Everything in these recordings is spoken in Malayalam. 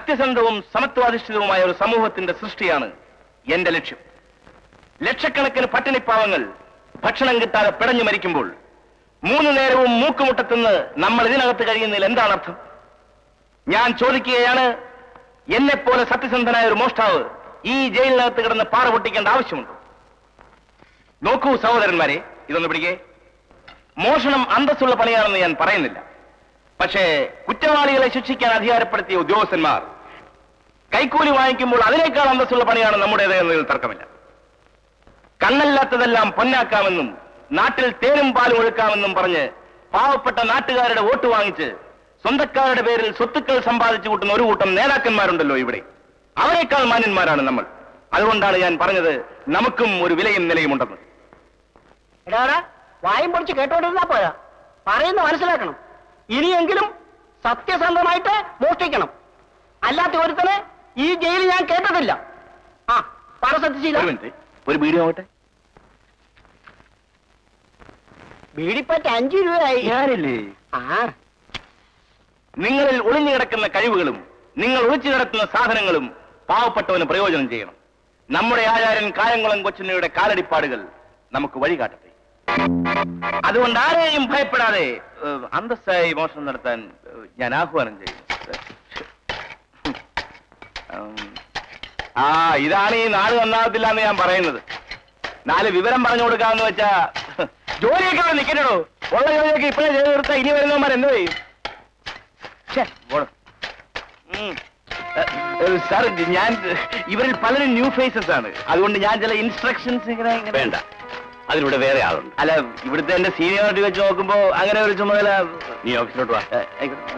സത്യസന്ധവും സമത്വാധിഷ്ഠിതവുമായ ഒരു സമൂഹത്തിന്റെ സൃഷ്ടിയാണ് എന്റെ ലക്ഷ്യം ലക്ഷക്കണക്കിന് പട്ടിണിപ്പാവങ്ങൾ ഭക്ഷണം കിട്ടാതെ പിടഞ്ഞു മരിക്കുമ്പോൾ മൂന്ന് നേരവും മൂക്കുമുട്ടത്തുനിന്ന് നമ്മൾ ഇതിനകത്ത് കഴിയുന്നതിൽ എന്താണ് അർത്ഥം ഞാൻ ചോദിക്കുകയാണ് എന്നെ പോലെ സത്യസന്ധനായ ഒരു മോഷ്ടാവ് ഈ ജയിലിനകത്ത് കിടന്ന് പാറ പൊട്ടിക്കേണ്ട ആവശ്യമുണ്ടോ നോക്കൂ സഹോദരന്മാരെ ഇതൊന്ന് പിടിക്കേ മോഷണം അന്തസ്സുള്ള പണിയാണെന്ന് ഞാൻ പറയുന്നില്ല പക്ഷേ കുറ്റവാളികളെ ശിക്ഷിക്കാൻ അധികാരപ്പെടുത്തിയ ഉദ്യോഗസ്ഥന്മാർ കൈക്കൂലി വാങ്ങിക്കുമ്പോൾ അതിനേക്കാൾ അന്തസ്സുള്ള പണിയാണ് നമ്മുടേത് എന്നതിൽ തർക്കമില്ല കണ്ണല്ലാത്തതെല്ലാം പൊന്നാക്കാമെന്നും നാട്ടിൽ തേനും പാലും ഒഴുക്കാമെന്നും പറഞ്ഞ് പാവപ്പെട്ട നാട്ടുകാരുടെ വോട്ട് വാങ്ങിച്ച് സ്വന്തക്കാരുടെ പേരിൽ സ്വത്തുക്കൾ സമ്പാദിച്ചു കൂട്ടുന്ന ഒരു കൂട്ടം നേതാക്കന്മാരുണ്ടല്ലോ ഇവിടെ അവരെക്കാൾ മാന്യന്മാരാണ് നമ്മൾ അതുകൊണ്ടാണ് ഞാൻ പറഞ്ഞത് നമുക്കും ഒരു വിലയും നിലയും ഉണ്ടെന്ന് എടാ വായും പൊളിച്ച് കേട്ടോണ്ടിരുന്നാ പോരാ പറയുന്ന മനസ്സിലാക്കണം ഇനിയെങ്കിലും സത്യസന്ധമായിട്ട് മോഷ്ടിക്കണം അല്ലാത്ത ഒരുത്തനെ ഈ ജയിലിൽ ഞാൻ കേട്ടതില്ല ആ പറ സത്യശീല ഒരു മിനിറ്റ് ഒരു വീഡിയോ ആവട്ടെ ബീഡിപ്പറ്റ അഞ്ചു രൂപയായി ഞാനില്ലേ ആ നിങ്ങളിൽ ഒളിഞ്ഞു കിടക്കുന്ന കഴിവുകളും നിങ്ങൾ ഒളിച്ചു കിടക്കുന്ന സാധനങ്ങളും പാവപ്പെട്ടവന് പ്രയോജനം ചെയ്യണം നമ്മുടെ ആചാര്യൻ കായംകുളം കൊച്ചുണ്ണിയുടെ കാലടിപ്പാടുകൾ നമുക്ക് വഴികാട്ടട്ടെ അതുകൊണ്ട് ആരെയും ഭയപ്പെടാതെ ഏഹ്, അന്തസ്സായി മോഷണം നടത്താൻ ഏഹ്, ഞാൻ ആഹ്വാനം ചെയ്യുന്നു ഉം. ആ ഇതാണ് ഈ നാട് നന്നാകത്തില്ല എന്ന് ഞാൻ പറയുന്നത് നാല് വിവരം പറഞ്ഞു കൊടുക്കാന്ന് വെച്ചാ ജോലിയൊക്കെ അവിടെ നിൽക്കട്ടോ ഉള്ള ജോലിയൊക്കെ ഇപ്പോഴേ ചെയ്ത് കൊടുത്താൽ ഇനി വരുന്നവന്മാർ എന്ത് ചെയ്യും ഛെ, പോടോ. ഉം. ഏ, ഏ, സാർ ഞാൻ ഇവരിൽ പലരും ന്യൂ ഫേസസ് ആണ് അതുകൊണ്ട് ഞാൻ ചില ഇൻസ്ട്രക്ഷൻസ് ഇങ്ങനെ ഇങ്ങനെ വേണ്ട അതിലൂടെ വേറെ ആളുണ്ട് അല്ല ഇവിടുത്തെ എന്റെ സീനിയോറിറ്റി വെച്ച് നോക്കുമ്പോ അങ്ങനെ ഒരു ചുമതല നീ ഓഫീസിലോട്ട് വാ ഏ, ആയിക്കോട്ടെ.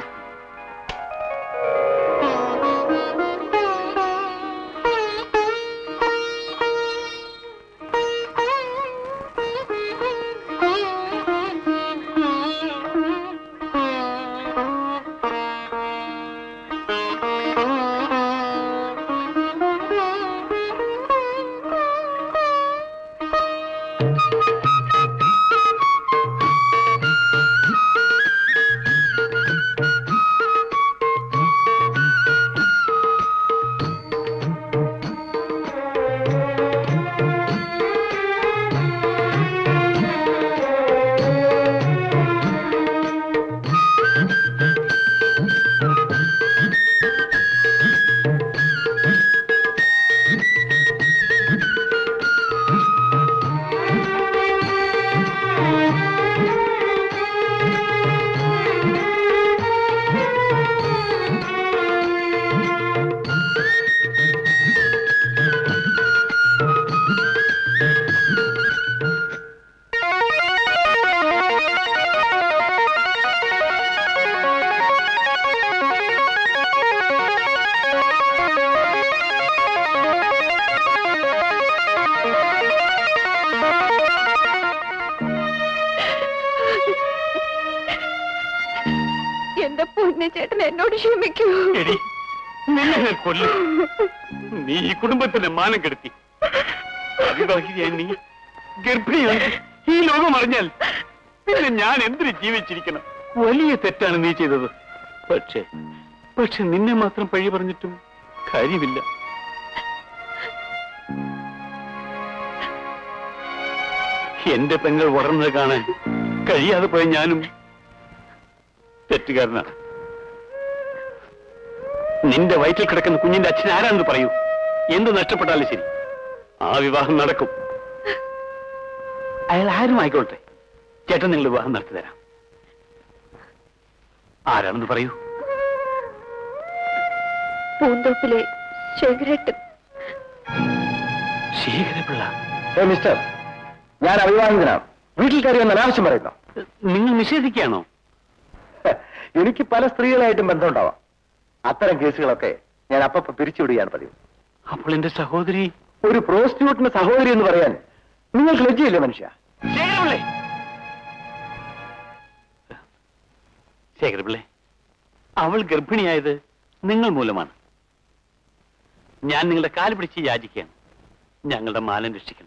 എന്റെ പൊന്നച്ചേട്ടൻ എന്നോട് ക്ഷമിക്കൂ എടി നിന്നെ ഞാൻ കൊല്ലും നീ ഈ കുടുംബത്തിന്റെ മാനം കെടുത്തി അവിവാഹിതയായി നീ ഗർഭിണിയാണ് ഈ ലോകം അറിഞ്ഞാൽ പിന്നെ ഞാൻ എന്തിനു ജീവിച്ചിരിക്കണം വലിയ തെറ്റാണ് നീ ചെയ്തത് പക്ഷേ പക്ഷെ നിന്നെ മാത്രം പഴി പറഞ്ഞിട്ടും കാര്യമില്ല എന്റെ പെങ്ങൾ വളർന്നത് കാണാൻ കഴിയാതെ പോയ ഞാനും തെറ്റുകാരനാണ് നിന്റെ വയറ്റിൽ കിടക്കുന്ന കുഞ്ഞിന്റെ അച്ഛൻ ആരാണെന്ന് പറയൂ എന്ത് നഷ്ടപ്പെട്ടാലും ശരി ആ വിവാഹം നടക്കും അയാൾ ആരും ആയിക്കോട്ടെ ചേട്ടൻ നിങ്ങൾ വിവാഹം നടത്തി തരാം ആരാണെന്ന് പറയൂ പൂന്തോപ്പിലെ ശേഖരട്ടൻ ശേഖരപിള്ള ഏ മിസ്റ്റർ ഞാൻ അവിവാഹിതനാണ് വീട്ടിൽ കയറി വന്ന അനാവശ്യം പറയുന്നു നിങ്ങൾ നിഷേധിക്കുകയാണോ എനിക്ക് പല സ്ത്രീകളായിട്ടും ബന്ധമുണ്ടാവാം അത്തരം കേസുകളൊക്കെ ഞാൻ അപ്പപ്പോ പിരിച്ചുവിടുകയാണ് പതിവ് അപ്പോൾ എന്റെ സഹോദരി ഒരു പ്രോസ്റ്റിറ്റ്യൂട്ടിന്റെ സഹോദരി എന്ന് പറയാൻ നിങ്ങൾക്ക് ലജ്ജയില്ലേ മനുഷ്യ ശേഖരപിള്ളേ ശേഖരപിള്ളേ അവൾ ഗർഭിണിയായത് നിങ്ങൾ മൂലമാണ് ഞാൻ നിങ്ങളുടെ കാല് പിടിച്ച് യാചിക്കുകയാണ് ഞങ്ങളുടെ മാലം രക്ഷിക്കണം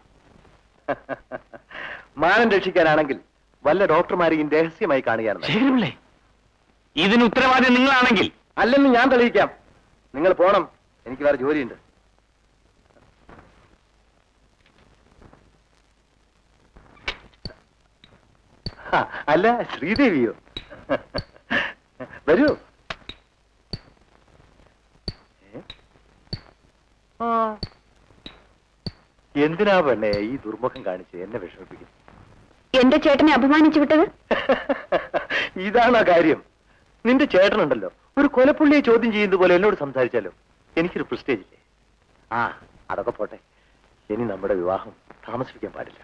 മാനം രക്ഷിക്കാനാണെങ്കിൽ വല്ല ഡോക്ടർമാരെയും രഹസ്യമായി കാണുകയാണ് നല്ലത്. ശേഖരപിള്ളേ ഇതിന് ഉത്തരവാദി നിങ്ങളാണെങ്കിൽ അല്ലെന്ന് ഞാൻ തെളിയിക്കാം നിങ്ങൾ പോണം എനിക്ക് വേറെ ജോലിയുണ്ട് ആ, അല്ല ശ്രീദേവിയോ വരൂ ഏ? ആ. എന്തിനാ പെണ്ണെ ഈ ദുർമുഖം കാണിച്ച് എന്നെ വിഷമിപ്പിക്കും എന്റെ ചേട്ടനെ അപമാനിച്ചു വിട്ടത് ഇതാണ് ആ കാര്യം നിന്റെ ചേട്ടനുണ്ടല്ലോ ഒരു കൊലപ്പുള്ളിയെ ചോദ്യം ചെയ്യുന്നത് പോലെ എന്നോട് സംസാരിച്ചാലോ എനിക്കൊരു പ്രസ്റ്റേജ് ഇല്ലേ ആ അതൊക്കെ പോട്ടെ ഇനി നമ്മുടെ വിവാഹം താമസിപ്പിക്കാൻ പാടില്ല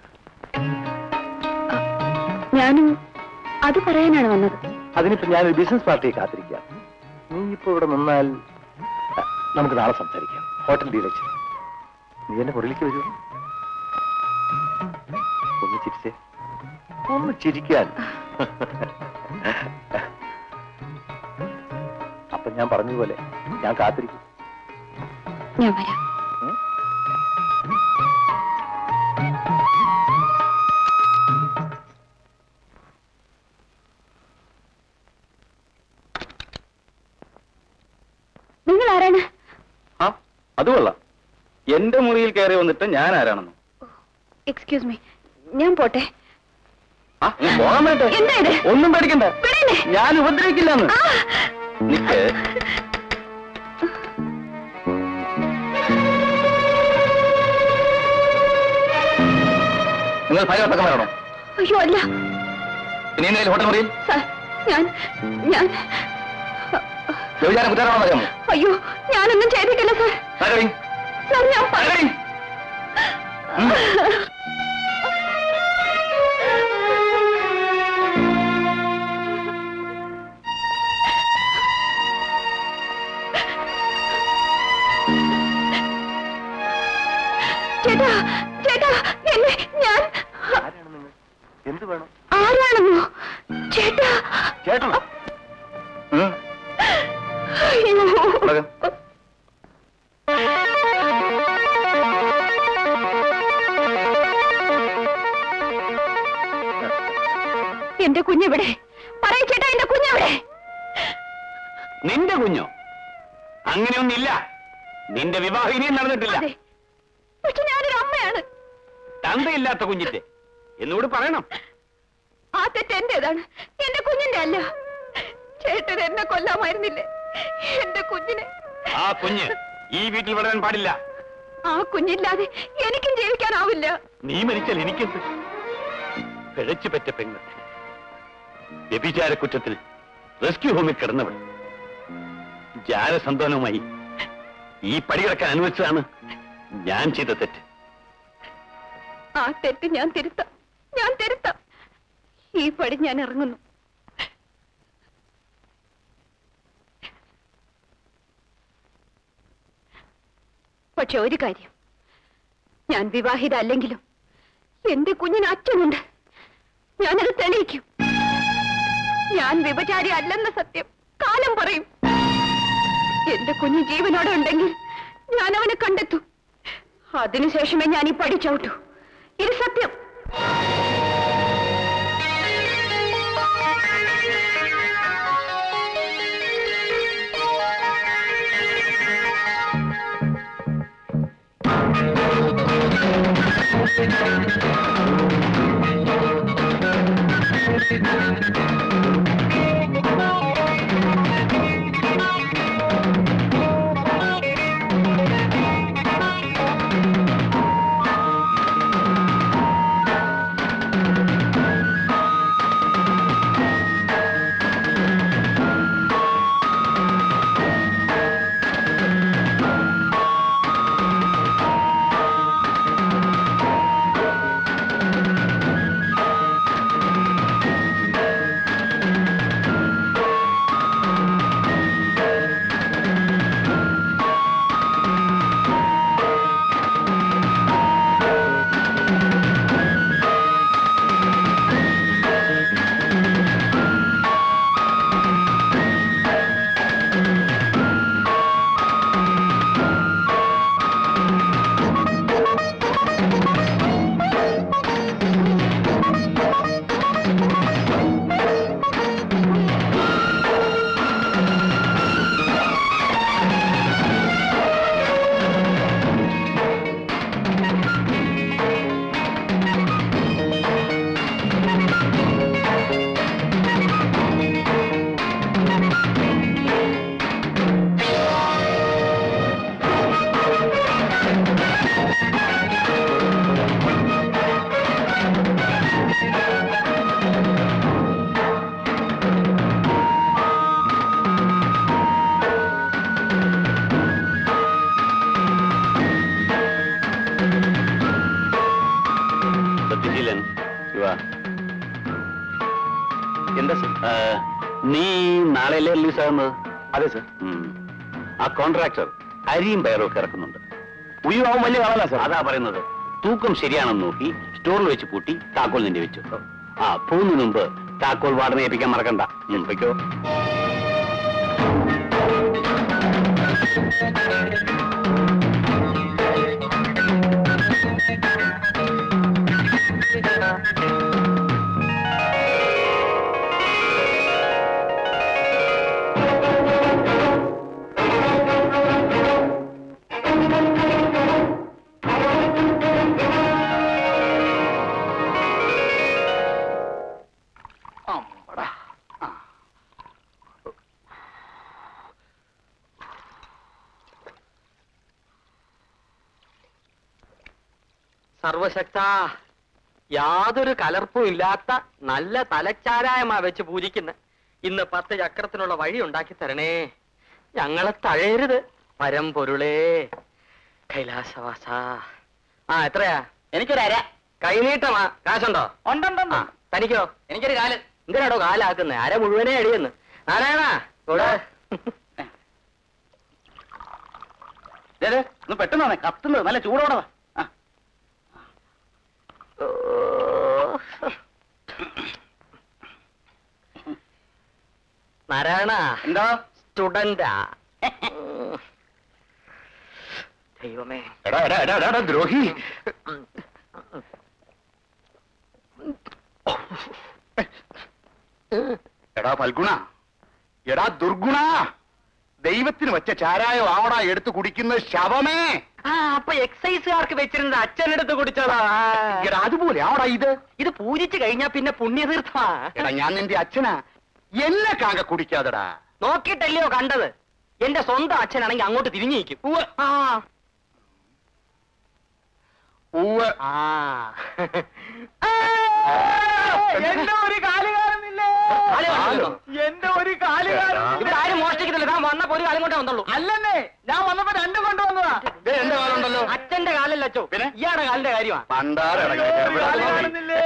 ഞാനും അത് പറയാനാണ് വന്നത് അതിനിപ്പോ ഞാനൊരു ബിസിനസ് പാർട്ടിയെ കാത്തിരിക്കാം നീ ഇപ്പൊ ഇവിടെ നിന്നാൽ അ, നമുക്ക് നാളെ സംസാരിക്കാം ഹോട്ടൽ ഡീലക്ഷൻ നീ എന്നെ പുറകിലേക്ക് വരൂ ഒന്ന് ചിരിച്ചേ ഒന്ന് ചിരിക്കാൻ അപ്പൊ ഞാൻ പറഞ്ഞതുപോലെ ഞാൻ കാത്തിരിക്കും ഞാൻ വരാം ഉം? നിങ്ങൾ ആരാണ് ആ അത് കൊള്ളാം എന്റെ മുറിയിൽ കയറി വന്നിട്ട് ഞാൻ ആരാണെന്ന് എക്സ്ക്യൂസ് മീ ഞാൻ പോട്ടെ ആ നീ പോകാൻ വേണ്ടേ എന്താ ഇത്? ഒന്നും പേടിക്കണ്ട വിടണേ. ഞാൻ ഉപദ്രവിക്കില്ലെന്ന് ആ! നിക്ക് നിങ്ങൾ ഭയപ്പെട്ടൊക്കെ വരണോ അയ്യോ അല്ല പിന്നെ എന്തെങ്കിലും ഹോട്ടൽ മുറിയിൽ സാർ ഞാൻ ഞാൻ വ്യഭിചാരം കുറ്റാറാണോ അറിയാമോ അയ്യോ ഞാനൊന്നും ചെയ്തിട്ടില്ല സാർ തകടി സാർ ഞാൻ പറ- തകടി ചേട്ടാ ചേട്ടാ എന്നെ ഞാൻ ആരാണ് നിങ്ങൾ എന്ത് വേണം ആരാണെന്നോ ചേട്ടാ ചേട്ടനോ ഉം. അയ്യോ തുടങ്ങ്. എന്റെ കുഞ്ഞെവിടെ പറയ ചേട്ടാ എന്റെ കുഞ്ഞെവിടെ നിന്റെ കുഞ്ഞോ അങ്ങനെയൊന്നില്ല നിന്റെ വിവാഹം ഇനിയും നടന്നിട്ടില്ല അതെ പക്ഷെ ഞാനൊരു അമ്മയാണ് തന്തയില്ലാത്ത കുഞ്ഞിന്റെ എന്നോട് പറയണം ആ തെറ്റ് എന്റേതാണ് എന്റെ കുഞ്ഞിന്റെ അല്ല ചേട്ടൻ എന്നെ കൊല്ലാമായിരുന്നില്ലേ എന്റെ കുഞ്ഞിനെ ആ കുഞ്ഞ് ഈ വീട്ടിൽ വളരാൻ പാടില്ല ആ കുഞ്ഞില്ലാതെ എനിക്കും ജീവിക്കാനാവില്ല നീ മരിച്ചാൽ എനിക്കെന്ത് പിഴച്ചു പറ്റ പെണ്ണ് വ്യഭിചാര കുറ്റത്തിൽ റെസ്ക്യൂ ഹോമിൽ കിടന്നവൾ ജാരസന്താനവുമായി ഈ പടികിടക്കാൻ അനുവദിച്ചതാണ് ഞാൻ ചെയ്ത തെറ്റ് ആ തെറ്റ് ഞാൻ തിരുത്താം ഞാൻ തിരുത്താം ഈ പടി ഞാൻ ഇറങ്ങുന്നു പക്ഷെ ഒരു കാര്യം ഞാൻ വിവാഹിത അല്ലെങ്കിലും എന്റെ കുഞ്ഞിന് അച്ഛനുണ്ട് ഞാനത് തെളിയിക്കും ഞാൻ വിഭചാരി അല്ലെന്ന സത്യം കാലം പറയും എന്റെ കുഞ്ഞ് ജീവനോടെ ഉണ്ടെങ്കിൽ ഞാൻ അവനെ കണ്ടെത്തും അതിനുശേഷമേ ഞാൻ ഈ പടി ചവിട്ടൂ ഇത് സത്യം നീ നാളെയല്ലേ റിലീസ് ആകുന്നത് അതെ സർ ആ കോൺട്രാക്ടർ അരിയും പയറും ഒക്കെ ഇറക്കുന്നുണ്ട് ഉയ്യോ അവൻ വലിയ കാണാനാ സർ അതാ പറയുന്നത് തൂക്കം ശരിയാണെന്ന് നോക്കി സ്റ്റോറിൽ വെച്ച് പൂട്ടി താക്കോൽ നിന്റെ വെച്ചു ആ പോകുന്നതിന് മുമ്പ് താക്കോൽ വാടന ഏൽപ്പിക്കാൻ മറക്കണ്ട ഉം, വെക്കോ സർവശക്ത യാതൊരു കലർപ്പും ഇല്ലാത്ത നല്ല തലച്ചാരായമാ വെച്ച് പൂജിക്കുന്ന ഇന്ന് പത്ത് ചക്രത്തിനുള്ള വഴി ഉണ്ടാക്കി തരണേ ഞങ്ങളെ തഴയരുത് പരമ്പൊരുളേ കൈലാസവാസ ആ എത്രയാ എനിക്കൊരു അര കൈനീട്ടമാ കാശുണ്ടോ ഉണ്ടുണ്ടോ തനിക്കോ എനിക്കൊരു കാല് എന്തിനാടോ കാലാക്കുന്നേ അര മുഴുവനേ അടിയെന്ന് നാരായണ ഇവിടെ ഒന്ന് പെട്ടെന്ന് കത്തുന്നത് നല്ല ചൂടോടതാ നാരായണ എന്താ സ്റ്റുഡന്റാ ദൈവമേ എടാ എടാ എടാ എടാ, എടാ ദ്രോഹി എടാ ഫൽഗുണ എടാ ദുർഗുണ ദൈവത്തിന് വെച്ച ചാരായം ആവടാ എടുത്ത് കുടിക്കുന്ന ശവമേ ആ അപ്പൊ എക്സൈസുകാർക്ക് വെച്ചിരുന്നത് അച്ഛനെടുത്ത് കുടിച്ചതാ എടാ അതുപോലെ ആവടാ ഇത് ഇത് പൂജിച്ചു കഴിഞ്ഞാ പിന്നെ പുണ്യതീർത്ഥമാ എടാ ഞാൻ നിന്റെ അച്ഛനാ എന്നെ കാങ്ക കുടിക്കാതെടാ നോക്കിയിട്ടല്ലയോ കണ്ടത് എന്റെ സ്വന്തം അച്ഛനാണെങ്കിൽ അങ്ങോട്ട് തിരിഞ്ഞിരിക്കും ആ ഉവ്വ് ആ എന്റെ ഒരു കാല് കാണുന്നില്ലേ എന്റെ ഒരു കാല് ഇവിടെ ആരും മോഷ്ടിക്കുന്നില്ല ഞാൻ വന്നപ്പോ ഒരു കാലം കൊണ്ടേ വന്നുള്ളൂ അല്ലെന്നേ ഞാൻ വന്നപ്പോ രണ്ടും കൊണ്ടുവന്നതാ ദേ, എന്റെ കാലുണ്ടല്ലോ അച്ഛന്റെ കാലല്ല അച്ചോ പിന്നെ? ഇയാടെ കാലിന്റെ കാര്യമാണ് പണ്ടാരടങ്ങ കാല് കാണുന്നില്ലേ?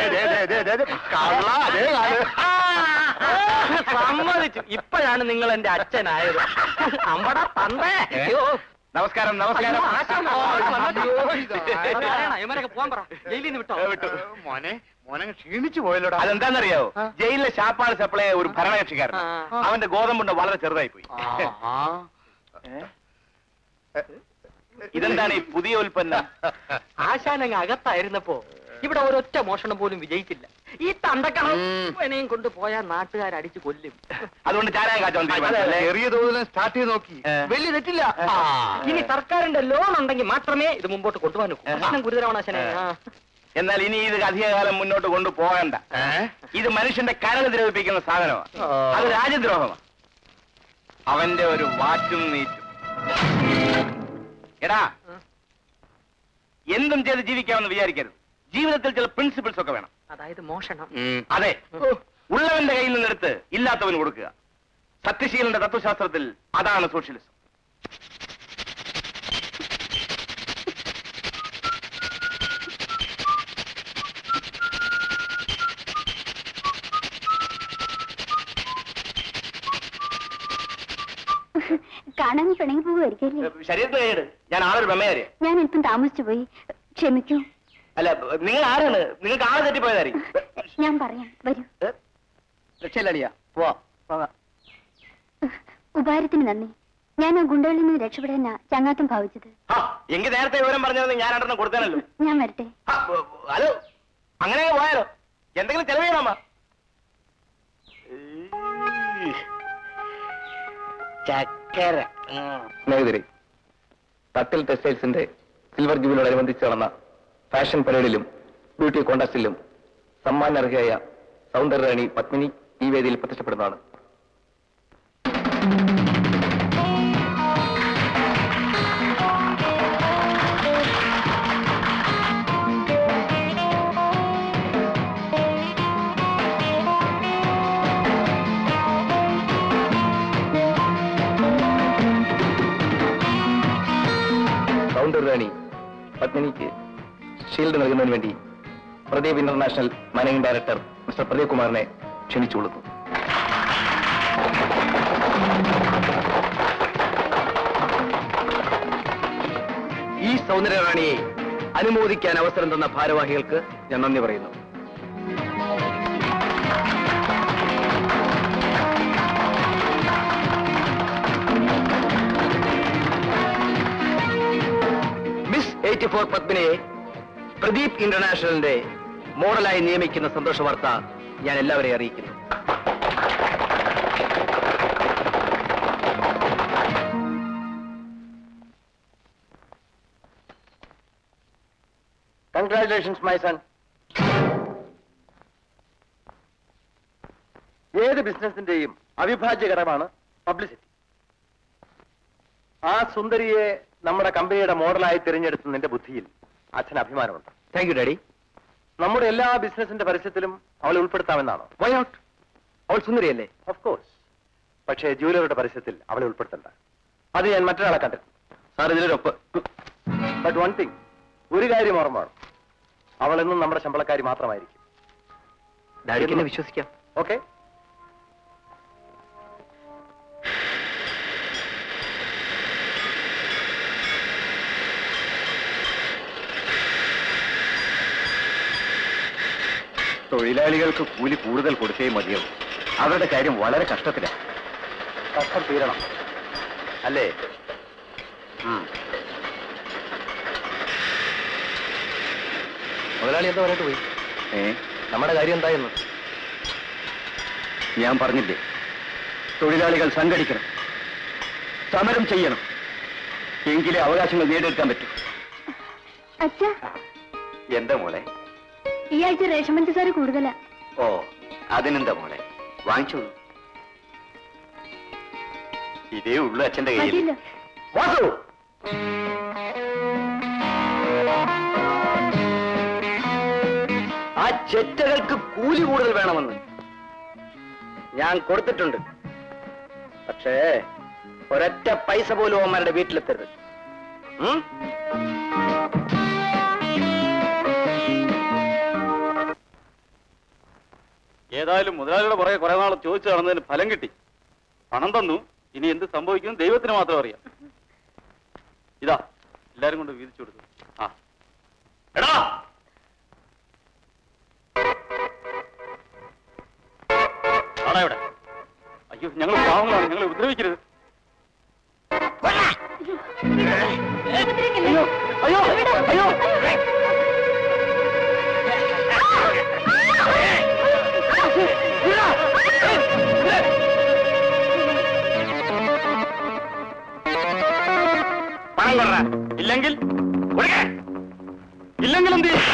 സമ്മതിച്ചു ഇപ്പോഴാണ് നിങ്ങൾ എന്റെ അച്ഛനായത് അമ്പടാ തന്തേ അയ്യോ നമസ്കാരം നമസ്കാരം അയ്യോ, ആശാൻ അങ്ങോട്ട് വന്നിട്ട്. അയ്യോ, നാരായണ, ഇവന്മാരൊക്കെ പോകാൻ പറ ജയിലിൽ നിന്ന് വിട്ടോ മോനെ മോനെ ക്ഷീണിച്ചു പോയല്ലോടാ അതെന്താണെന്നറിയോ ജയിലിലെ ശാപ്പാട് സപ്ലൈ ഒരു ഭരണകക്ഷിക്കാരൻ ആ. അവന്റെ ഗോതമ്പുണ്ട വളരെ ചെറുതായി പോയി ഇതെന്താണ് ഈ പുതിയ ഉൽപ്പന്നം ആശാനങ്ങ് അകത്തായിരുന്നപ്പോ ഇവിടെ ഒരൊറ്റ മോഷണം പോലും വിജയിച്ചില്ല ഈ തണ്ടക്കണം ഉം. ഇവനെയും കൊണ്ട് പോയാൽ നാട്ടുകാർ അടിച്ചു കൊല്ലും അതുകൊണ്ട് ചാരായം കാച്ചാൻ തീരുമാനിച്ചല്ലേ? ചെറിയ തോതിൽ സ്റ്റാർട്ട് ചെയ്ത് നോക്കി ഏ. വലിയ തെറ്റില്ല ഇനി സർക്കാരിന്റെ ലോൺ ഉണ്ടെങ്കിൽ മാത്രമേ ഇത് മുമ്പോട്ട് കൊണ്ടുപോകാൻ ഒക്കൂ. പ്രശ്നം ഗുരുതരമാണ് ആശാനെ ആ. എന്നാൽ ഇനി ഇത് അധികകാലം മുന്നോട്ട് കൊണ്ടുപോകണ്ട ഇത് മനുഷ്യന്റെ കരൾ ദ്രവിപ്പിക്കുന്ന സാധനമാണ് ആ. അത് രാജ്യദ്രോഹമാണ് അവന്റെ ഒരു വാറ്റും നീറ്റും എടാ എന്തും ചെയ്ത് ജീവിക്കാമെന്ന് വിചാരിക്കരുത് ജീവിതത്തിൽ ചില പ്രിൻസിപ്പിൾസ് ഒക്കെ വേണം അതായത് മോഷണം അതെ ഉള്ളവന്റെ കയ്യിൽ നിന്നെടുത്ത് ഇല്ലാത്തവന് കൊടുക്കുക സത്യശീലന്റെ തത്വശാസ്ത്രത്തിൽ അതാണ് സോഷ്യലിസം കാണാൻ പിണങ്ങി പോവുമായിരിക്കല്ലേ ശരീരത്തിന് കൈയ്യട് ഞാൻ ആളൊരു ബ്രഹ്മചാരി ഞാൻ അല്പം താമസിച്ചു പോയി ക്ഷമിക്കൂ അല്ല നിങ്ങൾ ആരാണ് നിങ്ങൾക്ക് ആളെ തെറ്റിപ്പോയതായിരിക്കും ഞാൻ പറയാം വരൂ രക്ഷയില്ലടിയാ പോവാ പോകാം ഉപകാരത്തിന് നന്ദി ഞാൻ ആ ഗുണ്ടകളിൽ നിന്ന് രക്ഷപ്പെടാനാ ചങ്ങാത്തം ഭാവിച്ചത് എങ്കിൽ നേരത്തെ വിവരം പറഞ്ഞത് ഞാൻ രണ്ടെണ്ണം കൊടുക്കാനല്ലോ ഞാൻ വരട്ടെ ആ, ബ- ബ- ഹലോ അങ്ങനെ അങ്ങ് പോയാലോ എന്തെങ്കിലും ചെലവ് ചെയ്യണമ്മ ചക്കര സ്നേഹിതരെ തട്ടിൽ ടെക്സ്റ്റൈൽസിന്റെ സിൽവർ ജൂബിലിനോടനുബന്ധിച്ച് നടന്ന ഫാഷൻ പരേഡിലും ബ്യൂട്ടി കോൺടാസ്റ്റിലും സമ്മാനർഹയായ സൗന്ദര്യറാണി പത്മിനി ഈ വേദിയിൽ പ്രത്യക്ഷപ്പെടുന്നതാണ് സൗന്ദര്യറാണി പത്മിനിക്ക് ഷീൽഡ് നൽകുന്നതിന് വേണ്ടി Pradeep international managing director mister Pradeep കുമാറിനെ ക്ഷണിച്ചുകൊള്ളുന്നു സൗന്ദര്യറാണിയെ അനുമോദിക്കാൻ അവസരം തന്ന ഭാരവാഹികൾക്ക് ഞാൻ നന്ദി പറയുന്നു മിസ് എയ്റ്റി ഫോർ പത്മിനിയെ പ്രദീപ് ഇന്റർനാഷണലിന്റെ മോഡലായി നിയമിക്കുന്ന സന്തോഷ വാർത്ത ഞാൻ എല്ലാവരെയും അറിയിക്കുന്നു കൺഗ്രാറ്റുലേഷൻസ് മൈ സൺ ഏത് ബിസിനസിന്റെയും അവിഭാജ്യ ഘടകമാണ് പബ്ലിസിറ്റി ആ സുന്ദരിയെ നമ്മുടെ കമ്പനിയുടെ മോഡലായി തിരഞ്ഞെടുത്ത നിന്റെ ബുദ്ധിയിൽ അച്ഛൻ അഭിമാനമുണ്ട് താങ്ക് യു ഡാഡി നമ്മുടെ എല്ലാ ബിസിനസിന്റെ പരസ്യത്തിലും അവളെ ഉൾപ്പെടുത്താമെന്നാണോ വൈ നോട്ട് അവൾ സുന്ദരിയല്ലേ ഓഫ് കോഴ്സ് പക്ഷേ ജൂവലറിയുടെ പരസ്യത്തിൽ അവളെ ഉൾപ്പെടുത്തണ്ട അത് ഞാൻ മറ്റൊരാളെ കണ്ടിട്ടുണ്ട് സാർ ഇതിലൊരൊപ്പ് ബട്ട് വൺ തിങ് ഒരു കാര്യം ഓർമ്മ വേണം അവളെന്നും നമ്മുടെ ശമ്പളക്കാരി മാത്രമായിരിക്കും ഡാഡിക്ക് എന്നെ വിശ്വസിക്കാം ഓക്കെ തൊഴിലാളികൾക്ക് കൂലി കൂടുതൽ കൊടുത്തേ മതിയാവും അവരുടെ കാര്യം വളരെ കഷ്ടത്തിലാണ് കഷ്ടം തീരണം അല്ലേ മുതലാളി എന്താ പറഞ്ഞിട്ട് പോയി ഏ നമ്മുടെ കാര്യം എന്തായെന്ന് ഞാൻ പറഞ്ഞില്ലേ തൊഴിലാളികൾ സംഘടിക്കണം സമരം ചെയ്യണം എങ്കിലേ അവകാശങ്ങൾ നേടിയെടുക്കാൻ പറ്റൂ അച്ഛാ എന്താ മോളെ ഈ ആഴ്ച റേഷൻ പഞ്ചസാര കൂടുതലാ ഓ അതിനെന്താ മോളെ വാങ്ങിച്ചോളൂ ഇതേ ഉള്ളു അച്ഛന്റെ കയ്യിൽ മതിയല്ലോ വാസു ആ ചെറ്റകൾക്ക് കൂലി കൂടുതൽ വേണമെന്ന് ഞാൻ കൊടുത്തിട്ടുണ്ട് പക്ഷേ ഒരൊറ്റ പൈസ പോലും അവന്മാരുടെ വീട്ടിലെത്തരുത് ഉം? ഏതായാലും മുതലാളിയുടെ പുറകെ കുറെ നാൾ ചോദിച്ചു നടന്നതിന് ഫലം കിട്ടി പണം തന്നു ഇനി എന്ത് സംഭവിക്കും ദൈവത്തിന് മാത്രം അറിയാം ഇതാ എല്ലാരും കൊണ്ട് വീതിച്ചു കൊടുത്തു ആ എടാ ആടാ ഇവിടെ അയ്യോ ഞങ്ങൾ പാവങ്ങളാണ് ഞങ്ങളെ ഉപദ്രവിക്കരുത് അയ്യോ അയ്യോ പണം കൊറ ഇല്ലെങ്കിൽ കൊടുക്ക. ഇല്ലെങ്കിൽ എന്ത് ചെയ്യും?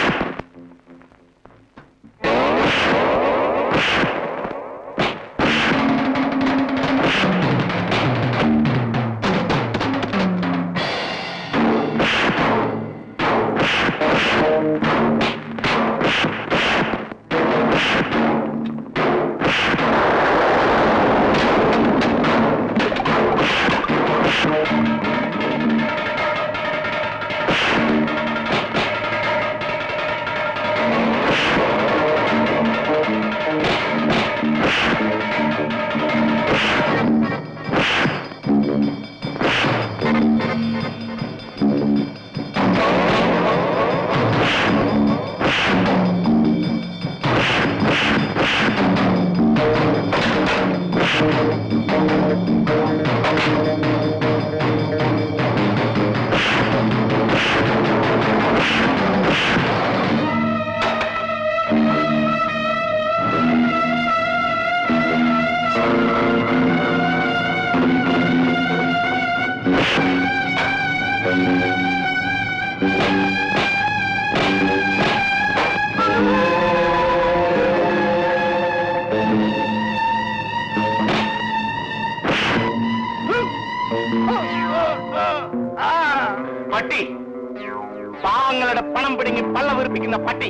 പട്ടി പാവങ്ങളുടെ പണം പിടുങ്ങി പള്ള വീർപ്പിക്കുന്ന പട്ടി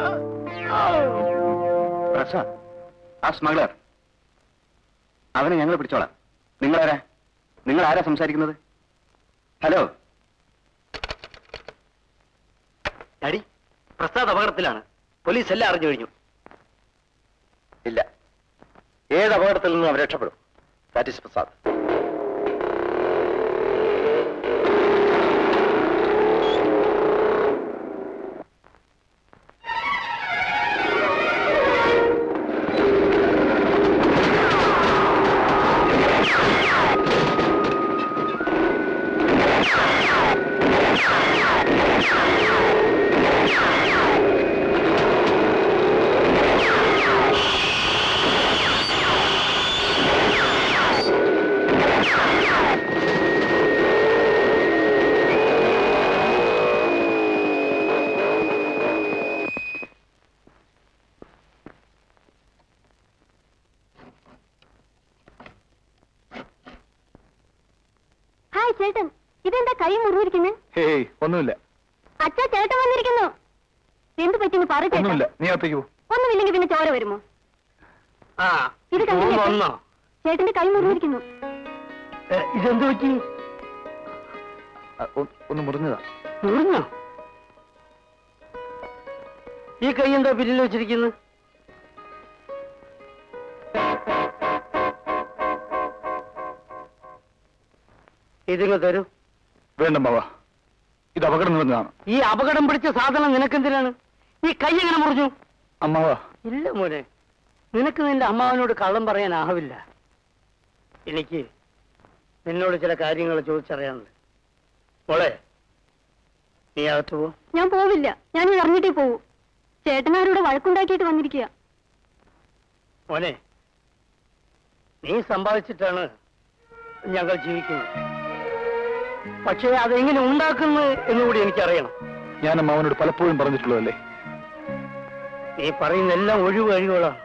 പ്രസാദ് ആ സ്മഗ്ലർ അവനെ ഞങ്ങൾ പിടിച്ചോളാം നിങ്ങളാരാ നിങ്ങൾ ആരാ സംസാരിക്കുന്നത് ഹലോ ഡാഡി പ്രസാദ് അപകടത്തിലാണ് പോലീസ് എല്ലാം അറിഞ്ഞു കഴിഞ്ഞു ഇല്ല ഏത് അപകടത്തിൽ നിന്നും അവർ രക്ഷപ്പെടും ദാറ്റ് ഇസ് പ്രസാദ് ചേട്ടൻ ഇതെന്താ കൈ മുറിഞ്ഞിരിക്കുന്നത് ഹേയ് ഒന്നുമില്ല അച്ഛാ ചേട്ടൻ വന്നിരിക്കുന്നു എന്ത് പറ്റിന്ന് പറ ചേട്ടാ ഒന്നുമില്ല നീ അകത്തേക്ക് പോ ഒന്നുമില്ലെങ്കിൽ പിന്നെ ചോര വരുമോ ആ ഇത് കണ്ടില്ലേ? റൂം ഒന്നോ ചേട്ടന്റെ കൈ മുറിഞ്ഞിരിക്കുന്നു ഇതെന്ത് പറ്റി ആ, ഒ- ഒന്ന് മുറിഞ്ഞതാ മുറിഞ്ഞോ ഈ കൈ എന്താ പിന്നിൽ വെച്ചിരിക്കുന്നത് ഇതിങ്ങ് തരൂ വേണ്ട മാവ ഇത് അപകടം നിറഞ്ഞതാണ് ഈ അപകടം പിടിച്ച സാധനം നിനക്കെന്തിനാണ് ഈ കൈ എങ്ങനെ മുറിഞ്ഞു അമ്മാവ ഇല്ല മോനെ നിനക്ക് നിന്റെ അമ്മാവനോട് കള്ളം പറയാനാവില്ല എനിക്ക് നിന്നോട് ചില കാര്യങ്ങൾ ചോദിച്ചറിയാനുണ്ട് മോളെ നീ അകത്ത് പോ ഞാൻ പോവില്ല ഞാൻ ഇറങ്ങിട്ടേ പോവൂ ചേട്ടനാരോട് വഴക്കുണ്ടാക്കിയിട്ട് വന്നിരിക്കുക മോനെ നീ സമ്പാദിച്ചിട്ടാണ് ഞങ്ങൾ ജീവിക്കുന്നത് പക്ഷേ അതെങ്ങനെ ഉണ്ടാക്കുന്നു എന്നുകൂടി എനിക്കറിയണം ഞാൻ അമ്മാവനോട് പലപ്പോഴും പറഞ്ഞിട്ടുള്ളതല്ലേ നീ പറയുന്ന എല്ലാം ഒഴിവ് കഴിവുകളാണ്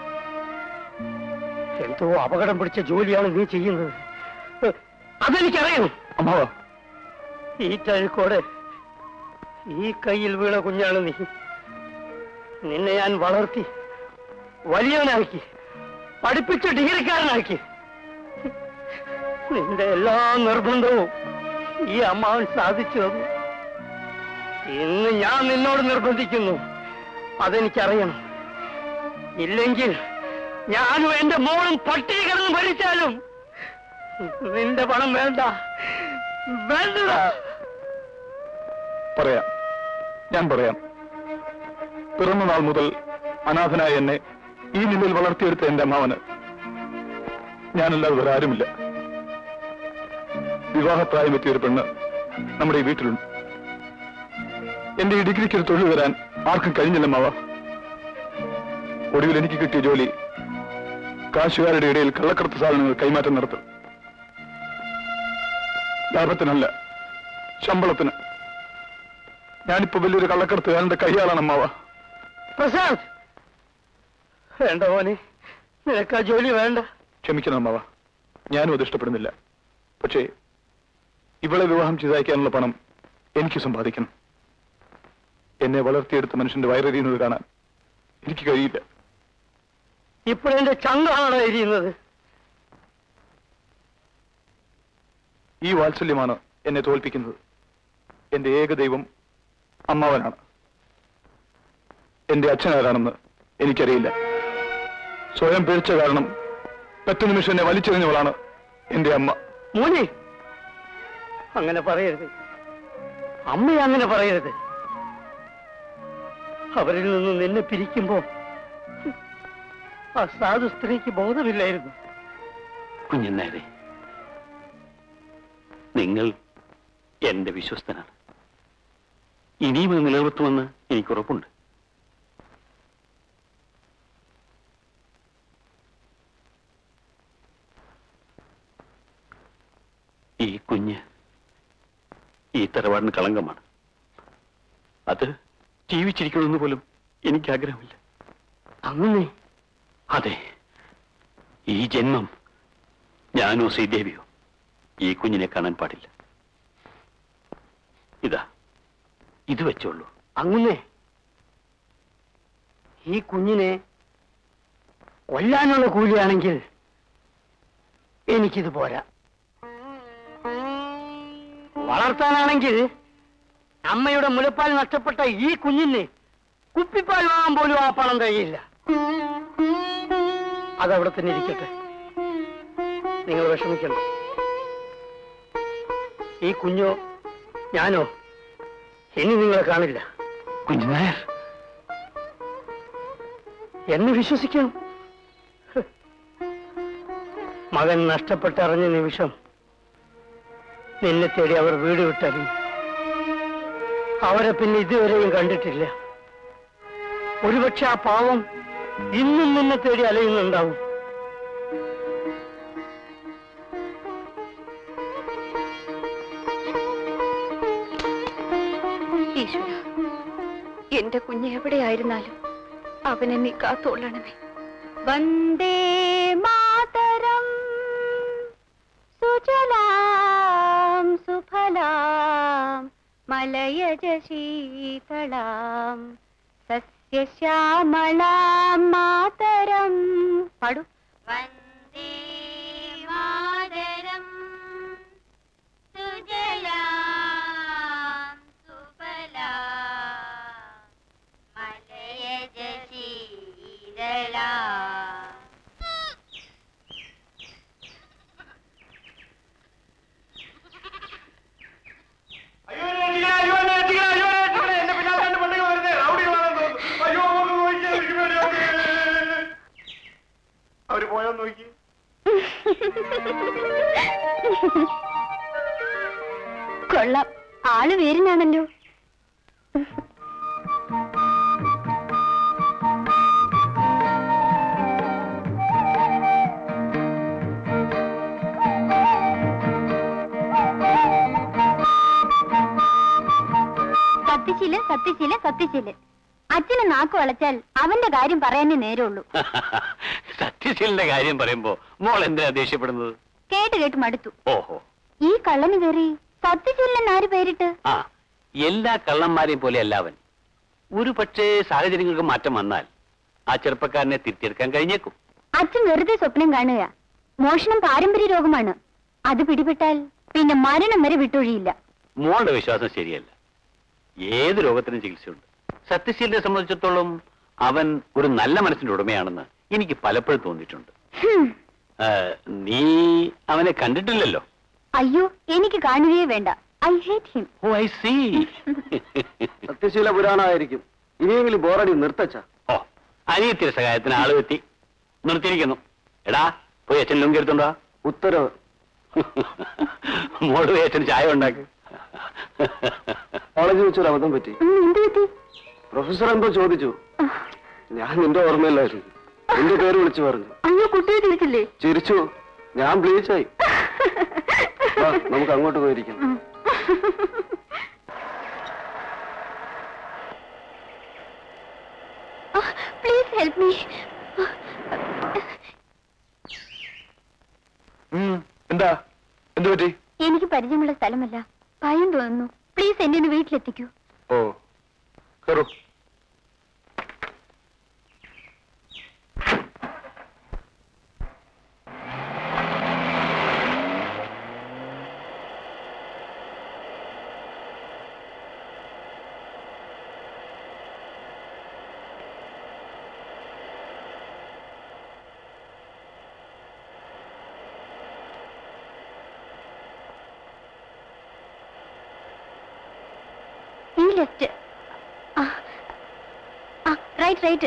എന്തോ അപകടം പിടിച്ച ജോലിയാണ് നീ ചെയ്യുന്നത് അതെനിക്കറിയണം അമ്മാവ ഈ ചഴുക്കോടെ ഈ കയ്യിൽ വീണ കുഞ്ഞാണ് നീ നിന്നെ ഞാൻ വളർത്തി വലിയവനാക്കി പഠിപ്പിച്ച ഡിഗ്രിക്കാരനാക്കി നിന്റെ എല്ലാ നിർബന്ധവും ഈ അമ്മാവൻ സാധിച്ചു തന്നു ഇന്ന് ഞാൻ നിന്നോട് നിർബന്ധിക്കുന്നു അതെനിക്കറിയണം ഇല്ലെങ്കിൽ ഞാനും എന്റെ മോളും പട്ടിണി കിടന്ന് ഭരിച്ചാലും നിന്റെ പണം വേണ്ട വേണ്ടടാ പറയാം ഞാൻ പറയാം പിറന്ന നാൾ മുതൽ അനാഥനായ എന്നെ ഈ നിലയിൽ വളർത്തിയെടുത്ത എന്റെ അമ്മാവന് ഞാനല്ലാതെ വേറെ ആരുമില്ല വിവാഹപ്രായം എത്തിയ ഒരു പെണ്ണ് നമ്മുടെ ഈ വീട്ടിലുണ്ട് എന്റെ ഈ ഡിഗ്രിക്ക് ഒരു തൊഴിൽ വരാൻ ആർക്കും കഴിഞ്ഞില്ല മാവ ഒടുവിൽ എനിക്ക് കിട്ടിയ ജോലി കാശുകാരുടെ ഇടയിൽ കള്ളക്കടത്ത് സാധനങ്ങൾ കൈമാറ്റം നടത്തും ലാഭത്തിനല്ല ശമ്പളത്തിന് ഞാനിപ്പോ വലിയൊരു കള്ളക്കടത്തുകാരന്റെ കൈയാളാണ് അമ്മാവ പ്രസാദ് വേണ്ട മോനെ നിനക്ക് ആ ജോലി വേണ്ട ക്ഷമിക്കണം അമ്മാവ ഞാനും അത് ഇഷ്ടപ്പെടുന്നില്ല പക്ഷേ ഇവളെ വിവാഹം ചെയ്തയക്കാനുള്ള പണം എനിക്ക് സമ്പാദിക്കണം എന്നെ വളർത്തിയെടുത്ത മനുഷ്യന്റെ വയറെറിയുന്നത് കാണാൻ എനിക്ക് കഴിയില്ല ഇപ്പോഴെന്റെ ചങ്കാണോ എരിയുന്നത് ഈ വാത്സല്യമാണ് എന്നെ തോൽപ്പിക്കുന്നത് എന്റെ ഏക ദൈവം അമ്മാവനാണ് എന്റെ അച്ഛൻ ആരാണെന്ന് എനിക്കറിയില്ല സ്വയം പിഴച്ച കാരണം പെറ്റ നിമിഷം എന്നെ വലിച്ചെറിഞ്ഞവളാണ് എന്റെ അമ്മ മോനെ അങ്ങനെ പറയരുത് അമ്മയെ അങ്ങനെ പറയരുത് അവരിൽ നിന്ന് നിന്നെ പിരിക്കുമ്പോ ആ സാധു സ്ത്രീക്ക് ബോധമില്ലായിരുന്നു കുഞ്ഞുനേരെ നിങ്ങൾ എന്റെ വിശ്വസ്തനാണ് ഇനിയും അത് നിലനിർത്തുമെന്ന് എനിക്ക് ഉറപ്പുണ്ട് ഈ കുഞ്ഞ് ഈ തറവാടിന് കളങ്കമാണ് അത് ജീവിച്ചിരിക്കണമെന്ന് പോലും എനിക്ക് ആഗ്രഹമില്ല അങ്ങനെ അതെ ഈ ജന്മം ഞാനോ ശ്രീദേവിയോ ഈ കുഞ്ഞിനെ കാണാൻ പാടില്ല ഇതാ ഇത് വെച്ചോളൂ അങ്ങനെ ഈ കുഞ്ഞിനെ കൊല്ലാനുള്ള കൂലിയാണെങ്കിൽ എനിക്കിത് പോരാ വളർത്താനാണെങ്കിൽ അമ്മയുടെ മുലപ്പാൽ നഷ്ടപ്പെട്ട ഈ കുഞ്ഞിന് കുപ്പിപ്പാൽ വാങ്ങാൻ പോലും ആ പണം കഴിയില്ല അതവിടെ തന്നെ ഇരിക്കട്ടെ നിങ്ങൾ വിഷമിക്കണം ഈ കുഞ്ഞോ ഞാനോ ഇനി നിങ്ങളെ കാണില്ല കുഞ്ഞുനായർ എന്നെ വിശ്വസിക്കണം ഹ്. മകൻ നഷ്ടപ്പെട്ടറിഞ്ഞ നിമിഷം നിന്നെ തേടി അവർ വീട് വിട്ടറിഞ്ഞു അവരെ പിന്നെ ഇതുവരെയും കണ്ടിട്ടില്ല ഒരുപക്ഷെ ആ പാവം ഇന്നും നിന്നെ തേടി അലയുന്നുണ്ടാവും ഈശ്വര എന്റെ കുഞ്ഞ് എവിടെയായിരുന്നാലും അവനെ നീ കാത്തോളണമേ വന്ദേ മാതരം സുജലാം മലയജ ശീതളാം സസ്യശ്യാമളാം മാതരം പാടു വന്ദേ മാതരം സുജലാം സുഫലാം മലയജ ശീതളാം അയ്യോ എന്നെ അയ്യോ എന്നെ എത്തിക്കണം, അയ്യോ എന്നെ എത്തിക്കണം. എന്റെ പിന്നാലെ രണ്ട് പെണ്ണുങ്ങൾ വരുന്നേ. റൗഡികളാണെന്ന് തോന്നുന്നു. അയ്യോ, ഒന്ന് നോക്കിയേ, എനിക്ക് പേടിയാവുന്നു. അവര് പോയോന്ന് നോക്കി കൊള്ളാം ആള് വേരിനാണല്ലോ സത്യശീല് സത്യശീല് സത്യശീല് അച്ഛന് നാക്ക് വളച്ചാൽ അവന്റെ കാര്യം പറയാനേ നേരമുള്ളൂ സത്യശീലന്റെ കാര്യം പറയുമ്പോ മോൾ എന്തിനാ ദേഷ്യപ്പെടുന്നത് കേട്ട് കേട്ട് മടുത്തു ഓഹോ ഈ കള്ളന് കയറി സത്യശീലൻ ആര് പേരിട്ട് ആ എല്ലാ കള്ളന്മാരെയും പോലെ അല്ലാവൻ ഒരു പക്ഷേ സാഹചര്യങ്ങൾക്ക് മാറ്റം വന്നാൽ ആ ചെറുപ്പക്കാരനെ തിരിച്ചെടുക്കാൻ കഴിഞ്ഞേക്കും അച്ഛൻ വെറുതെ സ്വപ്നം കാണുക മോഷണം പാരമ്പര്യ രോഗമാണ് അത് പിടിപെട്ടാൽ പിന്നെ മരണം വരെ വിട്ടൊഴിയില്ല മോളുടെ വിശ്വാസം ശരിയല്ല ഏത് രോഗത്തിനും ചികിത്സയുണ്ട് സത്യശീലനെ സംബന്ധിച്ചിടത്തോളം അവൻ ഒരു നല്ല മനസ്സിന്റെ ഉടമയാണെന്ന് എനിക്ക് പലപ്പോഴും തോന്നിയിട്ടുണ്ട് ഹും. ആ, നീ അവനെ കണ്ടിട്ടില്ലല്ലോ അയ്യോ എനിക്ക് കാണുകയേ വേണ്ട I hate him oh I see Sathyasheela പുരാണമായിരിക്കും ഇനിയെങ്കിലും ബോറടി നിർത്തച്ച ഓ അനിയത്തിയുടെ സഹായത്തിന് ആള് എത്തി നിർത്തിയിരിക്കുന്നു എടാ പോയി അച്ഛൻ ലുങ്കി എടുത്തോണ്ടാ ഉത്തരവ് മോള് പോയി അച്ഛൻ ചായ ഉണ്ടാക്ക് കോളേജിൽ വെച്ചൊരു അബദ്ധം പറ്റി എന്ത് പറ്റി പ്രൊഫസർ എന്തോ ചോദിച്ചു ഞാൻ നിന്റെ ഓർമ്മയില്ലായിരുന്നു നിന്റെ പേര് വിളിച്ചു പറഞ്ഞു അയ്യോ കുട്ടിയെ തിരിച്ചില്ലേ ചിരിച്ചു ഞാൻ ബ്ലീച്ചായി വാ, നമുക്ക് അങ്ങോട്ട് പോയിരിക്കാം പ്ലീസ് ഹെൽപ്പ് മീ എന്താ എന്ത് പറ്റി എനിക്ക് പരിചയമുള്ള സ്ഥലമല്ല ഭയം തോന്നുന്നു പ്ലീസ് എന്നെ ഒന്ന് വീട്ടിലെത്തിക്കൂ ഓ കയറൂ ഈ ലെഫ്റ്റ് ആ ആ റൈറ്റ് റൈറ്റ്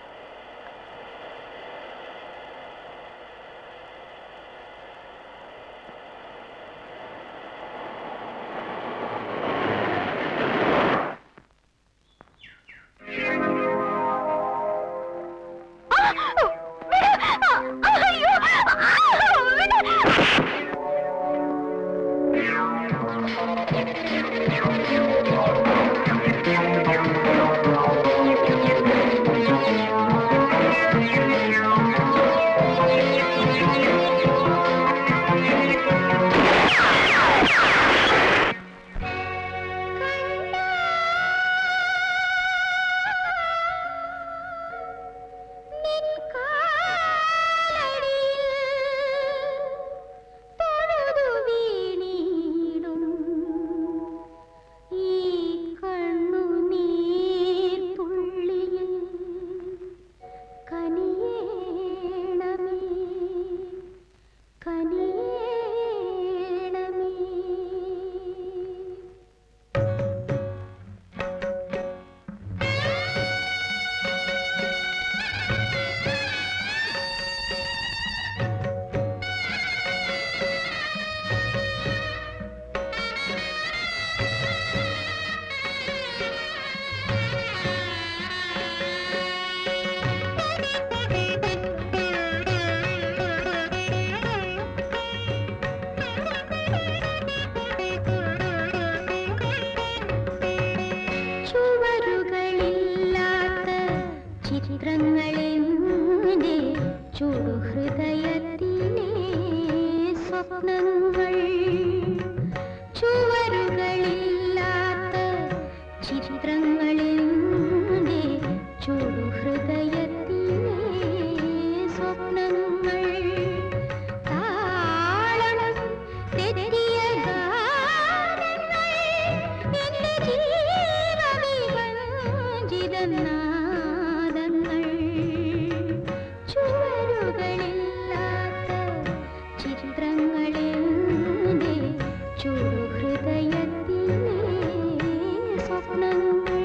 ചുവരുകളില്ലാത്ത ചിത്രങ്ങളെന്റെ ചുടുഹൃദയത്തിലെ സ്വപ്നങ്ങൾ ചുവരുകളില്ലാത്ത ചിത്രങ്ങളെ ചുടുഹൃദയത്തിലെ സ്വപ്നങ്ങൾ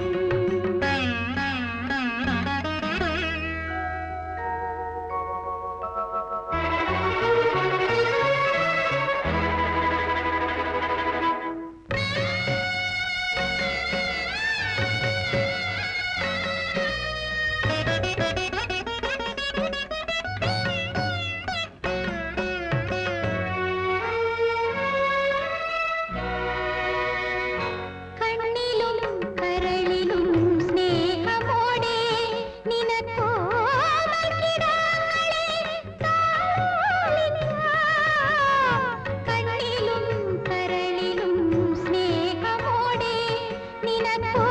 കണ്ണിലും കരളിലും സ്നേഹമോടെ നിനക്കോ കണ്ണിലും കരളിലും സ്നേഹമോടെ നിനക്കോ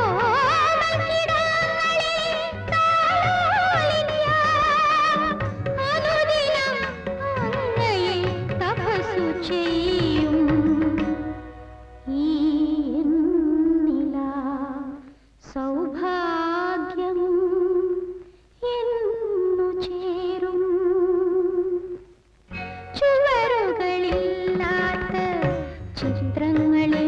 അനുദിനം അങ്ങയെ തപസ്സു ചെയ്യും ഈ എന്നില സൗഭാഗ്യം എന്നു ചേരും ചുവരുകളില്ലാത്ത ചിത്രങ്ങളെ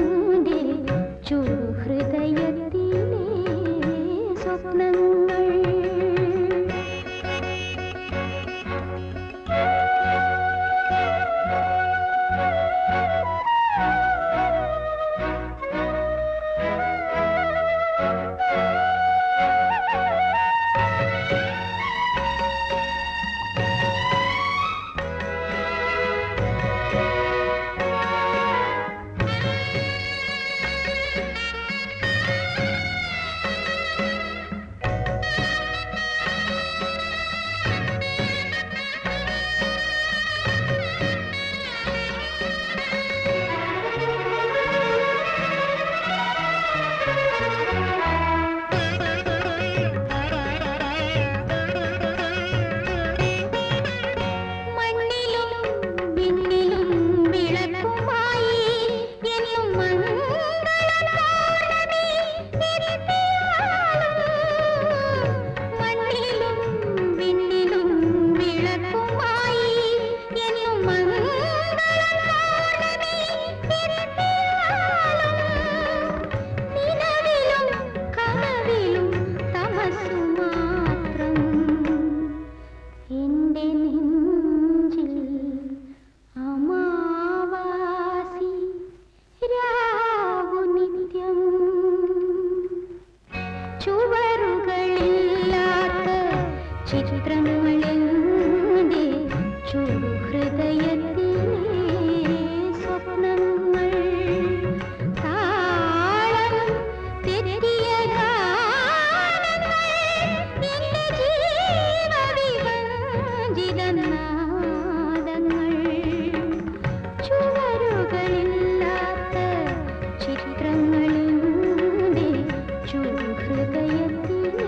ചുഹൃദയത്തിലെ സ്വപ്നങ്ങൾ മണ്ണിലും വിണ്ണിലും വിളക്കുമായി എന്നും മംഗളകാലമേ നിരത്തിയാളും. മണ്ണിലും വിണ്ണിലും വിളക്കുമായി എന്നും മംഗളകാലമേ നിരത്തിയാളും. നിലവിലും കനവിലും തമസ്സു മാത്രം എന്റെ നെഞ്ചിൽ അമാവാസി രാവു നിത്യം ചുവരുകളില്ലാത്ത ചിത്രങ്ങളെന്റെ ചുഹൃദയത്തിലെ സ്വപ്നങ്ങൾ താളം തെറ്റിയ ഗാനങ്ങൾ എന്റെ ജീവവിഭജിതനാദങ്ങൾ ചുവരുകളില്ലാത്ത ചിത്രങ്ങളിലൂടെ ചുഹൃദയത്തിലെ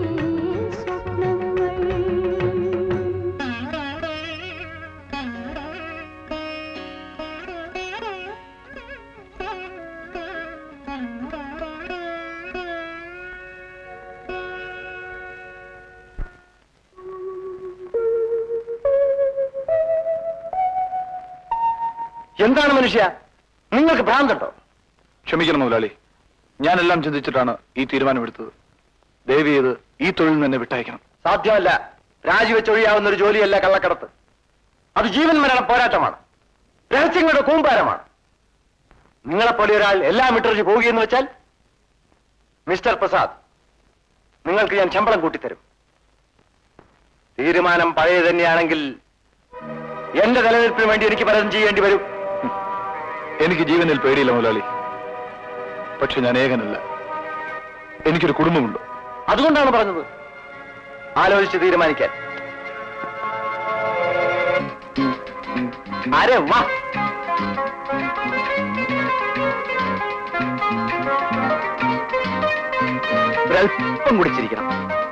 എന്താണ് മനുഷ്യ നിങ്ങൾക്ക് ഭ്രാന്തുണ്ടോ ക്ഷമിക്കണം മുതലാളി ഞാനെല്ലാം ചിന്തിച്ചിട്ടാണ് ഈ തീരുമാനമെടുത്തത് ദയവ് ചെയ്ത് ഈ തൊഴിൽ നിന്ന് എന്നെ വിട്ടയക്കണം സാധ്യമല്ല രാജിവെച്ചൊഴിയാവുന്ന ഒരു ജോലിയല്ല കള്ളക്കടത്ത് അത് ജീവൻ മരണ പോരാട്ടമാണ് രഹസ്യങ്ങളുടെ കൂമ്പാരമാണ് നിങ്ങളെപ്പോലെ ഒരാൾ എല്ലാം ഇട്ടറിച്ച് പോവുകയെന്ന് വെച്ചാൽ മിസ്റ്റർ പ്രസാദ് നിങ്ങൾക്ക് ഞാൻ ശമ്പളം കൂട്ടിത്തരും തീരുമാനം പഴയ തന്നെയാണെങ്കിൽ എന്റെ നിലനിൽപ്പിന് വേണ്ടി എനിക്ക് പലതും ചെയ്യേണ്ടി വരും എനിക്ക് ജീവനിൽ പേടിയില്ല മുതലാളി പക്ഷെ ഞാൻ ഏകനല്ല എനിക്കൊരു കുടുംബമുണ്ട് അതുകൊണ്ടാണ് പറഞ്ഞത് ആലോചിച്ച് തീരുമാനിക്കാൻ അരെ വാ ഒരല്പം കുടിച്ചിരിക്കണം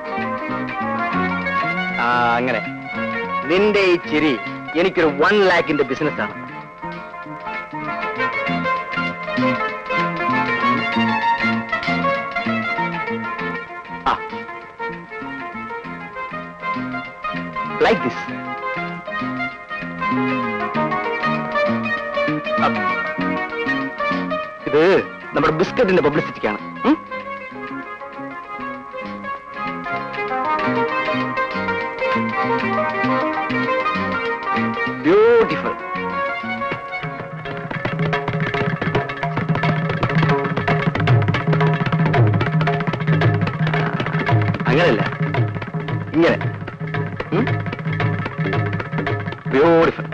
ആ അങ്ങനെ നിന്റെ ഈ ചിരി എനിക്കൊരു വൺ ലാഖിന്റെ ബിസിനസ് ആണ് ആ ലൈക്ക് ദിസ് ഇത് നമ്മുടെ ബിസ്ക്കറ്റിന്റെ പബ്ലിസിറ്റിക്കാണ് ഉം? ബ്യൂട്ടിഫുൾ അങ്ങനല്ല ഇങ്ങനെ ബ്യൂട്ടിഫുൾ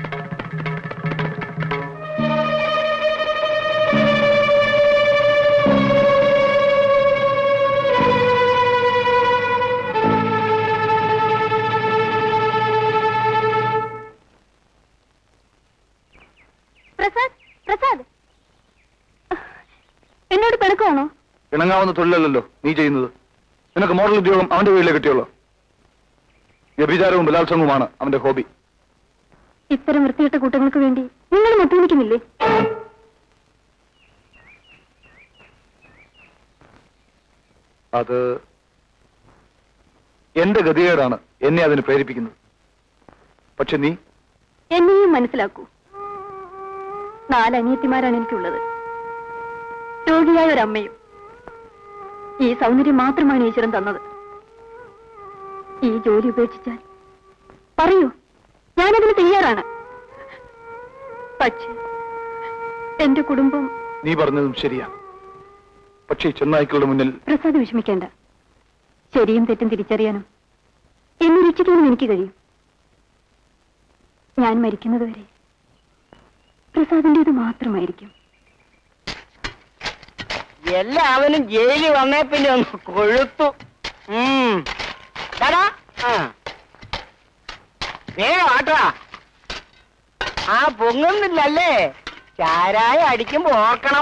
പ്രസാദ് പ്രസാദ് എന്നോട് പിണക്കമാണോ ഇണങ്ങാവുന്ന തൊഴിലല്ലല്ലോ നീ ചെയ്യുന്നത് നിനക്ക് മോഡൽ ഉദ്യോഗം അവന്റെ വീട്ടിലേ കിട്ടിയുള്ളൂ വ്യഭിചാരവും ബലാത്സംഗവുമാണ് അവന്റെ ഹോബി ഇത്തരം വൃത്തികെട്ട കൂട്ടങ്ങൾക്ക് വേണ്ടി നിങ്ങൾ മുട്ടുനിൽക്കുന്നില്ലേ അത് എന്റെ ഗതികേടാണ് എന്നെ അതിന് പ്രേരിപ്പിക്കുന്നത് പക്ഷെ നീ എന്നെയും മനസ്സിലാക്കൂ നാല് അനിയത്തിമാരാണ് എനിക്കുള്ളത് രോഗിയായ ഒരമ്മയും ഈ സൗന്ദര്യം മാത്രമാണ് ഈശ്വരൻ തന്നത് ഈ ജോലി ഉപേക്ഷിച്ചാൽ പറയൂ ഞാനതിന് തയ്യാറാണ് പക്ഷേ എന്റെ കുടുംബം നീ പറഞ്ഞതും ശരിയാണ് പക്ഷേ ഈ ചെന്നായ്ക്കളുടെ മുന്നിൽ പ്രസാദ് വിഷമിക്കേണ്ട ശരിയും തെറ്റും തിരിച്ചറിയാനും എന്നെ രക്ഷിക്കാനും എനിക്ക് കഴിയും ഞാൻ മരിക്കുന്നതുവരെ പ്രസാദിന്റേത് മാത്രമായിരിക്കും എല്ലാവനും ജയിലിൽ വന്നേ പിന്നെ ഒന്ന് കൊഴുത്തു ഉം. ടാടാ. ആ. വേഗം ആട്ടാ ആ പൊങ്ങുന്നില്ലല്ലേ ചാരായ അടിക്കുമ്പോ ഓർക്കണം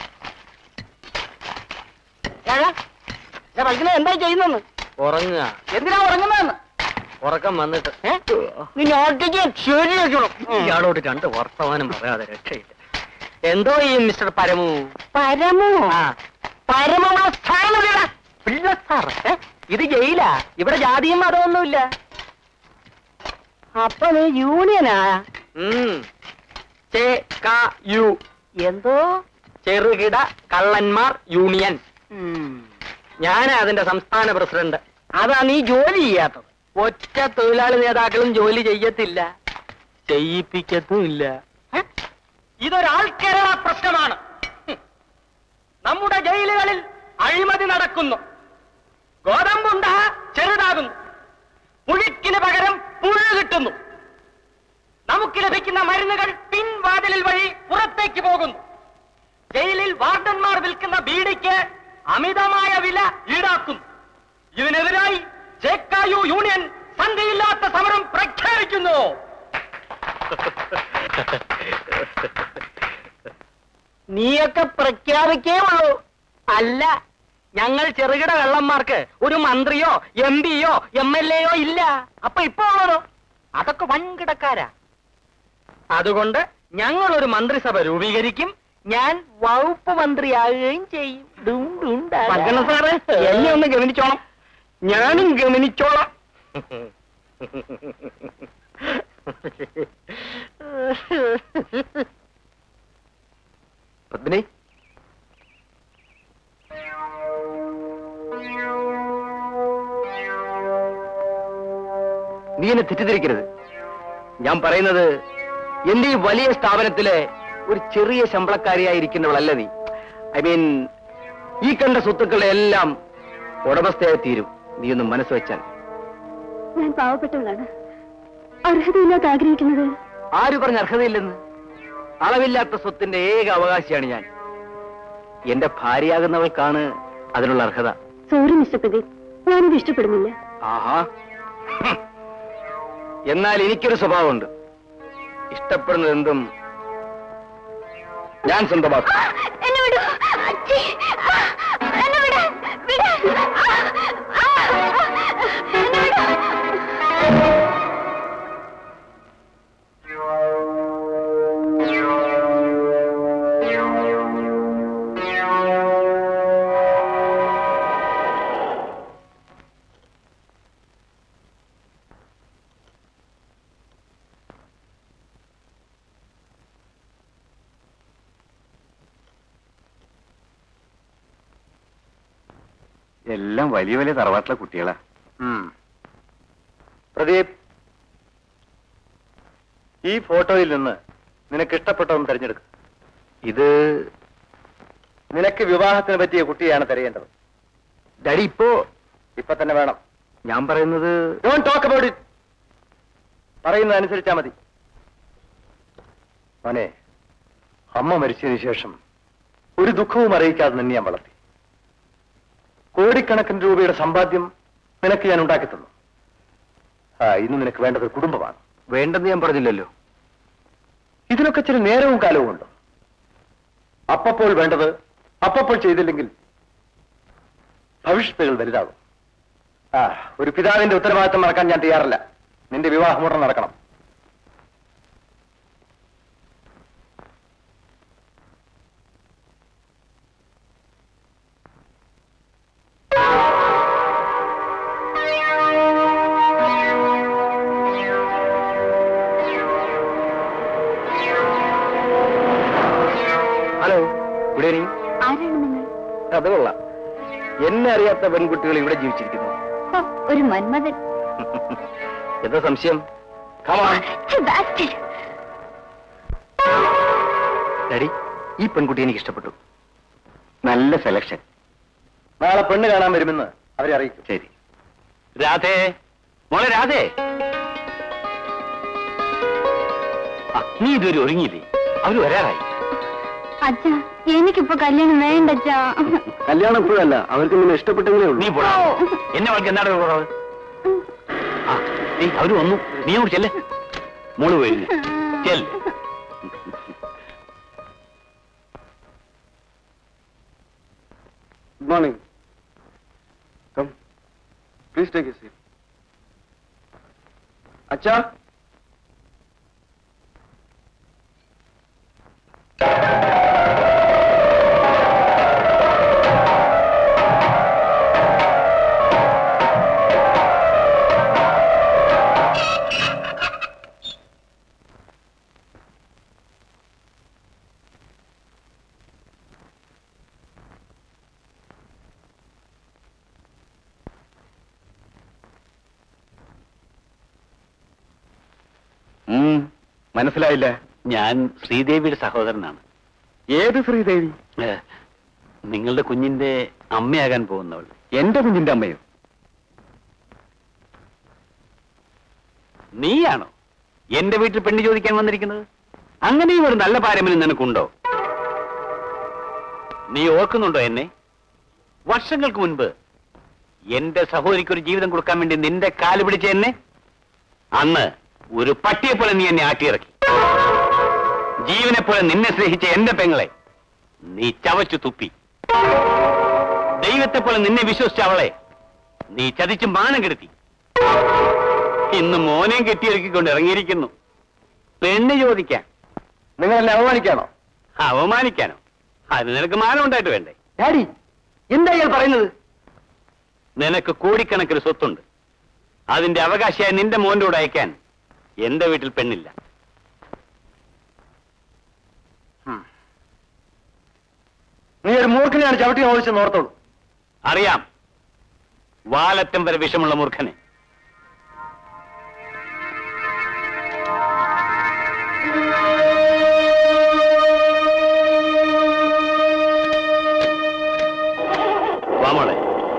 ഏടാ, ഞാൻ പഠിക്കുന്നത് എന്താ ചെയ്യുന്നെന്ന് ഉറങ്ങുക എന്തിനാ ഉറങ്ങുന്നതെന്ന് ഉറക്കം വന്നിട്ട് ഏ? നീ നോട്ടിക്ക് ശരി വെക്കണം ഇയാളോട് രണ്ട് വർത്തമാനം പറയാതെ രക്ഷയില്ല എന്തോ ഈ മിസ്റ്റർ പരമു പരമോ ആ പരമോ സ്ഥാനമില്ല പിള്ള സാർ ഇത് ജയിലാ ഇവിടെ ജാതിയും മതമൊന്നുമില്ല അപ്പൊ നീ യൂണിയനാ ഉം. ചെ ക യു എന്തോ ചെറുകിട കള്ളന്മാർ യൂണിയൻ ഉം. ഞാനാ അതിന്റെ സംസ്ഥാന പ്രസിഡന്റ് അതാ നീ ജോലി ചെയ്യാത്തത് ഒറ്റ തൊഴിലാളി നേതാക്കളും ജോലി ചെയ്യത്തില്ല ചെയ്യിപ്പിക്കത്തുമില്ല ഏ? ഇതൊരാൾക്കേരള പ്രശ്നമാണ് ഹും. നമ്മുടെ ജയിലുകളിൽ അഴിമതി നടക്കുന്നു ഗോതമ്പുണ്ട ചെറുതാകുന്നു പുഴുക്കിന് പകരം പുഴു കിട്ടുന്നു നമുക്ക് ലഭിക്കുന്ന മരുന്നുകൾ പിൻവാതിലിൽ വഴി പുറത്തേക്ക് പോകുന്നു ജയിലിൽ വാർഡന്മാർ വിൽക്കുന്ന ബീഡിക്ക് അമിതമായ വില ഈടാക്കുന്നു ഇതിനെതിരായി ജെക്കായു യൂണിയൻ സന്ധിയില്ലാത്ത സമരം പ്രഖ്യാപിക്കുന്നു നീയൊക്കെ പ്രഖ്യാപിക്കേ ഉള്ളൂ അല്ല ഞങ്ങൾ ചെറുകിട കള്ളന്മാർക്ക് ഒരു മന്ത്രിയോ എം പിയോ എം എൽ എയോ ഇല്ല അപ്പൊ ഇപ്പൊ ഉള്ളതോ അതൊക്കെ വൻകിടക്കാരാ അതുകൊണ്ട് ഞങ്ങൾ ഒരു മന്ത്രിസഭ രൂപീകരിക്കും ഞാൻ വകുപ്പ് മന്ത്രിയാകുകയും ചെയ്യും ഡും ഡും ഡാ ഡാ. മർഗണ സാറ് എന്നെ ഒന്ന് ഗമനിച്ചോണം ഞാനും ഗമനിച്ചോളാം പത്മിനി നീ എന്നെ തെറ്റിദ്ധരിക്കരുത് ഞാൻ പറയുന്നത് എന്റെ ഈ വലിയ സ്ഥാപനത്തിലെ ഒരു ചെറിയ ശമ്പളക്കാരിയായിരിക്കുന്നവളല്ല നീ ഐ മീൻ ഈ കണ്ട സ്വത്തുക്കളുടെ എല്ലാം ഉടമസ്ഥയായി തീരും നീ ഒന്ന് മനസ്സ് വെച്ചാൽ ഞാൻ പാവപ്പെട്ടവളാണ് അർഹതയില്ലാത്ത ആഗ്രഹിക്കുന്നത് ആര് പറഞ്ഞ അർഹതയില്ലെന്ന് അളവില്ലാത്ത സ്വത്തിന്റെ ഏക അവകാശിയാണ് ഞാൻ എന്റെ ഭാര്യയാകുന്നവൾക്കാണ് അതിനുള്ള അർഹത സോറി മിസ്റ്റർ പ്രദീപ് ഞാനിത് ഇഷ്ടപ്പെടുന്നില്ല ആഹാ ഹും. എന്നാൽ എനിക്കൊരു സ്വഭാവമുണ്ട് ഇഷ്ടപ്പെടുന്നത് എന്തും ഞാൻ സ്വന്തമാക്കും എന്നെ വിടൂ അച്ഛി. എന്നെ വിട്. വിട്. എന്നെ വിട്. എല്ലാം വലിയ വലിയ തറവാട്ടിലെ കുട്ടികളാ പ്രദീപ് ഈ ഫോട്ടോയിൽ നിന്ന് നിനക്ക് ഇഷ്ടപ്പെട്ടതൊന്ന് തിരഞ്ഞെടുക്കും ഇത് നിനക്ക് വിവാഹത്തിന് പറ്റിയ കുട്ടിയാണ് തിരയേണ്ടത് ഡാഡി ഇപ്പോ ഇപ്പൊ തന്നെ വേണം ഞാൻ പറയുന്നത് ഡോണ്ട് ടോക്ക് അബൌട്ട് ഇറ്റ് പറയുന്നത് അനുസരിച്ചാ മതി മോനെ അമ്മ മരിച്ചതിന് ശേഷം ഒരു ദുഃഖവും അറിയിക്കാതെ നിന്നെ ഞാൻ വളർത്തി കോടിക്കണക്കിന് രൂപയുടെ സമ്പാദ്യം നിനക്ക് ഞാൻ ഉണ്ടാക്കി തന്നു ആ ഇന്ന് നിനക്ക് വേണ്ടത് ഒരു കുടുംബമാണ് വേണ്ടെന്ന് ഞാൻ പറഞ്ഞില്ലല്ലോ ഇതിനൊക്കെ ചില നേരവും കാലവും ഉണ്ട് അപ്പപ്പോൾ വേണ്ടത് അപ്പപ്പോൾ ചെയ്തില്ലെങ്കിൽ ഭവിഷ്യത്തുകൾ വലുതാകും ആ ഒരു പിതാവിന്റെ ഉത്തരവാദിത്തം മറക്കാൻ ഞാൻ തയ്യാറല്ല നിന്റെ വിവാഹം ഉടൻ നടക്കണം ഹലോ ഗുഡ് ഈവനിങ് ആരാണ് നിങ്ങൾ അത് കൊള്ളാം എന്നെ അറിയാത്ത പെൺകുട്ടികൾ ഇവിടെ ജീവിച്ചിരിക്കുന്നു ഹോ, ഒരു മന്മഥൻ എന്താ സംശയം കമാൺ സെബാസ്റ്റ്യൻ. ഡാഡി ഈ പെൺകുട്ടി എനിക്ക് ഇഷ്ടപ്പെട്ടു നല്ല സെലക്ഷൻ നാളെ പെണ്ണ് കാണാൻ വരുമെന്ന് അവരെ അറിയിക്കും ശരി രാധേ മോളെ രാധേ ആ, നീ ഇതുവരെ ഒരുങ്ങിയില്ലേ അവര് വരാറായി അച്ഛാ എനിക്കിപ്പോ കല്യാണം വേണ്ട അച്ഛാ കല്യാണം ഇപ്പോഴല്ല അവർക്ക് നിന്നെ ഇഷ്ടപ്പെട്ടെങ്കിലേ ഉള്ളൂ നീ പോടാ എന്നെ അവൾക്ക് എന്താണ് കുറവ് ആ നീ അവര് വന്നു നീ അങ്ങോട്ട് ചെല്ലേ മോള് പോയിരുന്നു ചെല്ല് good morning come please take a seat അച്ഛാ മനസ്സിലായില്ല ഞാൻ ശ്രീദേവിയുടെ സഹോദരനാണ് ഏത് ശ്രീദേവി ഏ, നിങ്ങളുടെ കുഞ്ഞിന്റെ അമ്മയാകാൻ പോകുന്നവൾ എന്റെ കുഞ്ഞിന്റെ അമ്മയോ നീയാണോ എന്റെ വീട്ടിൽ പെണ്ണ് ചോദിക്കാൻ വന്നിരിക്കുന്നത് അങ്ങനെയും ഒരു നല്ല പാരമ്പര്യം നിനക്കുണ്ടോ നീ ഓർക്കുന്നുണ്ടോ എന്നെ വർഷങ്ങൾക്ക് മുൻപ് എന്റെ സഹോദരിക്ക് ഒരു ജീവിതം കൊടുക്കാൻ വേണ്ടി നിന്റെ കാല് പിടിച്ച എന്നെ അന്ന് ഒരു പട്ടിയെ പോലെ നീ എന്നെ ആട്ടിയിറക്കി ജീവനെ പോലെ നിന്നെ സ്നേഹിച്ച എന്റെ പെങ്ങളെ നീ ചവച്ചു തുപ്പി ദൈവത്തെ പോലെ നിന്നെ വിശ്വസിച്ച അവളെ നീ ചതിച്ച് മാനം കെടുത്തി ഇന്ന് മോനെയും കെട്ടിയൊരുക്കിക്കൊണ്ട് ഇറങ്ങിയിരിക്കുന്നു പെണ്ണ് ചോദിക്കാൻ നിങ്ങൾ എന്നെ അവമാനിക്കാണോ അവമാനിക്കാനോ അത് നിനക്ക് മാനം ഉണ്ടായിട്ട് വേണ്ടേ ഡാഡി എന്താ ഇയാൾ പറയുന്നത് നിനക്ക് കോടിക്കണക്കിന് സ്വത്തുണ്ട് അതിന്റെ അവകാശിയായി നിന്റെ മോന്റെ കൂടെ അയക്കാൻ എന്റെ വീട്ടിൽ പെണ്ണില്ല നീ ഒരു മൂർഖനെയാണ് ചവിട്ടി ഓടിച്ചെന്ന് ഓർത്തോളൂ അറിയാം വാലറ്റം വരെ വിഷമുള്ള മൂർഖനെ വാ മോളെ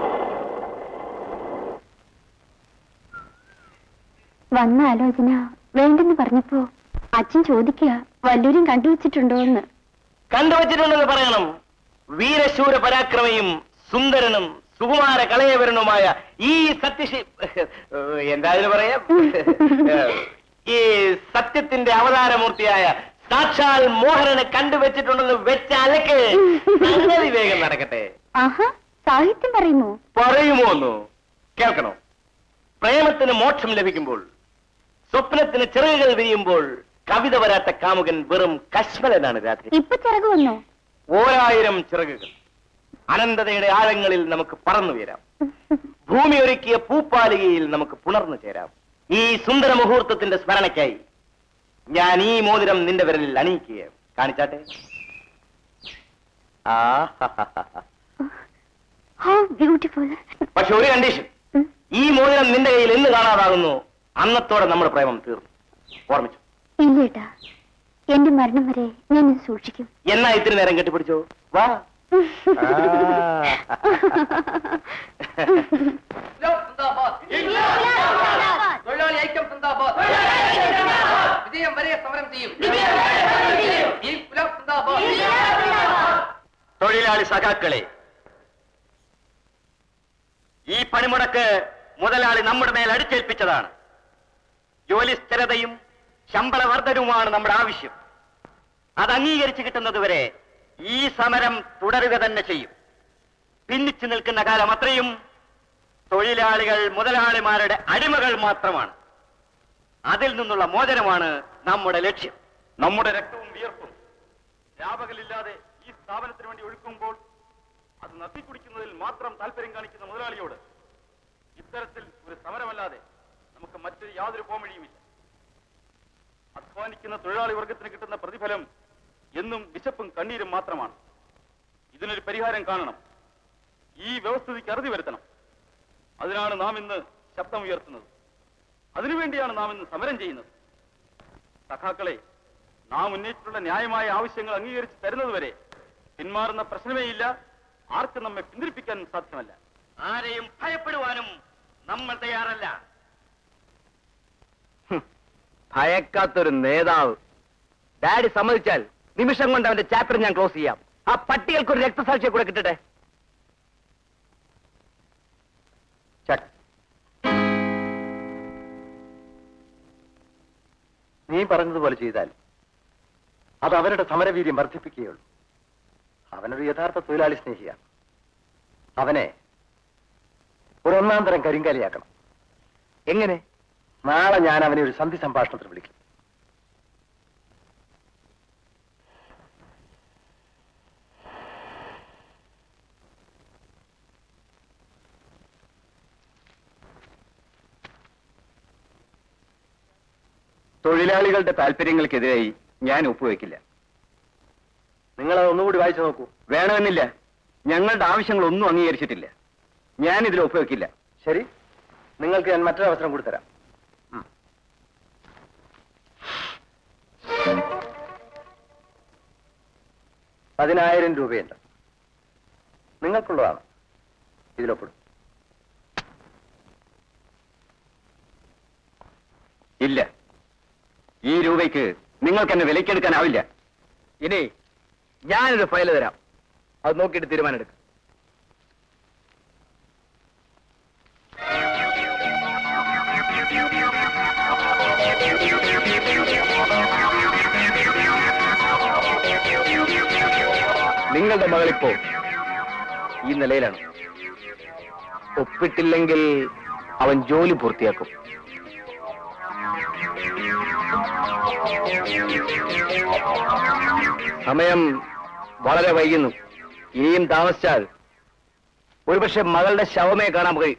വന്ന ആലോചന വേണ്ടെന്ന് പറഞ്ഞപ്പോ അച്ഛൻ ചോദിക്കുക വല്ലൂരും കണ്ടുവച്ചിട്ടുണ്ടോ എന്ന് കണ്ടുവച്ചിട്ടുണ്ടെന്ന് പറയണം വീരശൂര പരാക്രമയും സുന്ദരനും സുകുമാര കളയവരനുമായ ഈ സത്യശി എന്തായാലും പറയാം ഈ സത്യത്തിന്റെ അവതാരമൂർത്തിയായ സാക്ഷാൽ മോഹനനെ കണ്ടുവച്ചിട്ടുണ്ടെന്ന് വെച്ച അലക്ക് സംഗതി വേഗം നടക്കട്ടെ ആഹാ സാഹിത്യം പറയുന്നു പറയുമോ ഒന്ന് കേൾക്കണോ പ്രേമത്തിന് മോക്ഷം ലഭിക്കുമ്പോൾ സ്വപ്നത്തിന് ചിറകുകൾ വിരിയുമ്പോൾ കവിത വരാത്ത കാമുകൻ വെറും കശ്മലനാണ് രാത്രി ഇപ്പൊ ചിറക് വന്നോ ഓരായിരം ചിറകുകൾ അനന്തതയുടെ ആഴങ്ങളിൽ നമുക്ക് പറന്നുയരാം ഭൂമി ഒരുക്കിയ പൂപ്പാലികയിൽ നമുക്ക് പുണർന്നു ചേരാം ഈ സുന്ദര മുഹൂർത്തത്തിന്റെ സ്മരണയ്ക്കായി ഞാൻ ഈ മോതിരം നിന്റെ വിരലിൽ അണിയിക്കുകയാണ് കാണിച്ചാട്ടെ ആ ഹൗ ബ്യൂട്ടിഫുൾ പക്ഷെ ഒരു കണ്ടീഷൻ ഈ മോതിരം നിന്റെ കയ്യിൽ എന്ന് കാണാതാകുന്നു അന്നത്തോടെ നമ്മുടെ പ്രേമം തീർന്നു ഓർമ്മിച്ചു ഇല്ലേട്ടാ എന്റെ മരണം വരെ ഞാൻ ഇത് സൂക്ഷിക്കും എന്നാ ഇത്തിരി നേരം കെട്ടിപ്പിടിച്ചോ വാ തൊഴിലാളി ഐക്യം സിന്ദാബാദ് വിജയം വരെ സമരം ചെയ്യും ഇൻക്ലാബ് സിന്ദാബാദ് തൊഴിലാളി സഖാക്കളെ ഈ പണിമുടക്ക് മുതലാളി നമ്മുടെ മേൽ അടിച്ചേൽപ്പിച്ചതാണ് ജോലി സ്ഥിരതയും ശമ്പള വർധനവുമാണ് നമ്മുടെ ആവശ്യം അത് അംഗീകരിച്ചു കിട്ടുന്നതുവരെ ഈ സമരം തുടരുക തന്നെ ചെയ്യും ഭിന്നിച്ചു നിൽക്കുന്ന കാലം അത്രയും തൊഴിലാളികൾ മുതലാളിമാരുടെ അടിമകൾ മാത്രമാണ് അതിൽ നിന്നുള്ള മോചനമാണ് നമ്മുടെ ലക്ഷ്യം നമ്മുടെ രക്തവും വിയർപ്പും രാപകലില്ലാതെ ഈ സ്ഥാപനത്തിന് വേണ്ടി ഒഴുക്കുമ്പോൾ അത് നത്തിക്കുടിക്കുന്നതിൽ മാത്രം താല്പര്യം കാണിക്കുന്ന മുതലാളിയോട് ഇത്തരത്തിൽ ഒരു സമരമല്ലാതെ നമുക്ക് മറ്റൊരു യാതൊരു പോംവഴിയുമില്ല അധ്വാനിക്കുന്ന തൊഴിലാളി വർഗത്തിന് കിട്ടുന്ന പ്രതിഫലം എന്നും വിശപ്പും കണ്ണീരും മാത്രമാണ് ഇതിനൊരു പരിഹാരം കാണണം ഈ വ്യവസ്ഥിതിക്ക് അറുതി വരുത്തണം അതിനാണ് നാം ഇന്ന് ശബ്ദം ഉയർത്തുന്നത് അതിനുവേണ്ടിയാണ് നാം ഇന്ന് സമരം ചെയ്യുന്നത് സഖാക്കളെ നാം ഉന്നയിച്ചിട്ടുള്ള ന്യായമായ ആവശ്യങ്ങൾ അംഗീകരിച്ച് തരുന്നതുവരെ പിന്മാറുന്ന പ്രശ്നമേ ഇല്ല ആർക്കും നമ്മെ പിന്തിരിപ്പിക്കാൻ സാധ്യമല്ല ആരെയും ഭയപ്പെടുവാനും നമ്മൾ തയ്യാറല്ല ഭയക്കാത്തൊരു നേതാവ് ഡാഡി സമ്മതിച്ചാൽ നിമിഷം കൊണ്ട് അവന്റെ ചാപ്റ്റർ ഞാൻ ക്ലോസ് ചെയ്യാം ആ പട്ടികൾക്ക് ഒരു രക്തസാക്ഷിയെ കൂടെ കിട്ടട്ടെ ചക്. നീ പറഞ്ഞതുപോലെ ചെയ്താൽ അത് അവരുടെ സമരവീര്യം വർദ്ധിപ്പിക്കുകയുള്ളൂ അവനൊരു യഥാർത്ഥ തൊഴിലാളി സ്നേഹിയാണ് അവനെ ഒരു ഒന്നാം തരം കരിങ്കാലിയാക്കണം എങ്ങനെ നാളെ ഞാൻ അവനെ ഒരു സന്ധി സംഭാഷണത്തിന് വിളിക്കും തൊഴിലാളികളുടെ താല്പര്യങ്ങൾക്കെതിരായി ഞാൻ ഒപ്പുവെക്കില്ല നിങ്ങൾ ഒന്നുകൂടി വായിച്ചു നോക്കൂ വേണമെന്നില്ല ഞങ്ങളുടെ ആവശ്യങ്ങളൊന്നും അംഗീകരിച്ചിട്ടില്ല ഞാൻ ഇതിൽ ഒപ്പുവെക്കില്ല ശരി നിങ്ങൾക്ക് ഞാൻ മറ്റൊരു അവസരം കൂടി തരാം ഉം. പതിനായിരം രൂപയുണ്ട് നിങ്ങൾക്കുള്ളതാണ് ഇതിലൊപ്പിടും ഇല്ല ഈ രൂപയ്ക്ക് നിങ്ങൾക്ക് എന്നെ വിലക്കെടുക്കാനാവില്ല ഇനി ഞാനൊരു ഫയൽ തരാം അത് നോക്കിയിട്ട് തീരുമാനം എടുക്കാം നിങ്ങളുടെ മകളിപ്പോ ഈ നിലയിലാണ് ഒപ്പിട്ടില്ലെങ്കിൽ അവൻ ജോലി പൂർത്തിയാക്കും സമയം വളരെ വൈകുന്നു ഇനിയും താമസിച്ചാൽ ഒരുപക്ഷെ മകളുടെ ശവമേ കാണാൻ കഴിയും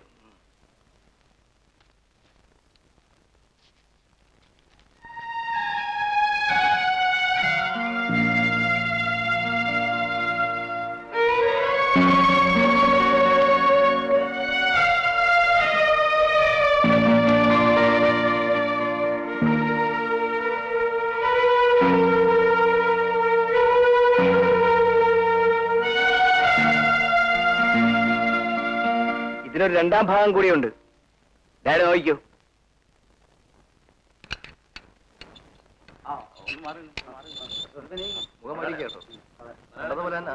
ഇതിനൊരു രണ്ടാം ഭാഗം കൂടിയുണ്ട് ഡാഡി നോക്കിക്കോ മുഖം മതി കേട്ടോ നല്ലതുപോലെ തന്നെ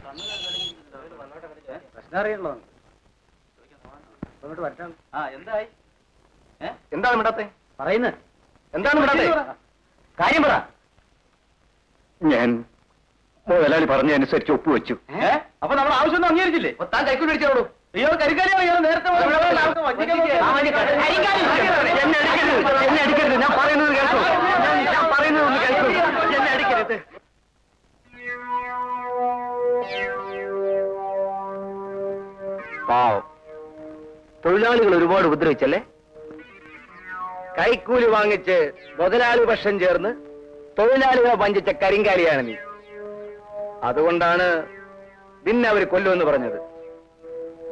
എന്താണ് മിണ്ടാത്തെ പറയുന്നത് എന്താണ് മിണ്ടാത്തെ കാര്യം പറ ഞാൻ മുതലാളി പറഞ്ഞതനുസരിച്ച് ഒപ്പുവെച്ചു അപ്പൊ നമ്മുടെ ആവശ്യമൊന്നും അംഗീകരിച്ചില്ലേ അപ്പൊ താൻ കൈക്കൂലി അടിച്ചോളൂ അയ്യോ കരിക്കാലിയോ ഇയാൾ നേരത്തെ എന്നെ അടിക്കരുത് എന്നെ അടിക്കരുത് ഞാൻ പറയുന്നത് കേൾക്കൂ ഞാൻ- ഞാൻ പറയുന്നത് ഒന്ന് കേൾക്കൂ എന്നെ അടിക്കരുത് പാവം തൊഴിലാളികൾ ഒരുപാട് ഉപദ്രവിച്ചല്ലേ കൈക്കൂലി വാങ്ങിച്ച് മുതലാളി പക്ഷം ചേർന്ന് തൊഴിലാളികളെ വഞ്ചിച്ച കരിങ്കാലിയാണ് നീ അതുകൊണ്ടാണ് നിന്നെ അവർ കൊല്ലുമെന്ന് പറഞ്ഞത്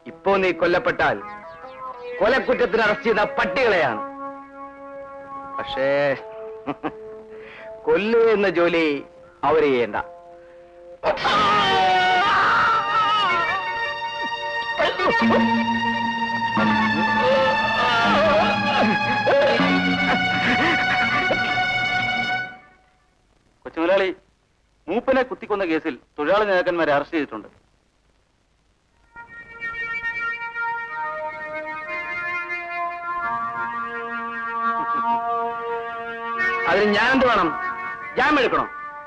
ഇപ്പോ നീ കൊല്ലപ്പെട്ടാൽ കൊലക്കുറ്റത്തിന് അറസ്റ്റ് ചെയ്ത പട്ടികളെയാണ് പക്ഷേ കൊല്ലുക എന്ന ജോലി അവർ ചെയ്യണ്ട കൊച്ചുമുതലാളി മൂപ്പനെ കുത്തിക്കൊന്ന കേസിൽ തൊഴിലാളി നേതാക്കന്മാരെ അറസ്റ്റ് ചെയ്തിട്ടുണ്ട് അതിന് ഞാൻ എന്ത് വേണം ജാമ്യം എടുക്കണോ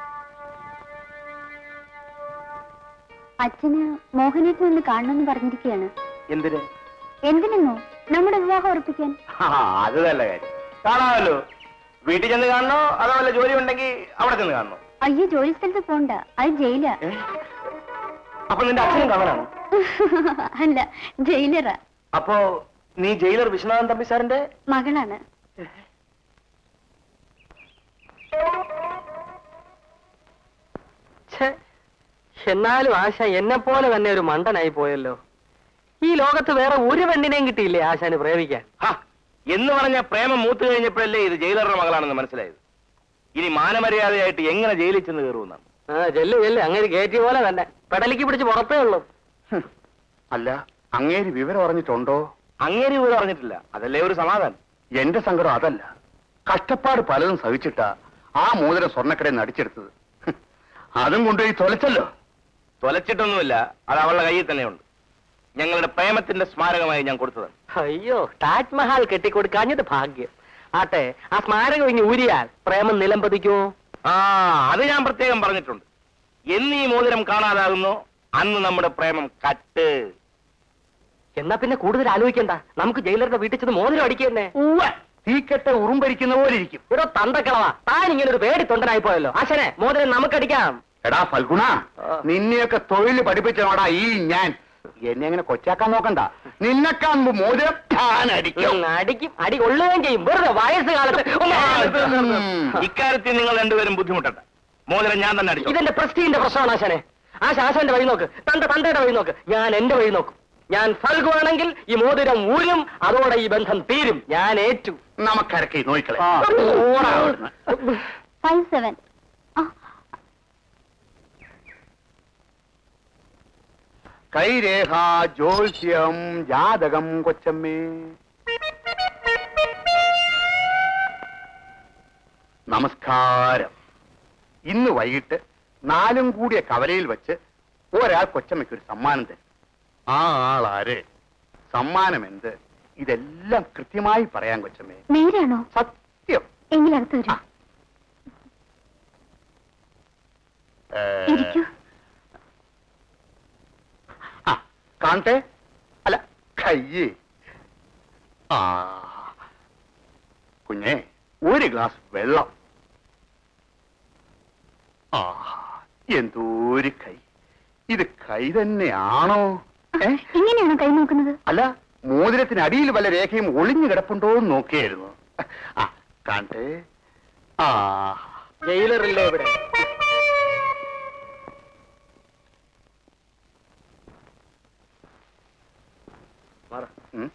അച്ഛന് മോഹനേട്ടൻ ഒന്ന് കാണണമെന്ന് പറഞ്ഞിരിക്കുകയാണ് എന്തിന് എന്തിനെന്നോ നമ്മുടെ വിവാഹം ഉറപ്പിക്കാൻ ആ, അത് നല്ല കാര്യം കാണാമല്ലോ വീട്ടിൽ ചെന്ന് കാണണോ അതോ വല്ല ജോലി ഉണ്ടെങ്കിൽ അവിടെ ചെന്ന് കാണണോ അയ്യോ ജോലി സ്ഥലത്ത് പോണ്ട അത് ജയിലാ ഏ? അപ്പൊ നിന്റെ അച്ഛനും കാണാനാണ് അല്ല ജയിലറാ അപ്പോ നീ ജയിലർ വിശ്വനാഥൻ തമ്പി സാറിന്റെ മകളാണ് ഛേ, എന്നാലും ആശ എന്നെ പോലെ തന്നെ ഒരു മണ്ടനായി പോയല്ലോ ഈ ലോകത്ത് വേറെ ഒരു പെണ്ണിനെയും കിട്ടിയില്ലേ ആശാന് പ്രേമിക്കാൻ ഹ, എന്ന് പറഞ്ഞ പ്രേമം മൂത്ത് കഴിഞ്ഞപ്പോഴല്ലേ ഇത് ജയിലറുടെ മകളാണെന്ന് മനസ്സിലായത് ഇനി മാനമര്യാദയായിട്ട് എങ്ങനെ ജയിലിൽ ചെന്ന് കയറുമെന്നാണ് ആ ചെല്ലു ചെല്ലു അങ്ങനെ കയറ്റിയ പോലെ തന്നെ പെടലിക്ക് പിടിച്ച് പുറത്തേ ഉള്ളൂ അല്ല അങ്ങേര് വിവരം അറിഞ്ഞിട്ടുണ്ടോ അങ്ങേരി പോലും അറിഞ്ഞിട്ടില്ല അതല്ലേ ഒരു സമാധാനം എന്റെ സങ്കടം അതല്ല കഷ്ടപ്പാട് പലതും സഹിച്ചിട്ടാ ആ മോതിരം സ്വർണ്ണക്കടയിൽ നടിച്ചെടുത്തത് ഹും. അതും കൊണ്ടുപോയി തൊലച്ചല്ലോ തൊലച്ചിട്ടൊന്നുമില്ല അത് അവളുടെ കയ്യിൽ തന്നെയുണ്ട് ഞങ്ങളുടെ പ്രേമത്തിന്റെ സ്മാരകമായി ഞാൻ കൊടുത്തതാണ് അയ്യോ താജ്മഹാൽ കെട്ടിക്കൊടുക്കാഞ്ഞത് ഭാഗ്യം ആട്ടെ ആ സ്മാരകം ഇനി ഊരിയാൽ പ്രേമം നിലംപതിക്കുമോ ആ അത് ഞാൻ പ്രത്യേകം പറഞ്ഞിട്ടുണ്ട് എന്ന് ഈ മോതിരം കാണാതാകുന്നോ അന്ന് നമ്മുടെ പ്രേമം കട്ട് എന്നാ പിന്നെ കൂടുതൽ ആലോചിക്കണ്ട നമുക്ക് ജയിലറുടെ വീട്ടിൽ ചെന്ന് മോതിരം അടിക്കുന്നേ തീക്കെട്ട ഉറുമ്പരിക്കുന്ന പോലെ ഇരിക്കും ഇവിടെ തന്തക്കളവാ താൻ ഇങ്ങനെ ഒരു പേടി തൊണ്ടനായി പോയല്ലോ ആശനെ മോതിരം നമുക്കടിക്കാം എടാ ഫൽഗുണ ആ. നിന്നെയൊക്കെ തൊഴിൽ പഠിപ്പിച്ചോടാ ഈ ഞാൻ എന്നെ അങ്ങനെ കൊച്ചാക്കാൻ നോക്കണ്ട നിന്നെ കാണുമ്പോ മോതിരം ഞാൻ അടിക്കും ഉം, അടിക്കും അടി കൊള്ളുകയും ചെയ്യും വെറുതെ വയസ്സ് കാലത്ത് ഒന്ന് ഉം. ഇക്കാര്യത്തിൽ നിങ്ങൾ രണ്ടുപേരും ബുദ്ധിമുട്ടണ്ട മോതിരം ഞാൻ തന്നെ അടിച്ചു ഇതെന്റെ പ്രസ്റ്റീന്റെ പ്രശ്നമാണ് ആശാനെ ആശ ആശാന്റെ വഴി നോക്ക് തന്റെ തന്തയുടെ വഴി നോക്ക് ഞാൻ എന്റെ വഴി നോക്കും ഞാൻ ഫൽഗുവാണെങ്കിൽ ഈ മോതിരം ഊരും അതോടെ ഈ ബന്ധം തീരും ഞാൻ ഏറ്റു നമുക്കരക്കി നോയിക്കളെ ആ. ഓടാ അവിടുന്ന്. ഫൈവ് സെവൻ കൈരേഖ ജ്യോത്സ്യം ജാതകം കൊച്ചമ്മേ നമസ്കാരം ഇന്ന് വൈകിട്ട് നാലും കൂടിയ കവലയിൽ വെച്ച് ഒരാൾ കൊച്ചമ്മയ്ക്ക് ഒരു സമ്മാനം തരും ആ ആളാര് സമ്മാനം എന്ത് ഇതെല്ലാം കൃത്യമായി പറയാൻ കൊച്ചമ്മേ നേരാണോ സത്യം എങ്കിലകത്ത് വരൂ ഏ, ഇരിക്കൂ ആ, കാണട്ടെ അല്ല കയ്യേ ആ കുഞ്ഞെ ഒരു ഗ്ലാസ് വെള്ളം ആ എന്തോരു കൈ ഇത് കൈ തന്നെയാണോ ഏ ഇങ്ങനെയാണോ കൈ നോക്കുന്നത് അല്ല മോതിരത്തിന് അടിയിൽ വല്ല രേഖയും ഒളിഞ്ഞു കിടപ്പുണ്ടോ എന്ന് നോക്കിയായിരുന്നു ആ കാണട്ടെ ആ ജയിലറില്ലേ ഇവിടെ ഉം.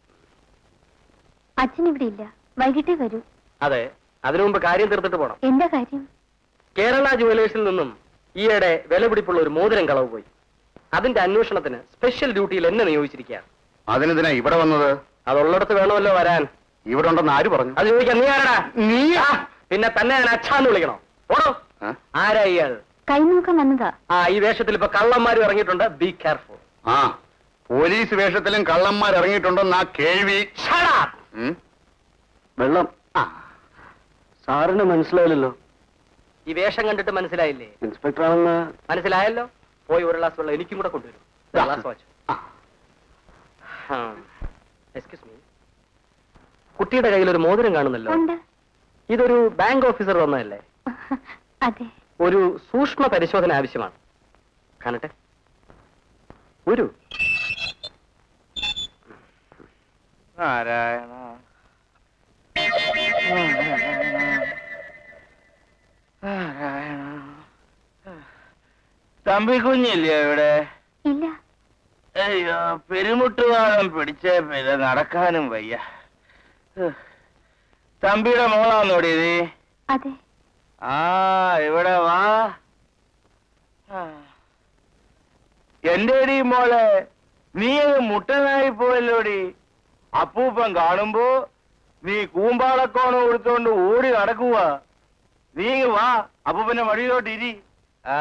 അച്ഛൻ ഇവിടെ ഇല്ല വൈകിട്ടേ വരൂ അതെ അതിനു മുമ്പ് കാര്യം തീർത്തിട്ട് പോണം എന്താ കാര്യം കേരള ജുവലേഴ്സിൽ നിന്നും ഈയിടെ വിലപിടിപ്പുള്ള ഒരു മോതിരം കളവ് പോയി അതിന്റെ അന്വേഷണത്തിന് സ്പെഷ്യൽ ഡ്യൂട്ടിയിൽ എന്നെ നിയോഗിച്ചിരിക്കുകയാണ് അതിനെന്തിനാ ഇവിടെ വന്നത് അതുള്ളിടത്ത് വേണമല്ലോ വരാൻ ഇവിടെ ഉണ്ടെന്ന് ആര് പറഞ്ഞു അത് ചോദിക്കാൻ നീ ആരടാ നീ ആ, പിന്നെ തന്നെ ഞാൻ അച്ഛാന്ന് വിളിക്കണോ ഓടോ ആ? ആരാ ഇയാൾ കൈ നോക്കാൻ വന്നതാ ആ ഈ വേഷത്തിൽ ഇപ്പൊ കള്ളന്മാരും ഇറങ്ങിയിട്ടുണ്ട് ബി കെയർഫുൾ ആ പോലീസ് വേഷത്തിലും കള്ളന്മാർ ഇറങ്ങിയിട്ടുണ്ടെന്ന് ആ കേൾവി ഉം? വെള്ളം ആ, സാറിന് മനസ്സിലായില്ലല്ലോ ഈ വേഷം കണ്ടിട്ട് മനസ്സിലായില്ലേ ഇൻസ്പെക്ടർ ആണെന്ന് മനസ്സിലായല്ലോ പോയി ഒരു ഗ്ലാസ് വെള്ളം എനിക്കും കൂടെ കൊണ്ടുവരും ഒരു ഗ്ലാസ് വാച്ച് ആ, എക്സ്ക്യൂസ് മീ കുട്ടിയുടെ കയ്യിൽ ഒരു മോതിരം കാണുന്നല്ലോ ഉണ്ട് ഇതൊരു ബാങ്ക് ഓഫീസർ തന്നതല്ലേ അതെ ഒരു സൂക്ഷ്മ പരിശോധന ആവശ്യമാണ് കാണട്ടെ ഒരു നാരായണ നാരായണ തമ്പി കുഞ്ഞില്ലേ ഇവിടെ ഇല്ല അയ്യോ പെരുമുട്ടുവാദം പിടിച്ച പിന്നെ നടക്കാനും വയ്യ ഹ്. തമ്പിയുടെ മോളാന്നോടി ഇത് അതെ ആ ഇവിടെ വാ ആ. എന്റെടി മോളെ നീ അങ്ങ് മുട്ടനായി പോയല്ലോടി അപ്പൂപ്പൻ കാണുമ്പോ നീ കൂമ്പാളക്കോണം കൊടുത്തോണ്ട് ഓടി നടക്കുക നീ ഇങ്ങ് വാ അപ്പൂപ്പന്റെ വഴിയിലോട്ട് ഇരി ആ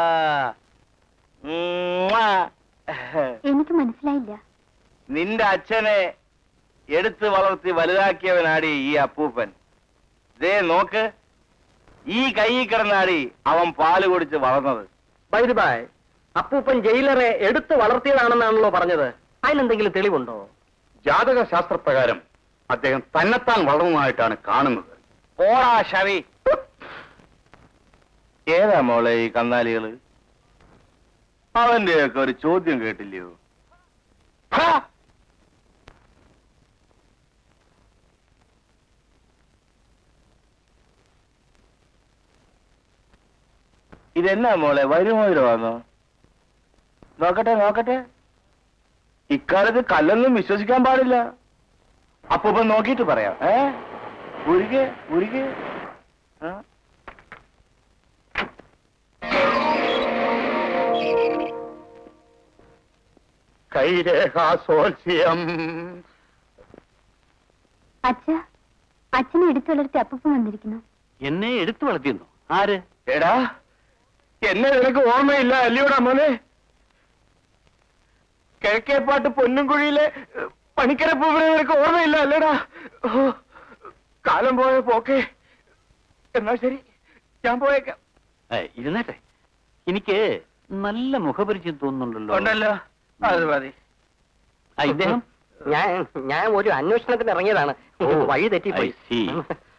ഉമ്മാ. എനിക്ക് മനസ്സിലായില്ല നിന്റെ അച്ഛനെ എടുത്ത് വളർത്തി വലുതാക്കിയവനാടി ഈ അപ്പൂപ്പൻ ദേ നോക്ക് ഈ കൈ കിടന്നാടി അവൻ പാല് കുടിച്ച് വളർന്നത് ബൈ ബായ് അപ്പൂപ്പൻ ജയിലറെ എടുത്തു വളർത്തിയതാണെന്നാണല്ലോ പറഞ്ഞത് അതിനെന്തെങ്കിലും തെളിവുണ്ടോ ജാതക ശാസ്ത്രപ്രകാരം അദ്ദേഹം തന്നെത്താൻ വളർന്നതായിട്ടാണ് കാണുന്നത് ഓടാ ഷവി ഏതാ മോളെ ഈ കന്നാലികള് അവന്റെയൊക്കെ ഒരു ചോദ്യം കേട്ടില്ലയോ ഹാ! ഇതെന്നാ മോളെ വരുമോയിരമാണോ നോക്കട്ടെ നോക്കട്ടെ ഇക്കാലത്ത് കല്ലൊന്നും വിശ്വസിക്കാൻ പാടില്ല അപ്പൊ ഇപ്പൊ നോക്കിയിട്ട് പറയാം ഏ ഉരുകെ ഉരുകെ ആ? കൈരേഖാസോത്സ്യം അച്ഛ അച്ഛനെ എടുത്തു വളർത്തി അപ്പൂപ്പൻ വന്നിരിക്കുന്നു എന്നെ എടുത്തു വളർത്തിയെന്നു ആര് എടാ എന്നെ നിനക്ക് ഓർമ്മയില്ല അല്ലയോടാ മോനെ കിഴക്കേപ്പാട്ട് പൊന്നുംകുഴിയിലെ ഏ, പണിക്കര പൂവിനെ നിനക്ക് ഓർമ്മയില്ല അല്ലേടാ ഓ, കാലം പോയ പോക്കെ എന്നാ ശരി ഞാൻ പോയേക്കാം ഇരുന്നേട്ടെ എനിക്ക് നല്ല മുഖപരിചയം തോന്നുന്നുണ്ടല്ലോ ഉണ്ടല്ലോ അത് മതി ആ, ഇദ്ദേഹം ഞാൻ ഞാൻ ഒരു അന്വേഷണത്തിന് ഇറങ്ങിയതാണ് ഓ, വഴി തെറ്റിപ്പോയി I see.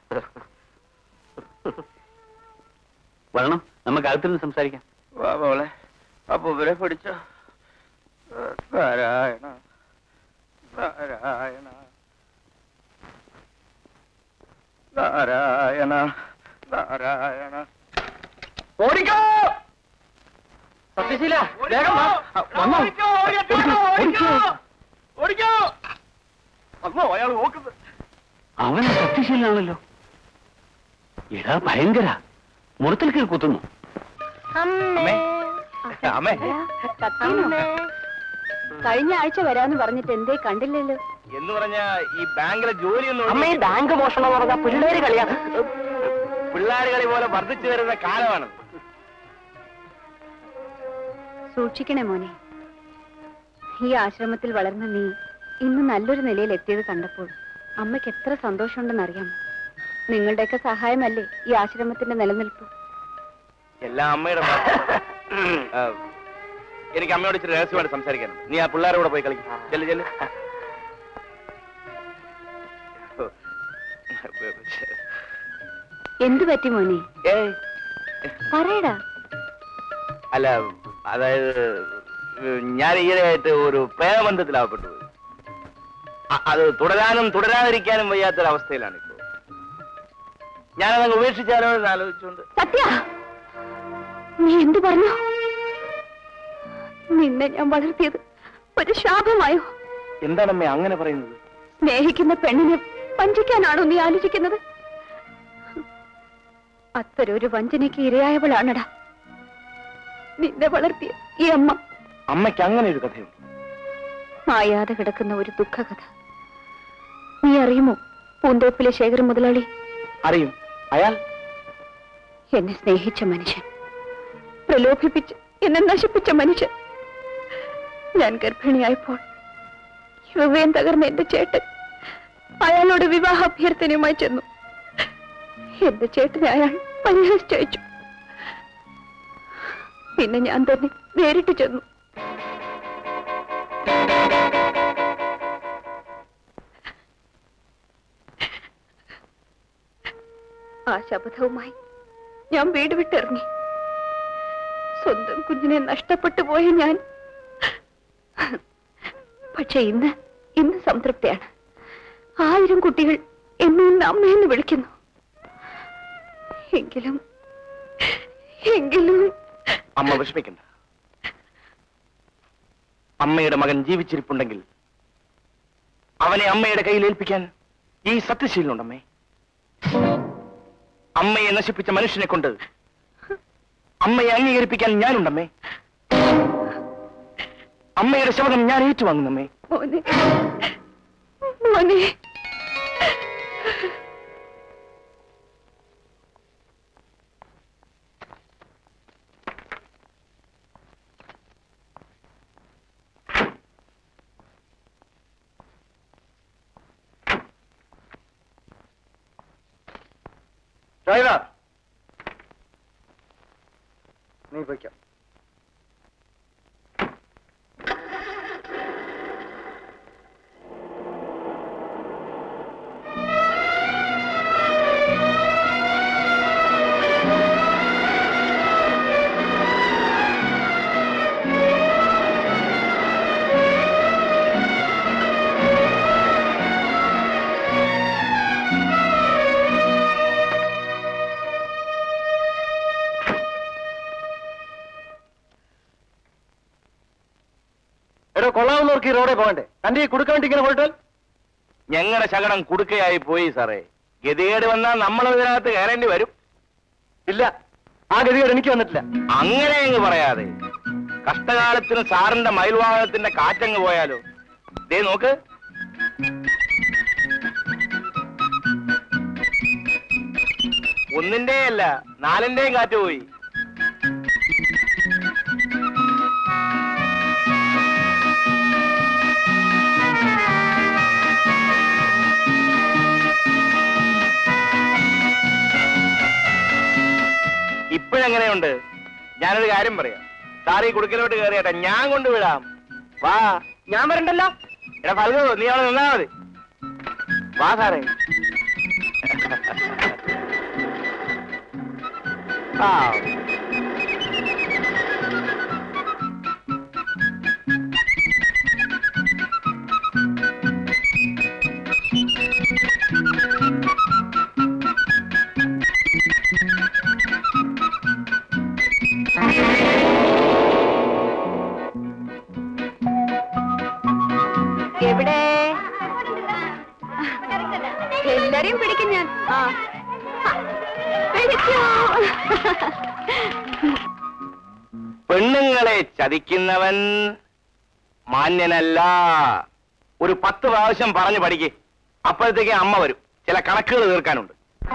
വരണം നമുക്ക് അകത്തിരുന്ന് സംസാരിക്കാം വാ മോളെ അപ്പൊ ഇവരെ പിടിച്ചോ നാരായണ നാരായണ നാരായണ നാരായണ ഓടിക്കോ സത്യശീല വേഗം വാ. വന്നോ? ഓടിക്കോ, ഓടിക്കോ, ഓടിക്കോ, ഓടിക്കോ വന്നോ അയാൾ നോക്കുന്നത് അവൻ സത്യശീലനാണല്ലോ എടാ ഭയങ്കര മുറത്തിൽ കയറി കുത്തുന്നു അമ്മേ അമ്മേ കഴിഞ്ഞ ആഴ്ച വരാന്ന് പറഞ്ഞിട്ട് എന്തേ കണ്ടില്ലല്ലോ എന്ന് പറഞ്ഞ ഈ ബാങ്കിലെ ജോലിയൊന്നും അമ്മ ഈ ബാങ്ക് മോഷണം എന്ന് പറഞ്ഞാൽ പിള്ളേര് കളിയാ പിള്ളേരുകളി പോലെ വർദ്ധിച്ചു വരുന്ന കാലമാണ് സൂക്ഷിക്കണേ മോനെ ഈ ആശ്രമത്തിൽ വളർന്ന നീ ഇന്ന് നല്ലൊരു നിലയിൽ എത്തിയത് കണ്ടപ്പോൾ അമ്മയ്ക്ക് എത്ര സന്തോഷമുണ്ടെന്ന് അറിയാമോ നിങ്ങളുടെയൊക്കെ സഹായമല്ലേ ഈ ആശ്രമത്തിന്റെ നിലനിൽപ്പ് എല്ലാം അമ്മയുടെ ഭാഗ്യം. ആ, എനിക്ക് അമ്മയോട് ഇച്ചിരി രഹസ്യമായിട്ട് സംസാരിക്കാനുണ്ട് നീ ആ പിള്ളേരെ കൂടെ പോയി കളിക്കും ചെല്ല് ചെല്ല് എന്തു പറ്റി മോനെ ഏയ് പറയടാ അല്ല അതായത് ഞാൻ ഈയിടെയായിട്ട് ഒരു പ്രേമബന്ധത്തിലാവപ്പെട്ടു പോയി അ- അത് തുടരാനും തുടരാതിരിക്കാനും വയ്യാത്തൊരവസ്ഥയിലാണ് ഇപ്പോൾ ഞാനതങ്ങ് ഉപേക്ഷിച്ചാലോ എന്ന് ആലോചിച്ചുകൊണ്ട് സത്യ നീ എന്തു പറഞ്ഞു നിന്നെ ഞാൻ വളർത്തിയത് ഒരു ശാപമായോ എന്താണമ്മേ അങ്ങനെ പറയുന്നത് സ്നേഹിക്കുന്ന പെണ്ണിനെ വഞ്ചിക്കാനാണോ നീ ആലോചിക്കുന്നത് അത്തരൊരു വഞ്ചനയ്ക്ക് ഇരയായവളാണടാ നിന്നെ വളർത്തിയ ഈ അമ്മ അമ്മയ്ക്ക് അങ്ങനെ ഒരു കഥയുണ്ട് മായാതെ കിടക്കുന്ന ഒരു ദുഃഖകഥ നീ അറിയുമോ പൂന്തോപ്പിലെ ശേഖരൻ മുതലാളി അറിയും അയാൾ എന്നെ സ്നേഹിച്ച മനുഷ്യൻ പ്രലോഭിപ്പിച്ച് എന്നെ നശിപ്പിച്ച മനുഷ്യൻ ഞാൻ ഗർഭിണിയായപ്പോൾ ഹൃദയം തകർന്ന എന്റെ ചേട്ടൻ അയാളോട് വിവാഹ അഭ്യർത്ഥനയുമായി ചെന്നു എന്റെ ചേട്ടനെ അയാൾ പരിഹസിച്ചയച്ചു പിന്നെ ഞാൻ തന്നെ നേരിട്ട് ചെന്നു ആ ശപഥവുമായി ഞാൻ വീട് വിട്ടിറങ്ങി സ്വന്തം കുഞ്ഞിനെ നഷ്ടപ്പെട്ടു പോയ ഞാൻ പക്ഷെ ഇന്ന് ഇന്ന് സംതൃപ്തിയാണ് ആയിരം കുട്ടികൾ എന്നെ ഇന്ന് അമ്മയെന്ന് വിളിക്കുന്നു എങ്കിലും എങ്കിലും അമ്മ വിഷമിക്കണ്ട അമ്മയുടെ മകൻ ജീവിച്ചിരിപ്പുണ്ടെങ്കിൽ അവനെ അമ്മയുടെ കയ്യിൽ ഏൽപ്പിക്കാൻ ഈ സത്യശീലനുണ്ടമ്മേ അമ്മയെ നശിപ്പിച്ച മനുഷ്യനെ കൊണ്ട് അമ്മയെ അംഗീകരിപ്പിക്കാൻ ഞാനുണ്ടമ്മേ അമ്മയുടെ ശബ്ദം ഞാൻ ഏറ്റുവാങ്ങുന്നമ്മേ മോനെ മോനെ ഡ്രൈവർ നീ പൊയ്ക്കോ എടോ കൊള്ളാവുന്നവർക്ക് ഈ റോഡേ പോകണ്ടേ തന്റെ ഈ കൊടുക്കാൻ വേണ്ടി ഇങ്ങനെ പോയിട്ടാൽ ഞങ്ങളുടെ ശകടം കുടുക്കയായി പോയി സാറേ ഗതികേട് വന്നാൽ നമ്മൾ ഇതിനകത്ത് കയറേണ്ടി വരും ഇല്ല ആ ഗതികേട് എനിക്ക് വന്നിട്ടില്ല അങ്ങനെ അങ്ങ് പറയാതെ കഷ്ടകാലത്തിന് സാറിന്റെ മയിൽവാഹനത്തിന്റെ കാറ്റങ്ങ് പോയാലോ ദേ നോക്ക് ഒന്നിന്റെ അല്ല നാലിന്റെയും കാറ്റ് പോയി ഇപ്പോഴെങ്ങനെയുണ്ട് ഞാനൊരു കാര്യം പറയാം സാർ ഈ കുടുക്കലോട്ട് കയറിയട്ടെ ഞാൻ കൊണ്ടുവിടാം വാ ഞാൻ വരണ്ടല്ലോ എടാ ഫൽഗോ നീ അവിടെ നിന്നാ മതി വാ സാറേ ആ എവിടെ എല്ലാരെയും പിടിക്കും ഞാൻ ആ പിടിക്കൂ പെണ്ണുങ്ങളെ ചതിക്കുന്നവൻ മാന്യനല്ല ഒരു പത്ത് പ്രാവശ്യം പറഞ്ഞു പഠിക്ക് അപ്പോഴത്തേക്ക് അമ്മ വരും ചില കണക്കുകൾ തീർക്കാനുണ്ട്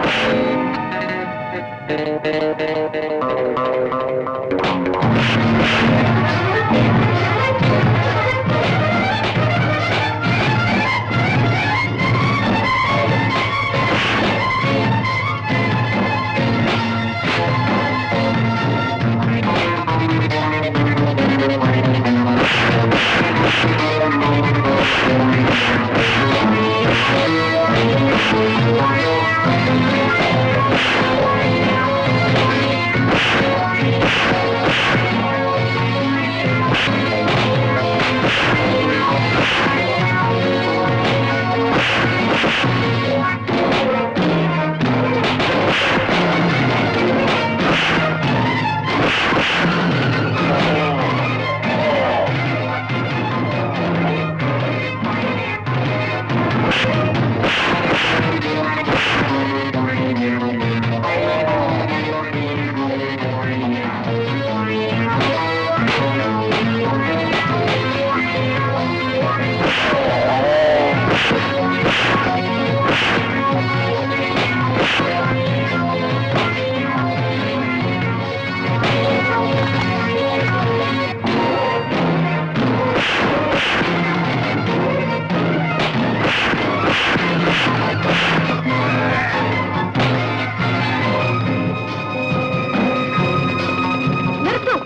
നിർത്തൂ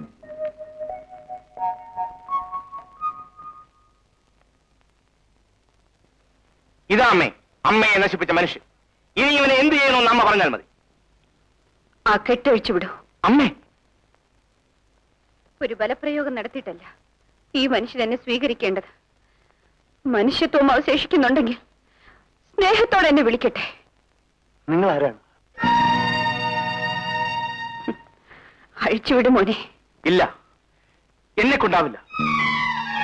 ഇതാ അമ്മേ അമ്മയെ നശിപ്പിച്ച മനുഷ്യൻ ഇനി ഇവനെ എന്ത് ചെയ്യണമെന്ന് അമ്മ പറഞ്ഞാൽ മതി ആ കെട്ടഴിച്ചു വിടൂ അമ്മേ ഒരു ബലപ്രയോഗം നടത്തിയിട്ടല്ല ഈ മനുഷ്യൻ എന്നെ സ്വീകരിക്കേണ്ടത് മനുഷ്യത്വം അവശേഷിക്കുന്നുണ്ടെങ്കിൽ സ്നേഹത്തോടെ എന്നെ വിളിക്കട്ടെ നിങ്ങൾ ആരാണ് അഴിച്ചുവിടും മോനെ ഇല്ല എന്നെ കൊണ്ടാവില്ല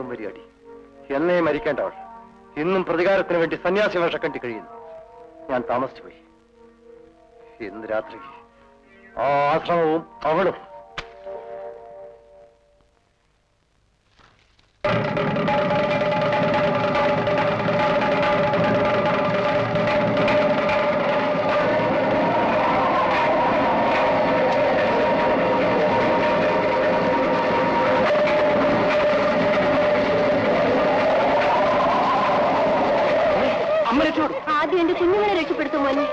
ബ്രഹ്മചാരി എന്നേ മരിക്കേണ്ടവൾ ഇന്നും പ്രതികാരത്തിന് വേണ്ടി സന്യാസി വേഷ കണ്ടി കഴിയുന്നു ഞാൻ താമസിച്ചു പോയി ഇന്ന് രാത്രി ആ ആശ്രമവും അവളും അമ്മ രക്ഷപ്പെടും ആദ്യം എന്റെ കുഞ്ഞുങ്ങളെ രക്ഷപ്പെടുത്തും മോനെ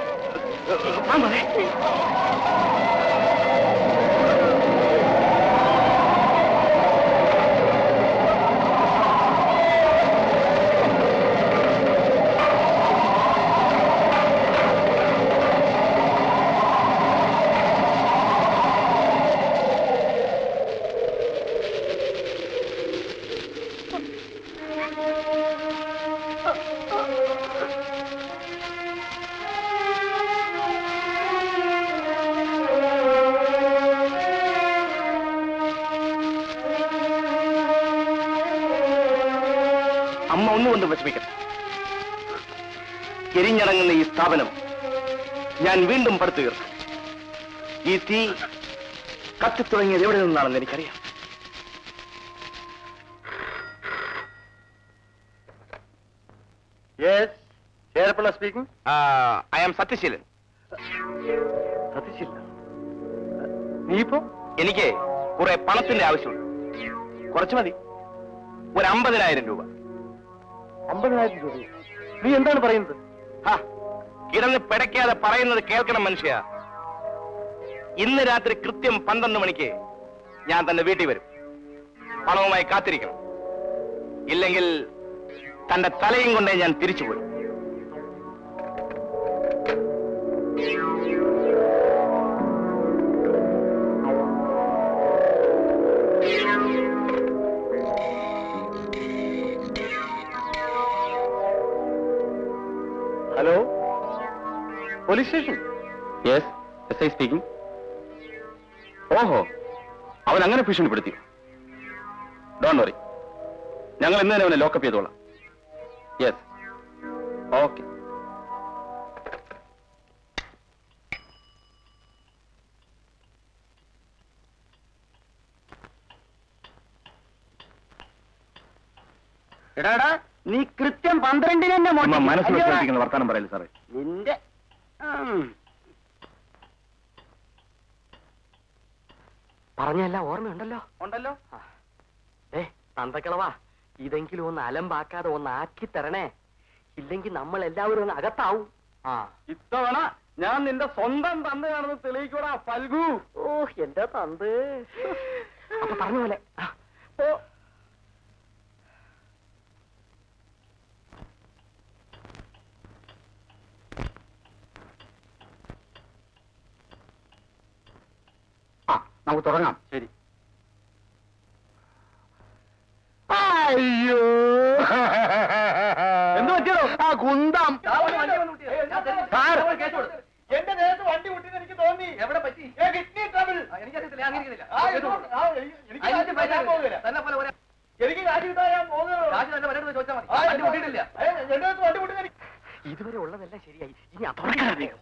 അമ്മ ഒന്നുകൊണ്ടും വിഷമിക്കട്ടെ എരിഞ്ഞടങ്ങുന്ന ഈ സ്ഥാപനം ഞാൻ വീണ്ടും പടുത്തുയർത്തും ഈ തീ കത്തിത്തുടങ്ങിയത് എവിടെ നിന്നാണെന്ന് എനിക്കറിയാം yes Cherappilla speaking I am Sathyaseelan സതീശില്ല നീയിപ്പോ എനിക്ക് കുറെ പണത്തിന്റെ ആവശ്യമുണ്ട് കുറച്ച് മതി ഒരു അമ്പതിനായിരം രൂപ അമ്പതിനായിരം രൂപ നീ എന്താണ് പറയുന്നത് ഹാ, കിടന്ന് പിടയ്ക്കാതെ പറയുന്നത് കേൾക്കണം മനുഷ്യ ഇന്ന് രാത്രി കൃത്യം പന്ത്രണ്ട് മണിക്ക് ഞാൻ തന്റെ വീട്ടിൽ വരും പണവുമായി കാത്തിരിക്കണം ഇല്ലെങ്കിൽ തന്റെ തലയും കൊണ്ടേ ഞാൻ തിരിച്ചു പോരും hello police station yes S I speaking ഓഹോ അവൻ അങ്ങനെ ഭീഷണിപ്പെടുത്തി ഡോൺ വറി ഞങ്ങൾ ഇന്ന് തന്നെ അവനെ ലോക്കപ്പ് ചെയ്തോളാം യെസ് ഓക്കെ എടാടാ നീ കൃത്യം പന്ത്രണ്ടിന് തന്നെ മോഷ്ടിച്ചു. മനസ്സിൽ അയ്യോടാ. പ്രവർത്തിക്കുന്ന വർത്താനം പറയല്ലേ സാറേ നിന്റെ ഉം. പറഞ്ഞെല്ലാം ഓർമ്മയുണ്ടല്ലോ ഉണ്ടല്ലോ ഏ തന്തക്കളവാ ഇതെങ്കിലും ഒന്ന് അലമ്പാക്കാതെ ഒന്ന് ആക്കി തരണേ ഇല്ലെങ്കിൽ നമ്മൾ എല്ലാവരും ഒന്ന് അകത്താവും ആ ഇത്തവണ ഞാൻ നിന്റെ സ്വന്തം തന്തയാണെന്ന് തെളിയിക്കൂടാ ഫൽഗു ഓ എന്റെ തന്ത് അപ്പൊ പറഞ്ഞ പോലെ ആ, ഓ ആ നമുക്ക് തുടങ്ങാം ശരി അയ്യോ എന്ത് പറ്റിയോ ആ കുന്തം സാർ എന്റെ നേരത്തെ വണ്ടി വിട്ടിന്ന് എനിക്ക് തോന്നി എവിടെ പറ്റി കിഡ്നി ട്രബിൾ എനിക്കറിയത്തില്ല എനിക്ക് കാശ് കിട്ടാൻ ഞാൻ പോകുന്നു വണ്ടി വിട്ടിട്ടില്ല എന്റെ അടുത്ത് വണ്ടി വിട്ടിന്ന് എനിക്ക് ഇതുവരെ ഉള്ളതെല്ലാം ശരിയായി ഇനി ആ തുറക്കാൻ വേഗം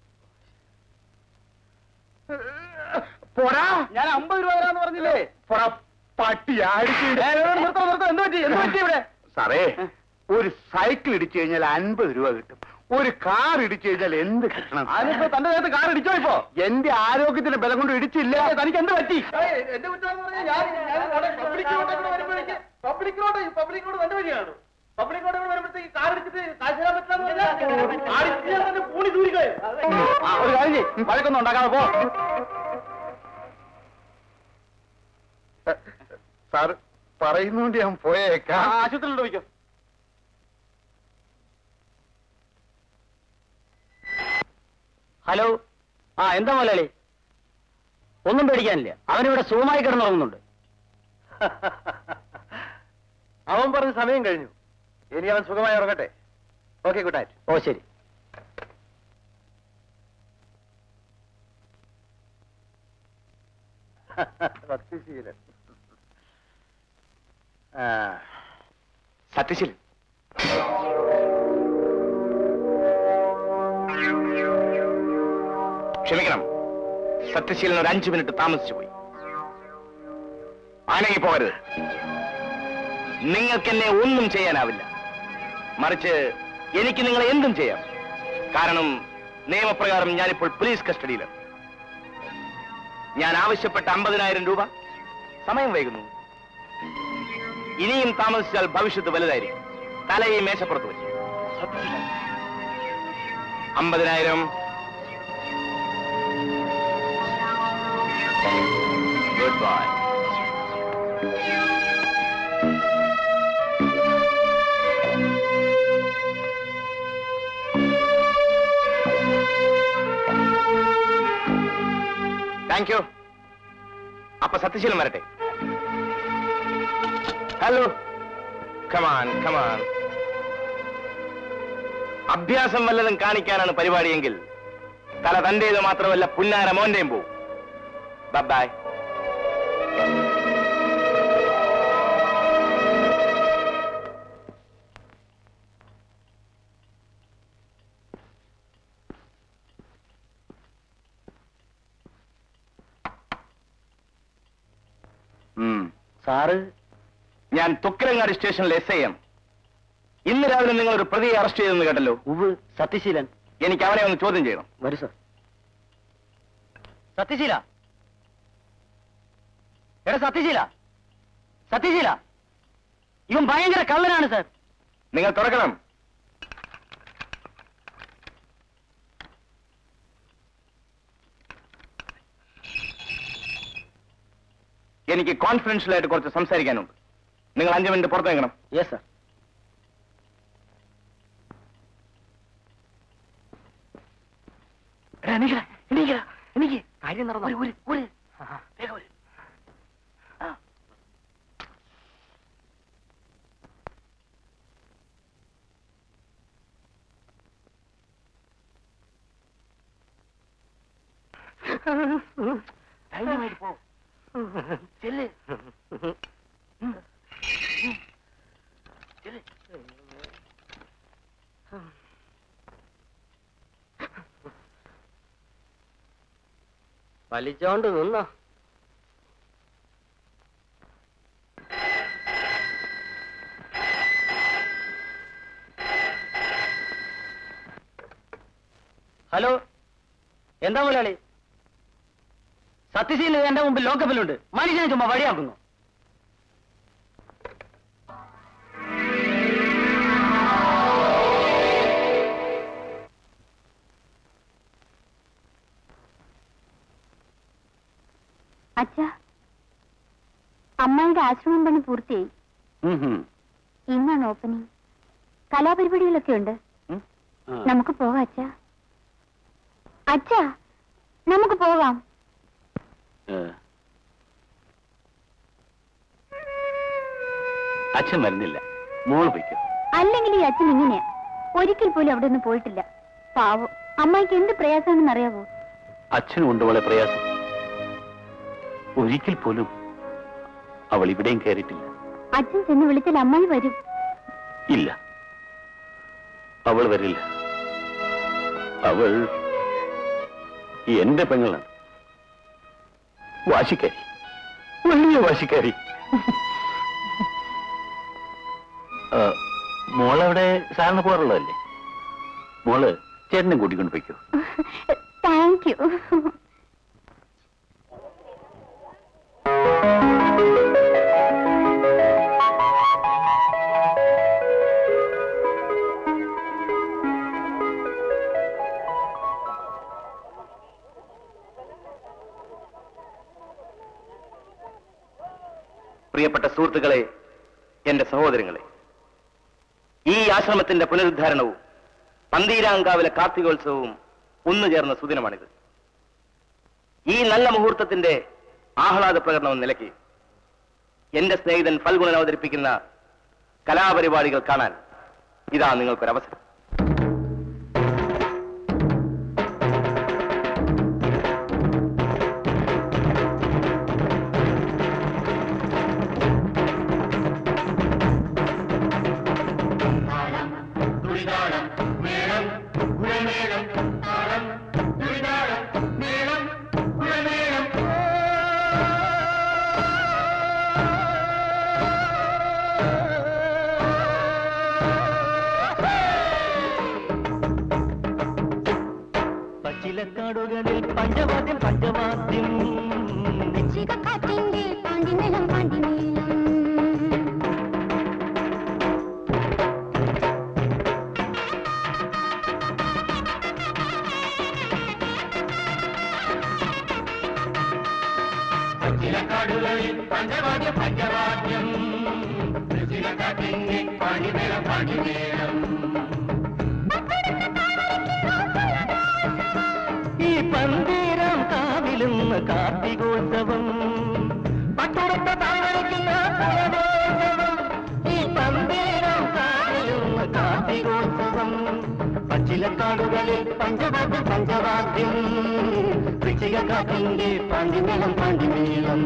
പോടാ ഞാൻ അമ്പത് രൂപ തരാന്ന് പറഞ്ഞില്ലേ പോടാ പട്ടി നിർത്തോ നിർത്തോ എന്ത് പറ്റി എന്ത് പറ്റി ഇവിടെ സാറേ ഒരു സൈക്കിൾ ഇടിച്ചു കഴിഞ്ഞാൽ അൻപത് രൂപ കിട്ടും ഒരു കാർ ഇടിച്ചു കഴിഞ്ഞാൽ എന്ത് കിട്ടണം അതിപ്പോ തന്റെ നേരത്ത് കാർ ഇടിച്ചോ ഇപ്പോ എന്റെ ആരോഗ്യത്തിന്റെ ബലം കൊണ്ട് ഇടിച്ചില്ല തനിക്ക് എന്ത് പറ്റി എന്റെ കുറ്റാന്ന് പറഞ്ഞാൽ ഞാൻ ഞാൻ പബ്ലിക് റോഡിൽ വരുമ്പോഴേക്ക് പബ്ലിക് റോഡ് പബ്ലിക് റോഡ് തന്റെ വഴിയാണ് പബ്ലിക് റോഡ് വരുമ്പോഴത്തേക്ക് കാർ ഇടിച്ചിട്ട് കാശ് തരാൻ പറ്റില്ല എന്ന് പറഞ്ഞാൽ ആടിച്ച് ഞാൻ തന്നെ പൂണി ദൂരിക്കോ ഒരു കാര്യം ചെയ്യ് വഴക്കൊന്നും ഉണ്ടാക്കാതെ പോ സാർ പറയുന്നോണ്ട് ഞാൻ പോയേക്കാം ആശുപത്രിയിലോട്ട് വയ്ക്കോ ഹലോ ആ എന്താ മുതലാളി ഒന്നും പേടിക്കാനില്ല അവനിവിടെ സുഖമായി കിടന്നുറങ്ങുന്നുണ്ട് അവൻ പറഞ്ഞ സമയം കഴിഞ്ഞു ഇനി അവൻ സുഖമായി ഉറങ്ങട്ടെ ഓക്കെ ഗുഡ് നൈറ്റ് ഓ ശരി സത്യശീലൻ സത്യശീലൻ ക്ഷമിക്കണം സത്യശീലൻ ഒരു അഞ്ചു മിനിറ്റ് താമസിച്ചു പോയി ആനങ്ങി പോകരുത് നിങ്ങൾക്ക് എന്നെ ഒന്നും ചെയ്യാനാവില്ല മറിച്ച് എനിക്ക് നിങ്ങളെ എന്തും ചെയ്യാം കാരണം നിയമപ്രകാരം ഞാനിപ്പോൾ പോലീസ് കസ്റ്റഡിയിലാണ് ഞാൻ ആവശ്യപ്പെട്ട അമ്പതിനായിരം രൂപ സമയം വൈകുന്നു ഇനിയും താമസിച്ചാൽ ഭവിഷ്യത്ത് വലുതായിരിക്കും തലയെ മേശപ്പുറത്ത് വെച്ചു അമ്പതിനായിരം ഗുഡ് ബൈ താങ്ക് യു അപ്പൊ സത്യശീലം വരട്ടെ ഹലോ കമാൻ കമാൻ അഭ്യാസം വല്ലതും കാണിക്കാനാണ് പരിപാടിയെങ്കിൽ തല തന്റേത് മാത്രമല്ല പുന്നാര മോന്റെയും പോവും ബൈ സാറ് ഞാൻ തുക്കരങ്ങാടി സ്റ്റേഷനിലെ എസ് ഐ എം ഇന്ന് രാവിലെ നിങ്ങൾ ഒരു പ്രതിയെ അറസ്റ്റ് ചെയ്തെന്ന് കേട്ടല്ലോ ഉവ് സത്യശീലൻ എനിക്ക് അവനെ ഒന്ന് ചോദ്യം ചെയ്യണം വരൂ സാർ സത്യശീല എടാ സത്യശീല സത്യശീല ഇവൻ ഭയങ്കര കള്ളനാണ് സാർ നിങ്ങൾ തുറക്കണം എനിക്ക് കോൺഫിഡൻഷ്യൽ ആയിട്ട് കുറച്ച് സംസാരിക്കാനുണ്ട് നിങ്ങൾ അഞ്ചു മിനിറ്റ് പുറത്ത് നിൽക്കണം യെസ് സാർ കാര്യം നടന്നു വലിച്ചോണ്ട് നിന്നോ ഹലോ എന്താ മുതലാളി സത്യശീല എന്റെ മുമ്പിൽ ലോക്കപ്പിലുണ്ട് മനുഷ്യനെ ചുമ്മാ വഴിയാക്കുന്നു അച്ഛാ അമ്മായിയുടെ ആശ്രമം പണി പൂർത്തിയായി ഇന്നാണ് ഓപ്പണിംഗ് കലാപരിപാടികളൊക്കെ ഉണ്ട് നമുക്ക് പോകാം അച്ഛാ അച്ഛാ നമുക്ക് പോകാം അച്ഛൻ വരുന്നില്ല മോള് പൊയ്ക്കോ അല്ലെങ്കിൽ ഈ അച്ഛൻ ഇങ്ങനെയാ ഒരിക്കൽ പോലും അവിടെ ഒന്നും പോയിട്ടില്ല പാവം അമ്മായിക്ക് എന്ത് പ്രയാസമാണെന്ന് അറിയാവോ അച്ഛനും ഉണ്ട് വളരെ പ്രയാസം ഒരിക്കൽ പോലും അവൾ ഇവിടെയും കയറിയിട്ടില്ല അച്ഛൻ ചെന്ന് വിളിച്ചാൽ അമ്മായി വരും ഇല്ല അവൾ വരില്ല അവൾ എന്റെ പെങ്ങളാണ് വാശിക്കാരി വലിയ വാശിക്കാരി ആ, മോളവിടെ സാറിന് പോകാറുള്ളതല്ലേ മോള് ചേട്ടനെ കൂട്ടിക്കൊണ്ട് പോയിക്കോ താങ്ക് യു പ്രിയപ്പെട്ട സുഹൃത്തുക്കളെ എന്റെ സഹോദരങ്ങളെ ഈ ആശ്രമത്തിന്റെ പുനരുദ്ധാരണവും പന്തീരാങ്കാവിലെ കാർത്തികോത്സവവും ഒന്നു ചേർന്ന സുദിനമാണിത് ഈ നല്ല മുഹൂർത്തത്തിന്റെ ആഹ്ലാദ പ്രകടനം എന്ന നിലയ്ക്ക് എന്റെ സ്നേഹിതൻ ഫൽഗുണൻ അവതരിപ്പിക്കുന്ന കലാപരിപാടികൾ കാണാൻ ഇതാ നിങ്ങൾക്കൊരവസരം പച്ചിലക്കാടുകളിൽ പഞ്ചവാദ്യം പഞ്ചവാദ്യം കാറ്റിന്റെ പാണ്ടിനിലം പാണ്ടിനീളം ഈ പന്തീരാം കാവിലും കാർത്തികോത്സവം പട്ടുടുത്ത താഴ്വരയ്ക്കുന്ന പുലവോത്സവം ഈ പന്തീരാം കാവിലും കാർത്തികോത്സവം പച്ചിലക്കാടുകളിൽ പഞ്ചവാദ്യം പഞ്ചവാദ്യം വൃശ്ചികക്കാറ്റിന്റെ പാണ്ടിമേളം പാണ്ടിമേളം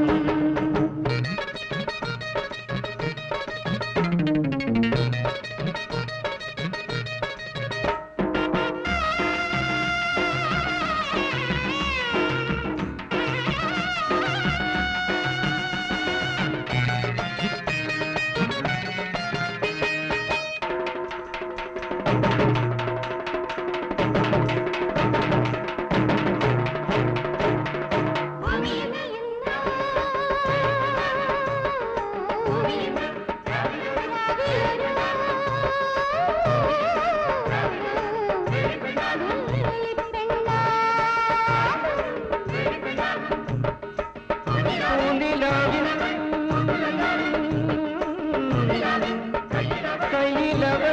പൂനിലാവിൻ കയ്യിലവ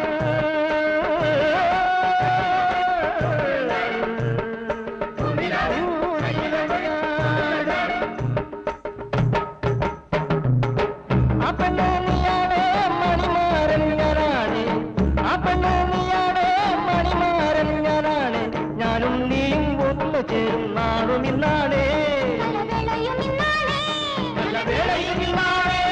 അപ്പണ്ണൂനിയാടെ മണിമാരൻ ഞാനാണ് അപ്പണ്ണൂനിയാടെ മണിമാരൻ ഞാനാണ് ഞാനും നീയും ഒന്നു ചേരും നാളും ഇന്നാണേ നല്ല വേളയും ഇന്നാണേ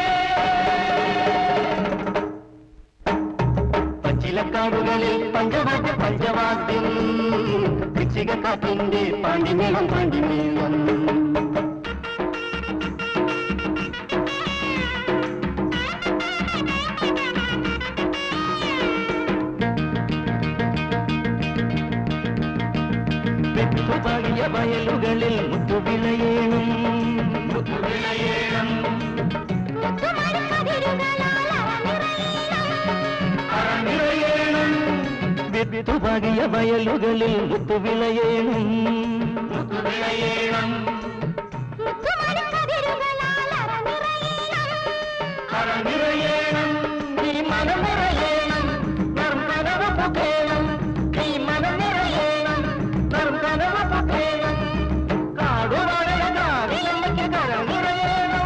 പച്ചിലക്കാടുകളിൽ പഞ്ചവാദ്യ പഞ്ചവാദ്യം വൃശ്ചികക്കാറ്റിന്റെ പാണ്ടിമേളം പാണ്ടിമേളം വെട്ടുപാടിയ വയലുകളിൽ മുത്തുവിളയേണം മുത്തുവിളയേണം വിത്തുപാടിയ വയലുകളിൽ മുത്തുവിളയേണം മുത്തുവിളയേണം നിറയേണം ഈ മനം നിറയേണം നർമ്മനവ പുകേണം ഈ മനം നിറയേണം നർമ്മനവ പുകേണം കാടുവാഴ കാവിലമ്മയ്ക്ക് കരം നിറയേണം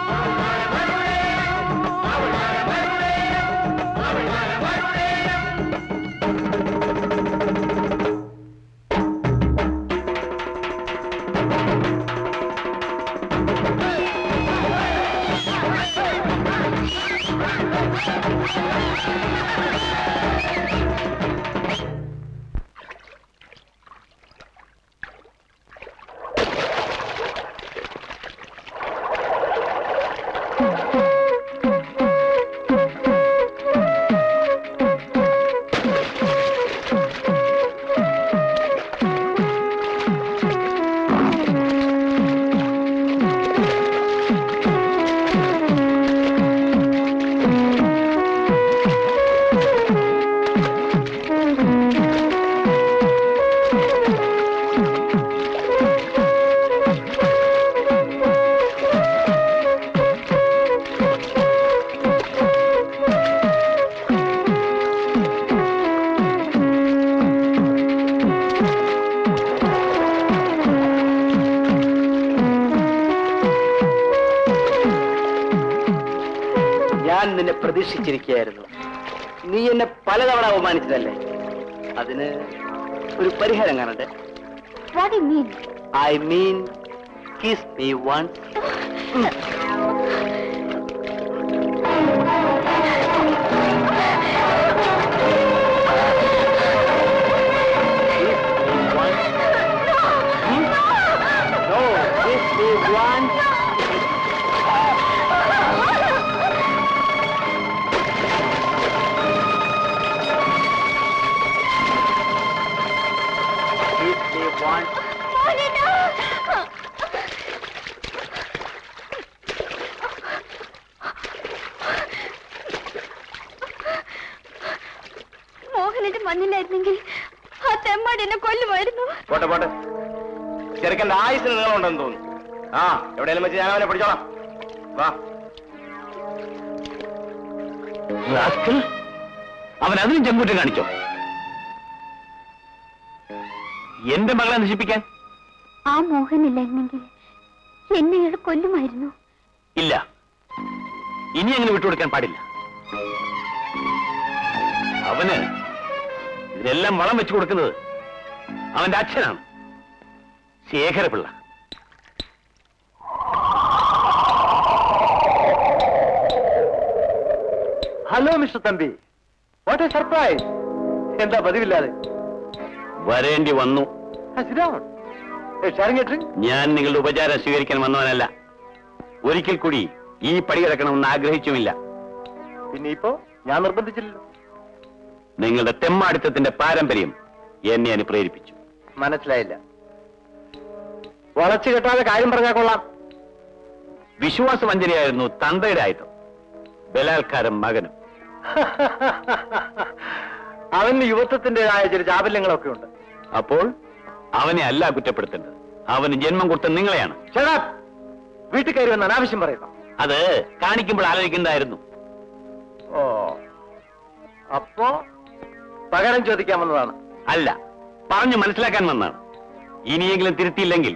ഞാൻ നിന്നെ പ്രതീക്ഷിച്ചിരിക്കുകയായിരുന്നു നീ എന്നെ പലതവണ അവമാനിച്ചതല്ലേ അതിന് ഒരു പരിഹാരം കാണട്ടെ what you mean I mean kiss me one ആ എന്നിട്ടും വന്നില്ലായിരുന്നെങ്കിൽ ആ തെമ്മാടി എന്നെ കൊല്ലുമായിരുന്നു പോട്ടെ പോട്ടെ ചെറുക്കന്റെ ആയുസിന് നീളമുണ്ടെന്ന് തോന്നുന്നു ആ എവിടെയെങ്കിലും വെച്ച് ഞാൻ അവനെ പിടിച്ചോളാം വാ റാസ്കൽ, അവൻ അതിനും ചെങ്കൂറ്റം കാണിച്ചോ എന്റെ മകളെ നശിപ്പിക്കാൻ ആ മോഹൻ ഇല്ലായിരുന്നെങ്കിൽ എന്നെ ഇയാൾ കൊല്ലുമായിരുന്നു ഇല്ല ഇനി അങ്ങനെ വിട്ടുകൊടുക്കാൻ പാടില്ല അവന് ഇതിനെല്ലാം വളം വെച്ചു കൊടുക്കുന്നത് അവന്റെ അച്ഛനാണ് Sekharapilla hello mister Thampi what a surprise എന്താ പതിവില്ലാതെ വരേണ്ടി വന്നു ഷാരിങ് ഡ്രിങ്ക് ഞാൻ നിങ്ങളുടെ ഉപചാരം സ്വീകരിക്കാൻ വന്നവനല്ല ഒരിക്കൽ കൂടി ഈ പടി കിടക്കണമെന്ന് ആഗ്രഹിച്ചുമില്ല പിന്നെ ഇപ്പോ ഞാൻ നിർബന്ധിച്ചില്ലല്ലോ നിങ്ങളുടെ തെമ്മാടിത്തത്തിന്റെ പാരമ്പര്യം എന്നെ അതിന് പ്രേരിപ്പിച്ചു മനസ്സിലായില്ല വളച്ചു കെട്ടാതെ കാര്യം പറഞ്ഞാൽ കൊള്ളാം വിശ്വാസവഞ്ചനയായിരുന്നു തന്തയുടെ ആയുധം ബലാത്കാരം മകനും അവന് യുവത്വത്തിന്റേതായ ചില ചാബല്യങ്ങളൊക്കെ ഉണ്ട് അപ്പോൾ അവനെ അല്ല കുറ്റപ്പെടുത്തേണ്ടത് അവന് ജന്മം കൊടുത്ത നിങ്ങളെയാണ് ചേട്ടാ വീട്ടിൽ കയറി വന്ന് അനാവശ്യം പറയുന്നു അത് കാണിക്കുമ്പോൾ ആലോചിക്കേണ്ടായിരുന്നു ഓ അപ്പോ പകരം ചോദിക്കാൻ വന്നതാണ് അല്ല പറഞ്ഞു മനസ്സിലാക്കാൻ വന്നാണ് ഇനിയെങ്കിലും തിരുത്തിയില്ലെങ്കിൽ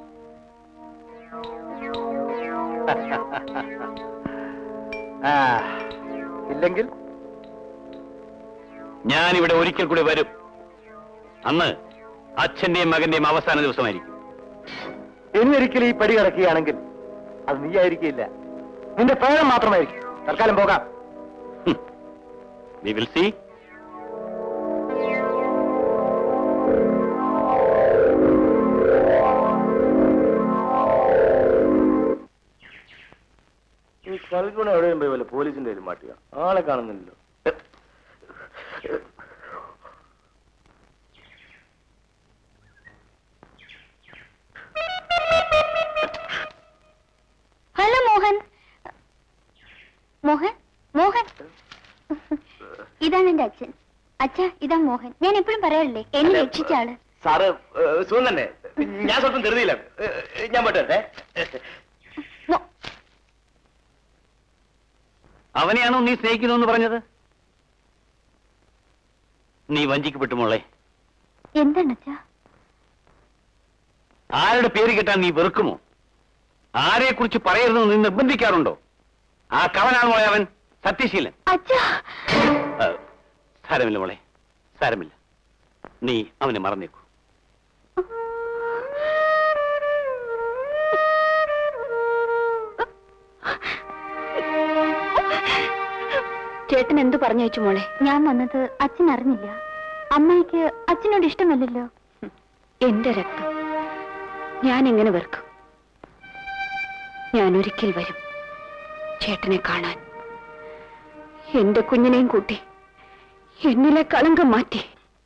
ആ, ഇല്ലെങ്കിൽ ഞാൻ ഇവിടെ ഒരിക്കൽ കൂടി വരും അന്ന് അച്ഛന്റെയും മകന്റെയും അവസാന ദിവസമായിരിക്കും ഇന്നൊരിക്കലും ഈ പടി കിടക്കുകയാണെങ്കിൽ അത് നീ ആയിരിക്കില്ല നിന്റെ പ്രേരം മാത്രമായിരിക്കും തൽക്കാലം പോകാം വി വിൽ സീ ഈ കളിക്കുണ എവിടെയും പോയി വല്ല പോലീസിന്റെ കയ്യിൽ മാറ്റുക ആളെ കാണുന്നില്ലല്ലോ ഹലോ മോഹൻ മോഹൻ മോഹൻ ഇതാണ് എന്റെ അച്ഛൻ അച്ഛാ ഇതാ മോഹൻ ഞാൻ എപ്പോഴും പറയാറില്ലേ എന്നെ രക്ഷിച്ച ആള് സാറ് ഏഹ്, സുഖം തന്നെ ഞാൻ സ്വല്പം ധൃതിയില്ല ഞാൻ പറ്റേ മോ- അവനെയാണോ നീ സ്നേഹിക്കുന്നു പറഞ്ഞത് നീ വഞ്ചിക്കപ്പെട്ടു മോളെ എന്താണ് അച്ഛാ ആരുടെ പേര് കേട്ടാൽ നീ വെറുക്കുമോ ആരെ കുറിച്ച് പറയരുതെന്ന് നീ നിർബന്ധിക്കാറുണ്ടോ ആ കവനാണ് മോളെ അവൻ സത്യശീലൻ അച്ഛാ ആ, സാരമില്ല മോളെ സാരമില്ല നീ അവനെ മറന്നേക്കൂ ചേട്ടൻ എന്തു പറഞ്ഞു വെച്ചു മോളെ ഞാൻ വന്നത് അച്ഛൻ അറിഞ്ഞില്ല അമ്മയ്ക്ക് അച്ഛനോട് ഇഷ്ടമല്ലല്ലോ എന്റെ രക്തം ഞാൻ എങ്ങനെ വെറുക്കും ഞാൻ ഒരിക്കൽ വരും ചേട്ടനെ കാണാൻ എന്റെ കുഞ്ഞിനെയും കൂട്ടി എന്നിലെ കളങ്കം മാറ്റി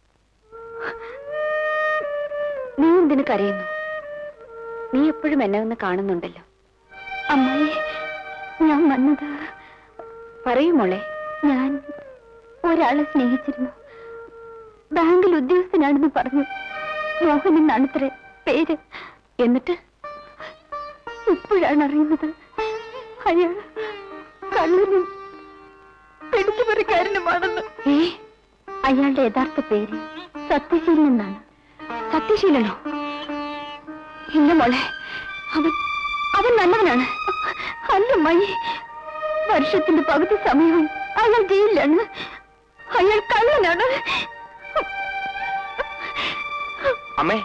നീ എന്തിനു കരയുന്നു നീ എപ്പോഴും എന്നെ ഒന്ന് കാണുന്നുണ്ടല്ലോ അമ്മായി ഞാൻ വന്നത് പറയൂ മോളെ ഞാൻ ഒരാളെ സ്നേഹിച്ചിരുന്നു ബാങ്കിൽ ഉദ്യോഗസ്ഥനാണെന്ന് പറഞ്ഞു മോഹൻ എന്നാണത്രേ പേര് എന്നിട്ട് ഇപ്പോഴാണ് അറിയുന്നത് അയാൾ കള്ളനും പിടിച്ചുപറിക്കാരനുമാണെന്ന് ഏ അയാളുടെ യഥാർത്ഥ പേര് സത്യശീലൻ എന്നാണ് സത്യശീലനോ ഇല്ല മോളെ അവൻ അവൻ നല്ലവനാണ് അല്ല മൈ വർഷത്തിന്റെ പകുതി സമയവും അയാൾ ജയിലിലാണ് അയാൾ കള്ളനാണ് അമ്മേ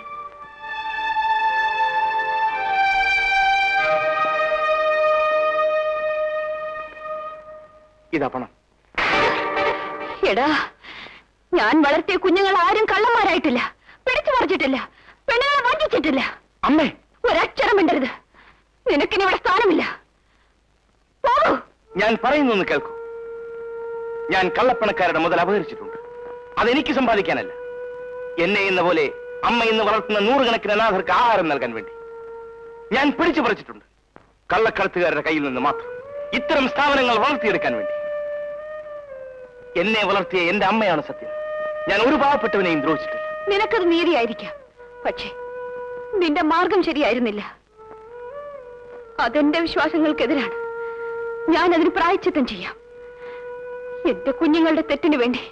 ഇതാ പണം എടാ ഞാൻ വളർത്തിയ കുഞ്ഞുങ്ങൾ ആരും കള്ളന്മാരായിട്ടില്ല പിടിച്ചു പറിച്ചിട്ടില്ല പെണ്ണുങ്ങളെ വഞ്ചിച്ചിട്ടില്ല അമ്മേ ഒരക്ഷരം മിണ്ടരുത് നിനക്കിനി ഇവിടെ സ്ഥാനമില്ല പോകൂ ഞാൻ പറയുന്നൊന്ന് കേൾക്കൂ ഞാൻ കള്ളപ്പണക്കാരുടെ മുതൽ അപഹരിച്ചിട്ടുണ്ട് അതെനിക്ക് സമ്പാദിക്കാനല്ല എന്നെ എന്ന പോലെ അമ്മ ഇന്ന് വളർത്തുന്ന നൂറുകണക്കിന് അനാഥർക്ക് ആഹാരം നൽകാൻ വേണ്ടി ഞാൻ പിടിച്ചു പറിച്ചിട്ടുണ്ട് കള്ളക്കടത്തുകാരുടെ കയ്യിൽ നിന്ന് മാത്രം ഇത്തരം സ്ഥാപനങ്ങൾ വളർത്തിയെടുക്കാൻ വേണ്ടി എന്നെ വളർത്തിയ എന്റെ അമ്മയാണ് സത്യം ഞാൻ ഒരു പാവപ്പെട്ടവനെയും ദ്രോഹിച്ചിട്ടില്ല നിനക്കത് നീതിയായിരിക്കാം പക്ഷേ നിന്റെ മാർഗം ശരിയായിരുന്നില്ല അതെന്റെ വിശ്വാസങ്ങൾക്കെതിരാണ് ഞാൻ അതിന് പ്രായച്ചിത്തം ചെയ്യാം എന്റെ കുഞ്ഞുങ്ങളുടെ തെറ്റിന് വേണ്ടി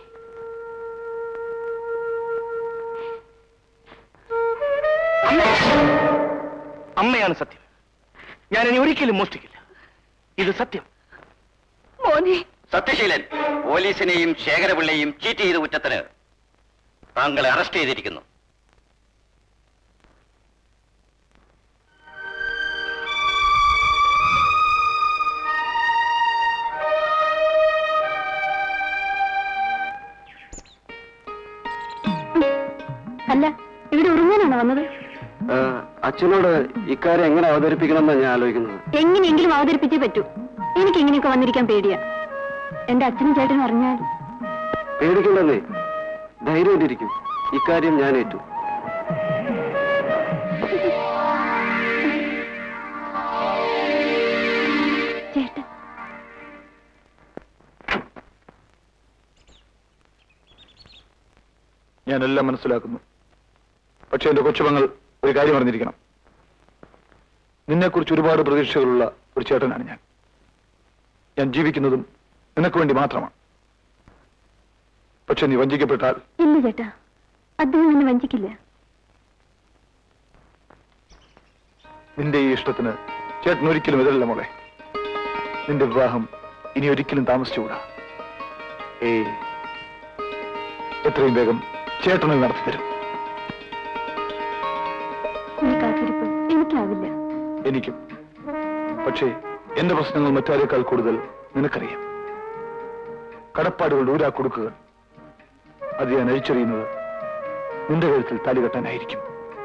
അമ്മയാണ് സത്യം ഞാൻ ഇനി ഒരിക്കലും മോഷ്ടിക്കില്ല ഇത് സത്യം മോനെ സത്യശീലൻ പോലീസിനെയും ശേഖരപിള്ളയെയും ചീറ്റ് ചെയ്ത കുറ്റത്തിന് താങ്കളെ അറസ്റ്റ് ചെയ്തിരിക്കുന്നു അല്ല ഇവിടെ ഉറങ്ങാനാണോ വന്നത് അച്ഛനോട് ഇക്കാര്യം എങ്ങനെ അവതരിപ്പിക്കണമെന്ന് ഞാൻ ആലോചിക്കുന്നത് എങ്ങനെയെങ്കിലും അവതരിപ്പിച്ചേ പറ്റൂ എനിക്ക് ഇങ്ങനെയൊക്കെ വന്നിരിക്കാൻ പേടിയാ എന്റെ അച്ഛനും ചേട്ടനും അറിഞ്ഞാൽ പേടിക്കണ്ടെന്നേ ധൈര്യമായിട്ടിരിക്കും ഇക്കാര്യം ഞാൻ ഏറ്റു ചേട്ടൻ ഞാനെല്ലാം മനസ്സിലാക്കുന്നു പക്ഷെ എന്റെ കൊച്ചുമങ്ങൾ ഒരു കാര്യം അറിഞ്ഞിരിക്കണം നിന്നെക്കുറിച്ച് ഒരുപാട് പ്രതീക്ഷകളുള്ള ഒരു ചേട്ടനാണ് ഞാൻ ഞാൻ ജീവിക്കുന്നതും നിനക്ക് വേണ്ടി മാത്രമാണ് പക്ഷെ നീ വഞ്ചിക്കപ്പെട്ടാൽ ഇല്ല ചേട്ടാ അദ്ദേഹം എന്നെ വഞ്ചിക്കില്ല നിന്റെ ഈ ഇഷ്ടത്തിന് ചേട്ടൻ ഒരിക്കലും എതിരല്ല മോളെ നിന്റെ വിവാഹം ഇനി ഒരിക്കലും താമസിച്ചുകൂടാ ഏയ് എത്രയും വേഗം ചേട്ടനിൽ നടത്തി തരും ഈ കാത്തിരിപ്പ് എനിക്കാവില്ല എനിക്കും പക്ഷേ എന്റെ പ്രശ്നങ്ങൾ മറ്റാരേക്കാൾ കൂടുതൽ നിനക്കറിയാം കടപ്പാടുകളുടെ ഊരാ കൊടുക്കുക അത് ഞാൻ അഴിച്ചെറിയുന്നത് നിന്റെ കഴുത്തിൽ താലി കെട്ടാനായിരിക്കും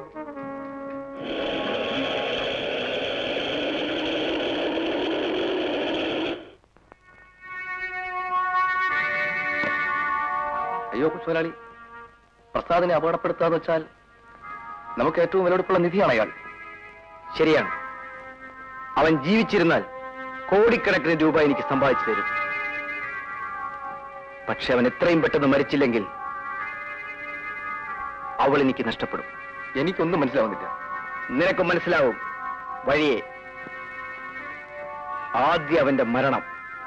അയ്യോ കുശോലാളി പ്രസാദിനെ അപകടപ്പെടുത്താന്ന് വെച്ചാൽ നമുക്ക് ഏറ്റവും വിലപിടിപ്പുള്ള നിധിയാണ് അയാൾ ശരിയാണ് അവൻ ജീവിച്ചിരുന്നാൽ കോടിക്കണക്കിന് രൂപ എനിക്ക് സമ്പാദിച്ചു തരും പക്ഷെ അവൻ എത്രയും പെട്ടെന്ന് മരിച്ചില്ലെങ്കിൽ അവൾ എനിക്ക് നഷ്ടപ്പെടും എനിക്കൊന്നും മനസ്സിലാവുന്നില്ല നിനക്ക് മനസ്സിലാവും വഴിയെ ആദ്യം അവന്റെ മരണം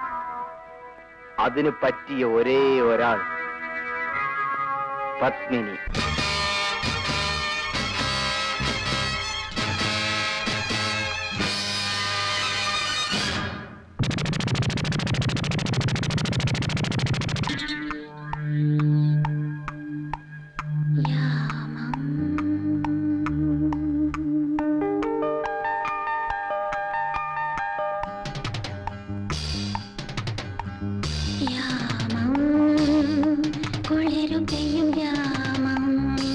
അതിന് പറ്റിയ ഒരേ ഒരാൾ പത്മിനി യാമം കുളിരു പെയ്യും യാമം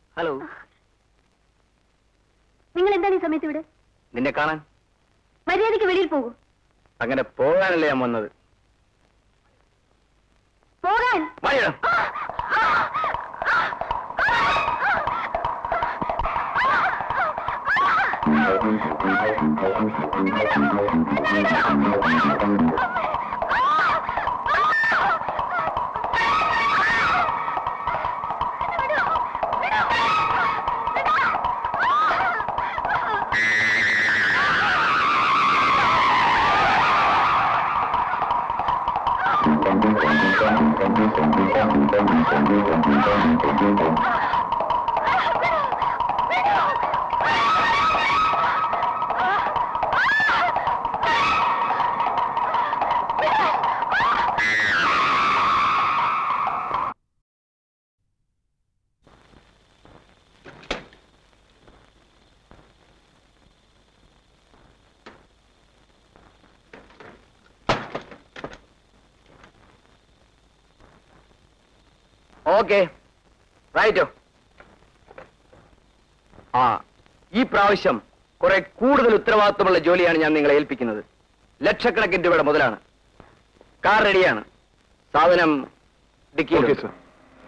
ഹലോ നിങ്ങൾ എന്താണ് ഈ സമയത്ത് ഇവിടെ നിന്നെ കാണാൻ മര്യാദയ്ക്ക് വെളിയിൽ പോകൂ അങ്ങനെ പോകാനല്ലേ ഞാൻ വന്നത് പോകാൻ മതിയോ? ഓക്കെ റൈറ്റോ ആ ഈ പ്രാവശ്യം കുറെ കൂടുതൽ ഉത്തരവാദിത്വമുള്ള ജോലിയാണ് ഞാൻ നിങ്ങളെ ഏൽപ്പിക്കുന്നത് ലക്ഷക്കണക്കിന് രൂപയുടെ മുതലാണ് കാർ റെഡിയാണ് സാധനം ഡിക്കിയിൽ ഓക്കെ സർ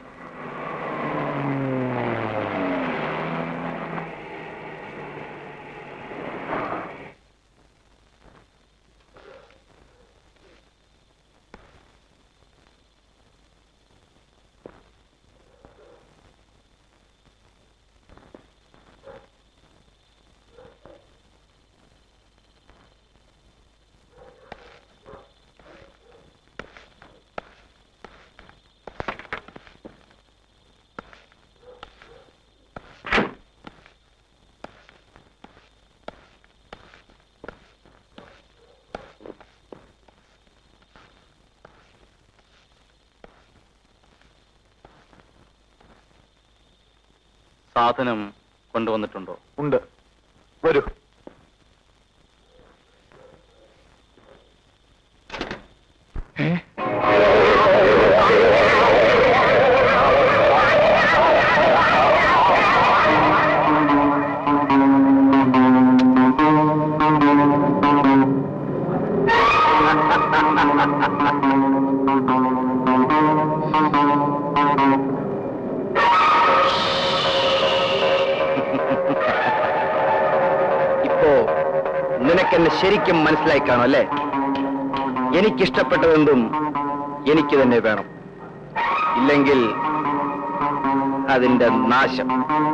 സാധനം കൊണ്ടുവന്നിട്ടുണ്ടോ ഉണ്ട് വരൂ ഇപ്പോ നിനക്കെന്നെ ശരിക്കും മനസ്സിലായി കാണും അല്ലേ എനിക്കിഷ്ടപ്പെട്ടതെന്തും എനിക്ക് തന്നെ വേണം ഇല്ലെങ്കിൽ അതിന്റെ നാശം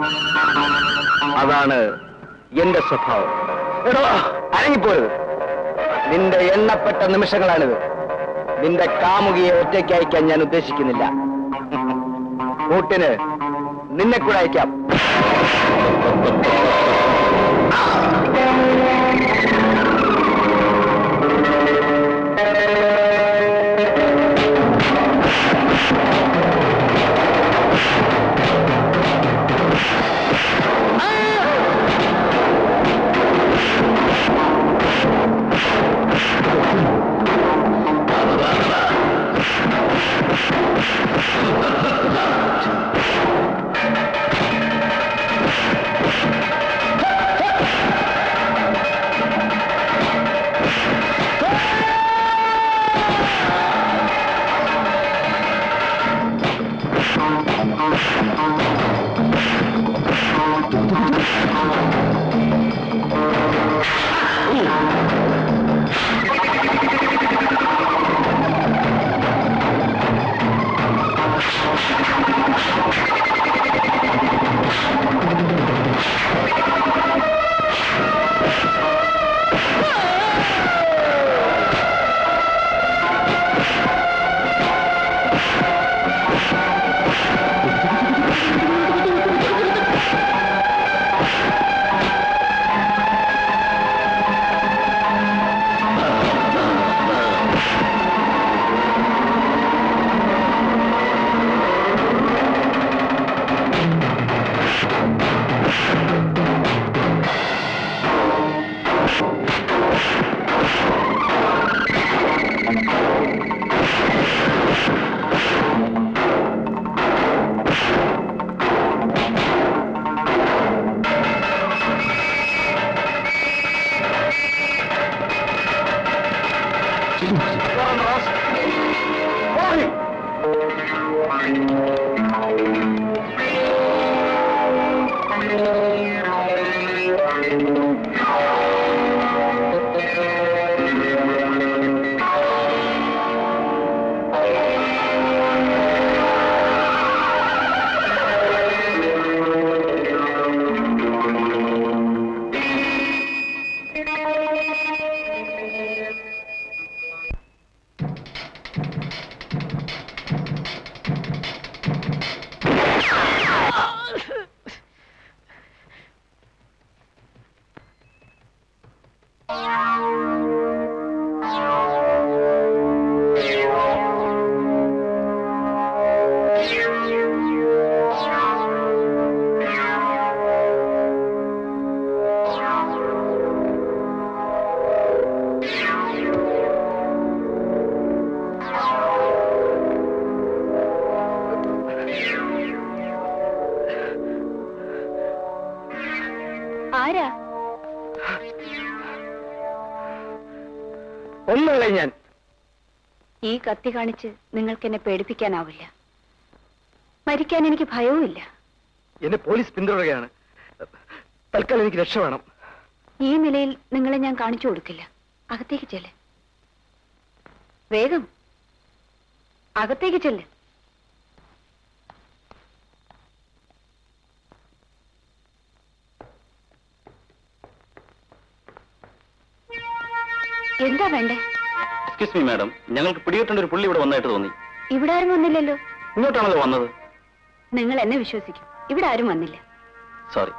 അതാണ് എന്റെ സ്വഭാവം എടോ അരങ്ങിപ്പോരുത് നിന്റെ എണ്ണപ്പെട്ട നിമിഷങ്ങളാണിത് നിന്റെ കാമുകിയെ ഒറ്റയ്ക്ക് അയക്കാൻ ഞാൻ ഉദ്ദേശിക്കുന്നില്ല കൂട്ടിന് നിന്നെ കൂടെ അയക്കാം ആരാ ഒന്നുമില്ല ഞാൻ ഈ കത്തി കാണിച്ച് നിങ്ങൾക്ക് എന്നെ പേടിപ്പിക്കാനാവില്ല മരിക്കാൻ എനിക്ക് ഭയവുമില്ല എന്നെ പോലീസ് പിന്തുടരുകയാണ് തൽക്കാലം എനിക്ക് രക്ഷ വേണം ഈ നിലയിൽ നിങ്ങളെ ഞാൻ കാണിച്ചു കൊടുക്കില്ല അകത്തേക്ക് ചെല്ല് വേഗം അകത്തേക്ക് ചെല്ല് എന്താ വേണ്ടേ എക്സ്ക്യൂസ് മീ മാഡം ഞങ്ങൾക്ക് പിടികിട്ടേണ്ട ഒരു പുള്ളി ഇവിടെ വന്നായിട്ട് തോന്നി ഇവിടെ ആരും വന്നില്ലല്ലോ ഇങ്ങോട്ടാണല്ലോ വന്നത് നിങ്ങൾ എന്നെ വിശ്വസിക്കും ഇവിടെ ആരും വന്നില്ല സോറി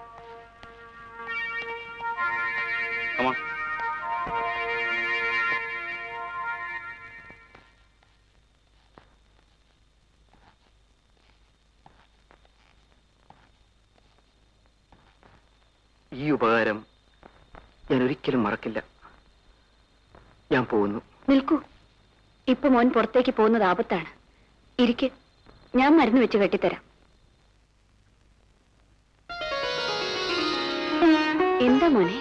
ഈ ഉപകാരം ഞാൻ ഒരിക്കലും മറക്കില്ല ഞാൻ പോകുന്നു നിൽക്കൂ ഇപ്പൊ മോൻ പുറത്തേക്ക് പോകുന്നത് ആപത്താണ് ഇരിക്ക് ഞാൻ മരുന്ന് വെച്ച് കെട്ടിത്തരാം എന്താ മോനെ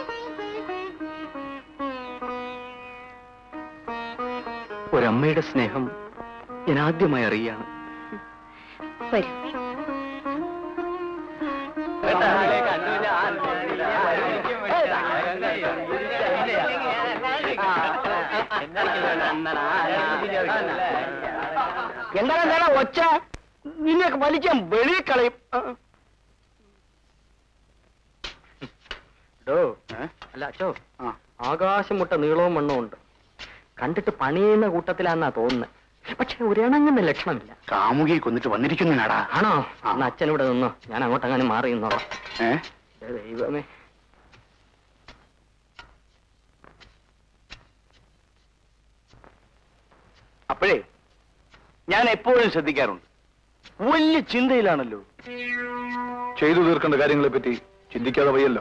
ഒരമ്മയുടെ സ്നേഹം ഞാൻ ആദ്യമായി അറിയാണ് വരൂ എന്താണ് എന്താണ് ഒച്ച നിന്നെയൊക്കെ വലിക്കാൻ വെളിയിൽ കളയും ഡോ അല്ല അച്ചോ ആകാശം മുട്ട നീളവും വണ്ണവും ഉണ്ട് കണ്ടിട്ട് പണിയുന്ന കൂട്ടത്തിലാന്നാ തോന്നുന്നത് പക്ഷെ ഒരിണങ്ങുന്ന ലക്ഷണമില്ല കാമുകിയെ കൊന്നിട്ട് വന്നിരിക്കുന്നതിനാടാ ആണോ എന്നാ അച്ഛൻ ഇവിടെ നിന്നോ ഞാൻ അങ്ങോട്ടങ്ങനെ മാറി നിന്നോളാം ഏ ഏ ദൈവമേ അപ്പോഴേ ഞാൻ എപ്പോഴും ശ്രദ്ധിക്കാറുണ്ട് വലിയ ചിന്തയിലാണല്ലോ ചെയ്തു തീർക്കേണ്ട കാര്യങ്ങളെ പറ്റി ചിന്തിക്കാതെ വയ്യല്ലോ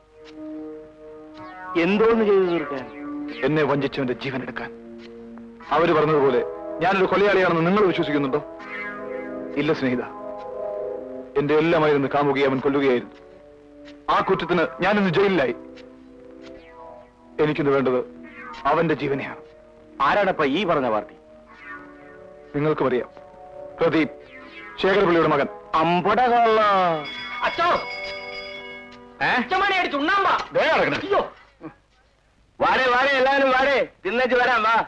എന്തോന്ന് ചെയ്തു തീർക്കാൻ എന്നെ വഞ്ചിച്ചവന്റെ ജീവൻ എടുക്കാൻ അവര് പറഞ്ഞതുപോലെ ഞാനൊരു കൊലയാളിയാണെന്ന് നിങ്ങൾ വിശ്വസിക്കുന്നുണ്ടോ ഇല്ല സ്നേഹിത എന്റെ എല്ലാമായിരുന്നു കാമുകയെ അവൻ കൊല്ലുകയായിരുന്നു ആ കുറ്റത്തിന് ഞാനിന്ന് ജയിലിലായി എനിക്കിന്ന് വേണ്ടത് അവന്റെ ജീവനെയാണ് ആരാടപ്പ ഈ പറഞ്ഞ പാർട്ടി നിങ്ങൾക്കും അറിയാം പ്രദീപ് ശേഖരപിള്ളിയുടെ മകൻ അമ്പട കള്ള അച്ഛോ അച്ഛമാനെ അടിച്ച് ഉണ്ണാമ്പാ അയ്യോ വാടേ വാടേ എല്ലാവരും വാടേ തിന്നേച്ച് വരാം വാ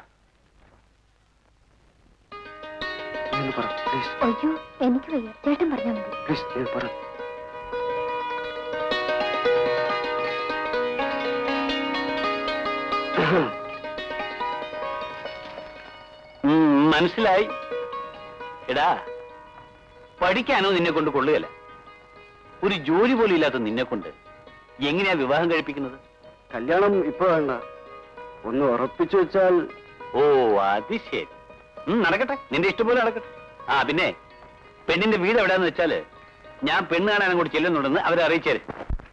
അയ്യോ എനിക്ക് വയ്യ ചേട്ടൻ പറഞ്ഞാൽ മതി ഉം, മനസ്സിലായി എടാ പഠിക്കാനോ നിന്നെ കൊണ്ട് കൊള്ളുകയല്ല ഒരു ജോലി പോലും ഇല്ലാത്ത നിന്നെ കൊണ്ട് എങ്ങനെയാ വിവാഹം കഴിപ്പിക്കുന്നത് കല്യാണം ഇപ്പൊ വേണ്ട ഒന്ന് ഉറപ്പിച്ചു വെച്ചാൽ ഓ അത് ശരി ഉം, നടക്കട്ടെ നിന്റെ ഇഷ്ടം പോലെ നടക്കട്ടെ ആ പിന്നെ പെണ്ണിന്റെ വീട് എവിടെയാന്ന് വെച്ചാല് ഞാൻ പെണ്ണ് കാണാൻ അങ്ങോട്ട് ചെല്ലുന്നുണ്ടെന്ന് അവരെ അറിയിച്ചേര്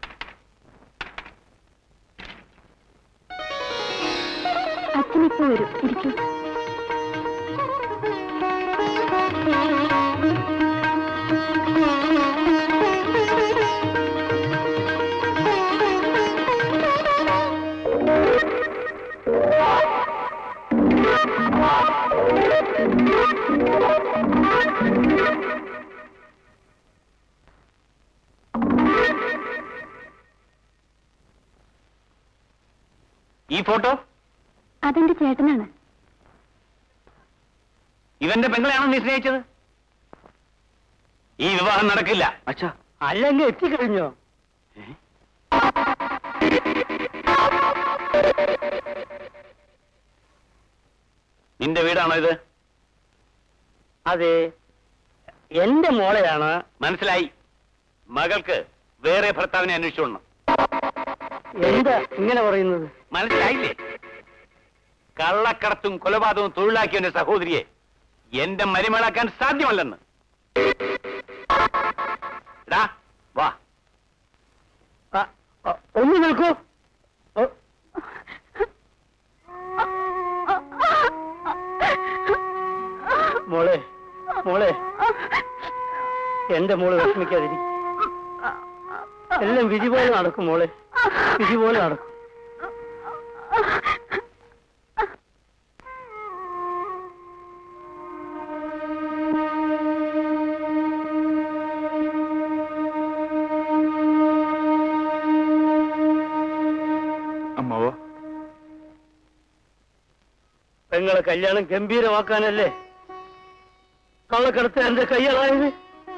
അച്ഛനിപ്പോ വരും ഇരിക്കൂ ഈ ഫോട്ടോ അതെന്റെ ചേട്ടനാണ് ഇവന്റെ പെങ്ങളെയാണോ നീ സ്നേഹിച്ചത് ഈ വിവാഹം നടക്കില്ല അച്ഛാ അല്ലെങ്കിൽ എത്തിക്കഴിഞ്ഞോ നിന്റെ വീടാണോ ഇത് അതെ എന്റെ മോളെയാണ് മനസ്സിലായി മകൾക്ക് വേറെ ഭർത്താവിനെ അന്വേഷിച്ചോണം എന്താ ഇങ്ങനെ പറയുന്നത് മനസ്സിലായില്ലേ കള്ളക്കടത്തും കൊലപാതകവും തൊഴിലാക്കിയവന്റെ സഹോദരിയെ എന്റെ മരുമകളാക്കാൻ സാധ്യമല്ലെന്ന് എടാ, വാ ആ, ആ, ഒന്ന് നിൽക്കൂ ഓ, മോളെ മോളെ എന്റെ മോള് വിഷമിക്കാതിരി എല്ലാം വിധി പോലെ നടക്കും മോളെ വിധി പോലെ നടക്കും അമ്മാവോ പെങ്ങളെ കല്യാണം ഗംഭീരമാക്കാനല്ലേ കള്ളക്കടത്ത് എന്റെ കയ്യാളായത്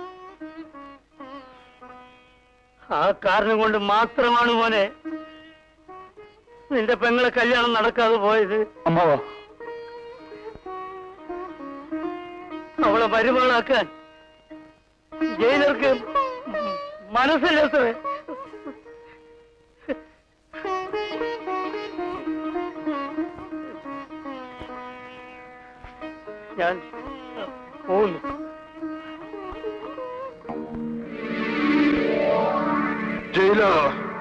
ആ കാരണം കൊണ്ട് മാത്രമാണ് മോനെ നിന്റെ പെങ്ങളെ കല്യാണം നടക്കാതെ പോയത് അമ്മാവോ അവളെ മരുമകളാക്കാൻ ജയിലർക്ക് മനസ്സില്ലാത്തവേ ഞാൻ പോകുന്നു ജയിലോ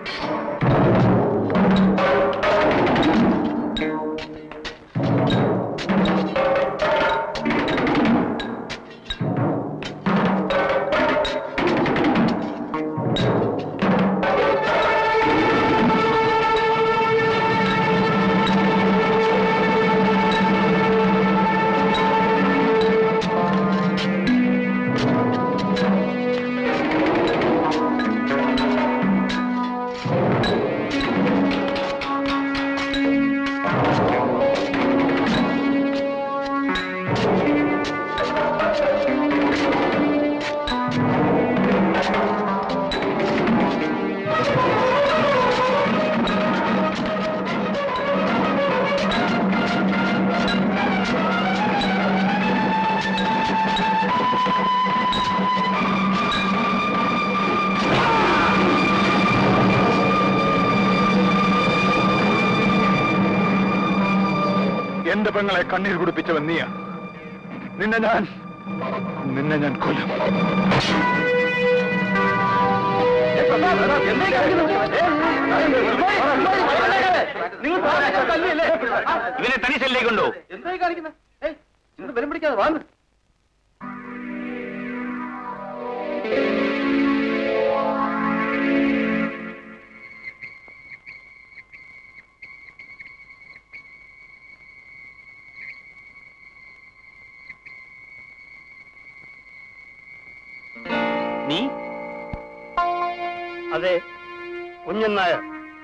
എന്റെ പെങ്ങളെ കണ്ണീർ കുടിപ്പിച്ചവൻ നീയാ നിന്നെ ഞാൻ നിന്നെ ഞാൻ കൊല്ലും ഇവനെ തനി സെല്ലിലേക്ക് കൊണ്ടോ എന്തായി കാണിക്കുന്നത് ഏയ് ഇന്ന് ബലം പിടിക്കാതെ വാന്ന് നീ അതെ കുഞ്ഞൻ നായർ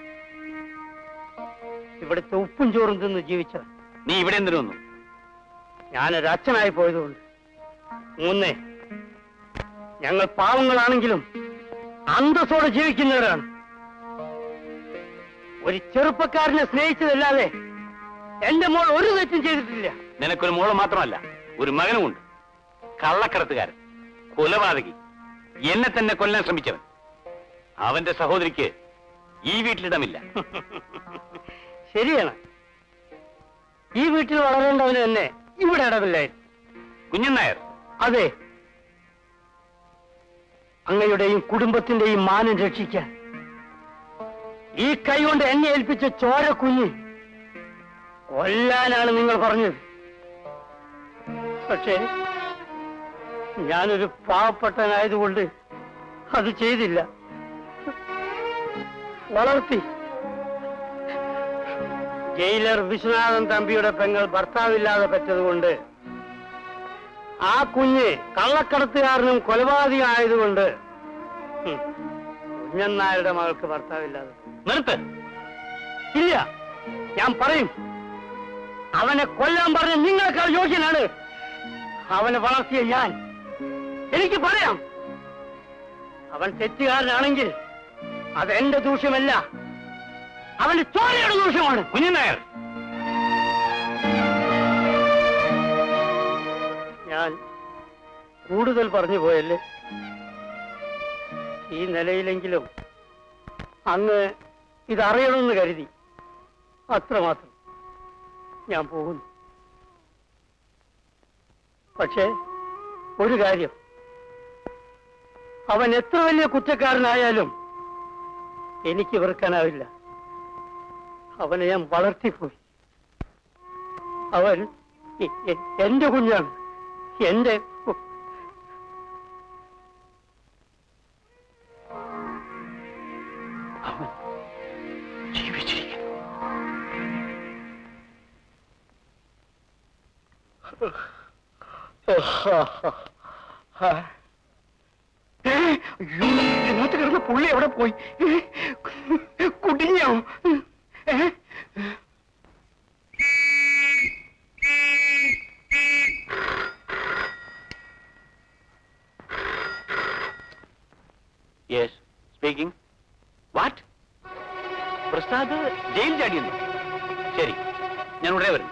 ഇവിടുത്തെ ഉപ്പും ചോറും തിന്ന് ജീവിച്ചത് നീ ഇവിടെ എന്തിനു വന്നു ഞാനൊരു അച്ഛനായി പോയതുകൊണ്ട് മൂന്നേ ഞങ്ങൾ പാവങ്ങളാണെങ്കിലും അന്തസ്സോടെ ജീവിക്കുന്നവരാണ് ഒരു ചെറുപ്പക്കാരനെ സ്നേഹിച്ചതല്ലാതെ എന്റെ മോൾ ഒരു തെറ്റും ചെയ്തിട്ടില്ല നിനക്കൊരു മോള് മാത്രമല്ല ഒരു മകനുമുണ്ട് കള്ളക്കടത്തുകാരൻ കൊലപാതകി എന്നെ തന്നെ കൊല്ലാൻ ശ്രമിച്ചവൻ അവന്റെ സഹോദരിക്ക് ഈ വീട്ടിലിടമില്ല ശരിയാണ് ഈ വീട്ടിൽ വളരേണ്ടവന് തന്നെ ഇവിടെ ഇടവില്ലായിരുന്നു കുഞ്ഞൻ നായർ അതെ അങ്ങയുടെയും കുടുംബത്തിന്റെയും മാനം രക്ഷിക്കാൻ ഈ കൈ കൊണ്ട് എന്നെ ഏൽപ്പിച്ച ചോര കുഞ്ഞ് കൊല്ലാനാണ് നിങ്ങൾ പറഞ്ഞത് പക്ഷേ ഞാനൊരു പാവപ്പെട്ടനായതുകൊണ്ട് അത് ചെയ്തില്ല വളർത്തി ജയിലർ വിശ്വനാഥൻ തമ്പിയുടെ പെങ്ങൾ ഭർത്താവില്ലാതെ പറ്റതുകൊണ്ട് ആ കുഞ്ഞ് കള്ളക്കടത്തുകാരനും കൊലപാതകമായതുകൊണ്ട് ഹും, കുഞ്ഞൻ നായരുടെ മകൾക്ക് ഭർത്താവില്ലാതെ നിർത്ത് ഇല്ല ഞാൻ പറയും അവനെ കൊല്ലാൻ പറഞ്ഞ നിങ്ങളെക്കാൾ യോഗ്യനാണ് അവനെ വളർത്തിയ ഞാൻ എനിക്ക് പറയാം അവൻ തെറ്റുകാരനാണെങ്കിൽ അത് എന്റെ ദൂഷ്യമല്ല അവന്റെ ചോരയുടെ ദൂഷ്യമാണ് കുഞ്ഞനായർ ഞാൻ കൂടുതൽ പറഞ്ഞു പോയല്ലേ ഈ നിലയിലെങ്കിലും അങ്ങ് ഇതറിയണമെന്ന് കരുതി അത്രമാത്രം ഞാൻ പോകുന്നു പക്ഷേ ഒരു കാര്യം അവൻ എത്ര വലിയ കുറ്റക്കാരനായാലും എനിക്ക് വെറുക്കാനാവില്ല അവനെ ഞാൻ വളർത്തിപ്പോയി അവൻ എ- എ- എന്റെ കുഞ്ഞാണ് എന്റെ കു- അവൻ ജീവിച്ചിരിക്കുന്നു ഏ, അയ്യോ, ഇതിനകത്ത് കിടന്ന പുള്ളി എവിടെ പോയി ഏ, കുടിഞ്ഞോ ഏ yes speaking what Prasad jail ചാടിയെന്നു ശരി ഞാൻ ഉടനെ വരുന്നു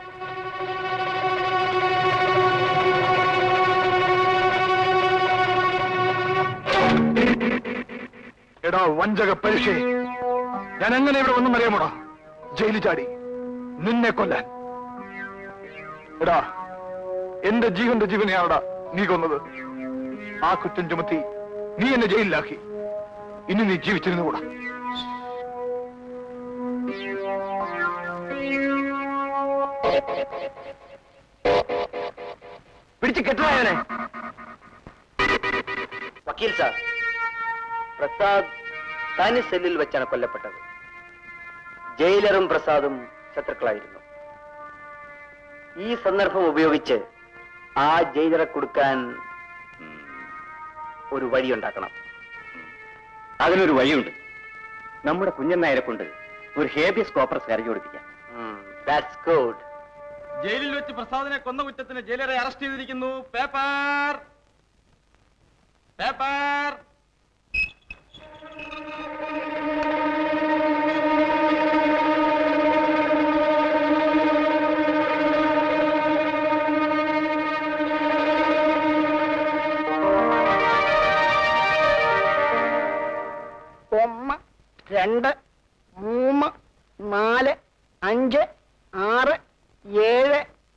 എടാ വഞ്ചക പരീക്ഷ ഞാൻ എങ്ങനെ ഇവിടെ ഒന്നും അറിയാമോടാ ജയിലിൽ ചാടി നിന്നെ കൊല്ലാൻ എടാ എന്റെ ജീവന്റെ ജീവനെയാടാ നീ കൊന്നത് ആ കുറ്റം ചുമത്തി നീ എന്നെ ജയിലിലാക്കി ഇനി നീ ജീവിച്ചിരുന്നുകൂടാ പിടിച്ച് കെട്ടണവനെ വക്കീൽ സാർ പ്രസാദ് താനി സെല്ലിൽ വെച്ചാണ് കൊല്ലപ്പെട്ടത് ജയിലറും പ്രസാദും ശത്രുക്കളായിരുന്നു ഈ സന്ദർഭം ഉപയോഗിച്ച് ആ ജയിലറെ കൊടുക്കാൻ ഉം, ഒരു വഴിയുണ്ടാക്കണം അതിനൊരു വഴിയുണ്ട് നമ്മുടെ കുഞ്ഞൻ നായരെ കൊണ്ട് ഒരു ഹേബിയസ് കോപ്പറസ് കരഞ്ഞു കൊടുപ്പിക്കാം ദാറ്റ്സ് ഗുഡ് ജയിലിൽ വെച്ച് പ്രസാദിനെ കൊന്ന കുറ്റത്തിന് ജയിലറെ അറസ്റ്റ് ചെയ്തിരിക്കുന്നു പേപ്പർ പേപ്പർ ഒന്ന് രണ്ട് മൂന്ന് നാല് അഞ്ച് ആറ് ഏഴ്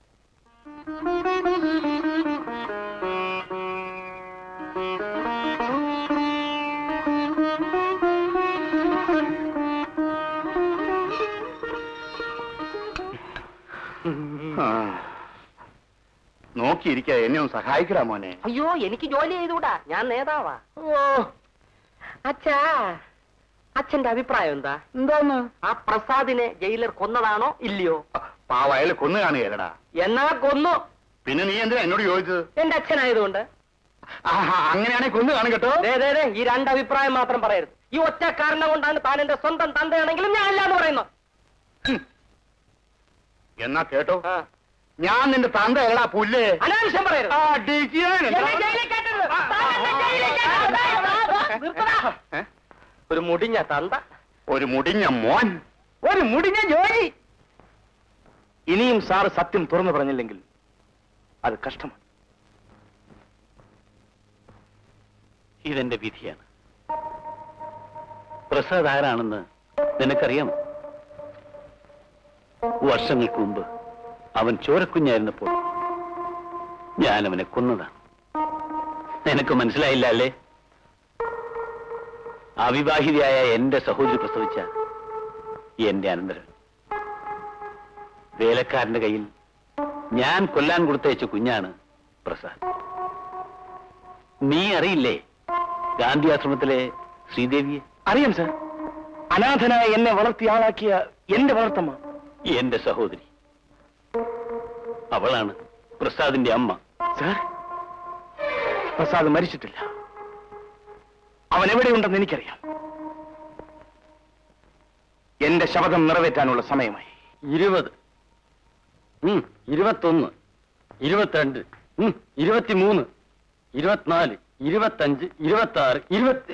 നോക്കിയിരിക്ക എന്നെ ഒന്ന് സഹായിക്കടാ മോനെ അയ്യോ എനിക്ക് ജോലി ചെയ്തുകൂടാ ഞാൻ നേതാവാ ഓ അച്ഛാ അച്ഛന്റെ അഭിപ്രായം എന്താ എന്തോന്ന് ആ പ്രസാദിനെ ജയിലർ കൊന്നതാണോ ഇല്ലയോ പാവ അയാൾ കൊന്നു കാണുകയല്ലടാ എന്നാ കൊന്നു പിന്നെ നീ എന്തിനാ എന്നോട് ചോദിച്ചത് എന്റെ അച്ഛനായതുകൊണ്ട് ആഹാ, അങ്ങനെയാണെങ്കിൽ കൊന്നു കാണും കേട്ടോ ദേ, ദേ, ദേ, ഈ രണ്ട് അഭിപ്രായം മാത്രം പറയരുത് ഈ ഒറ്റ കാരണം കൊണ്ടാണ് താൻ എന്റെ സ്വന്തം തന്തയാണെങ്കിലും ഞാൻ അല്ലാന്ന് പറയുന്നു എന്നാ കേട്ടോ ആ. ഞാൻ നിന്റെ തന്ത അല്ലടാ പുല്ല് അനാവശ്യം പറയരുത് ആ, ഡിക്കിയാൻ എന്താ? എന്നെ ജയിലിൽ കയറ്റരുത്. താൻ എന്നെ ജയിലിൽ കയറ്റരുത്. നിർത്തടാ. ഏ? ഒരു മുടിഞ്ഞ തന്ത ഒരു മുടിഞ്ഞ മോൻ ഒരു മുടിഞ്ഞ ജോലി ഇനിയും സാറ് സത്യം തുറന്നു പറഞ്ഞില്ലെങ്കിൽ അത് കഷ്ടമാണ് ഇതെന്റെ വിധിയാണ് പ്രസാദ് ആരാണെന്ന് നിനക്കറിയാമോ വർഷങ്ങൾക്ക് മുമ്പ് അവൻ ചോരക്കുഞ്ഞായിരുന്നപ്പോൾ ഞാൻ അവനെ കൊന്നതാണ് നിനക്ക് മനസ്സിലായില്ല അല്ലേ അവിവാഹിതയായ എന്റെ സഹോദരി പ്രസവിച്ച എന്റെ അനന്തരൻ വേലക്കാരന്റെ കയ്യിൽ ഞാൻ കൊല്ലാൻ കൊടുത്തയച്ച കുഞ്ഞാണ് പ്രസാദ് നീ അറിയില്ലേ ഗാന്ധി ആശ്രമത്തിലെ ശ്രീദേവിയെ അറിയാം സാർ അനാഥനായ എന്നെ വളർത്തി ആളാക്കിയ എന്റെ വളർത്തമ്മ എന്റെ സഹോദരി അവളാണ് പ്രസാദിന്റെ അമ്മ സാർ പ്രസാദ് മരിച്ചിട്ടില്ല അവൻ എവിടെയുണ്ടെന്ന് എനിക്കറിയാം എന്റെ ശപഥം നിറവേറ്റാനുള്ള സമയമായി ഇരുപത് ഉം, ഇരുപത്തൊന്ന് ഇരുപത്തിരണ്ട് ഉം, ഇരുപത്തിമൂന്ന് ഇരുപത്തിനാല് ഇരുപത്തഞ്ച് ഇരുപത്തി ആറ് ഇരുപത്തി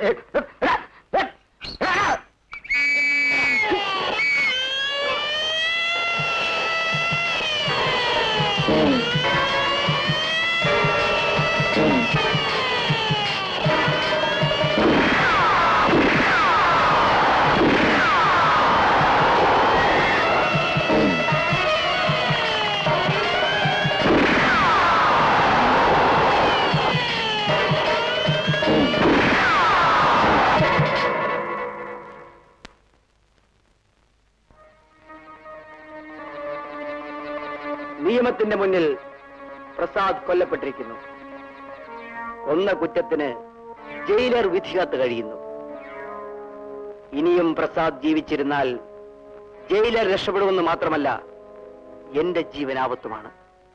നിയമത്തിന്റെ മുന്നിൽ പ്രസാദ് കൊല്ലപ്പെട്ടിരിക്കുന്നു കൊന്ന കുറ്റത്തിന് ജയിലർ വിധികാത്ത് കഴിയുന്നു ഇനിയും പ്രസാദ് ജീവിച്ചിരുന്നാൽ ജയിലർ രക്ഷപ്പെടുമെന്ന് മാത്രമല്ല എന്റെ ജീവൻ ആപത്തുമാണ്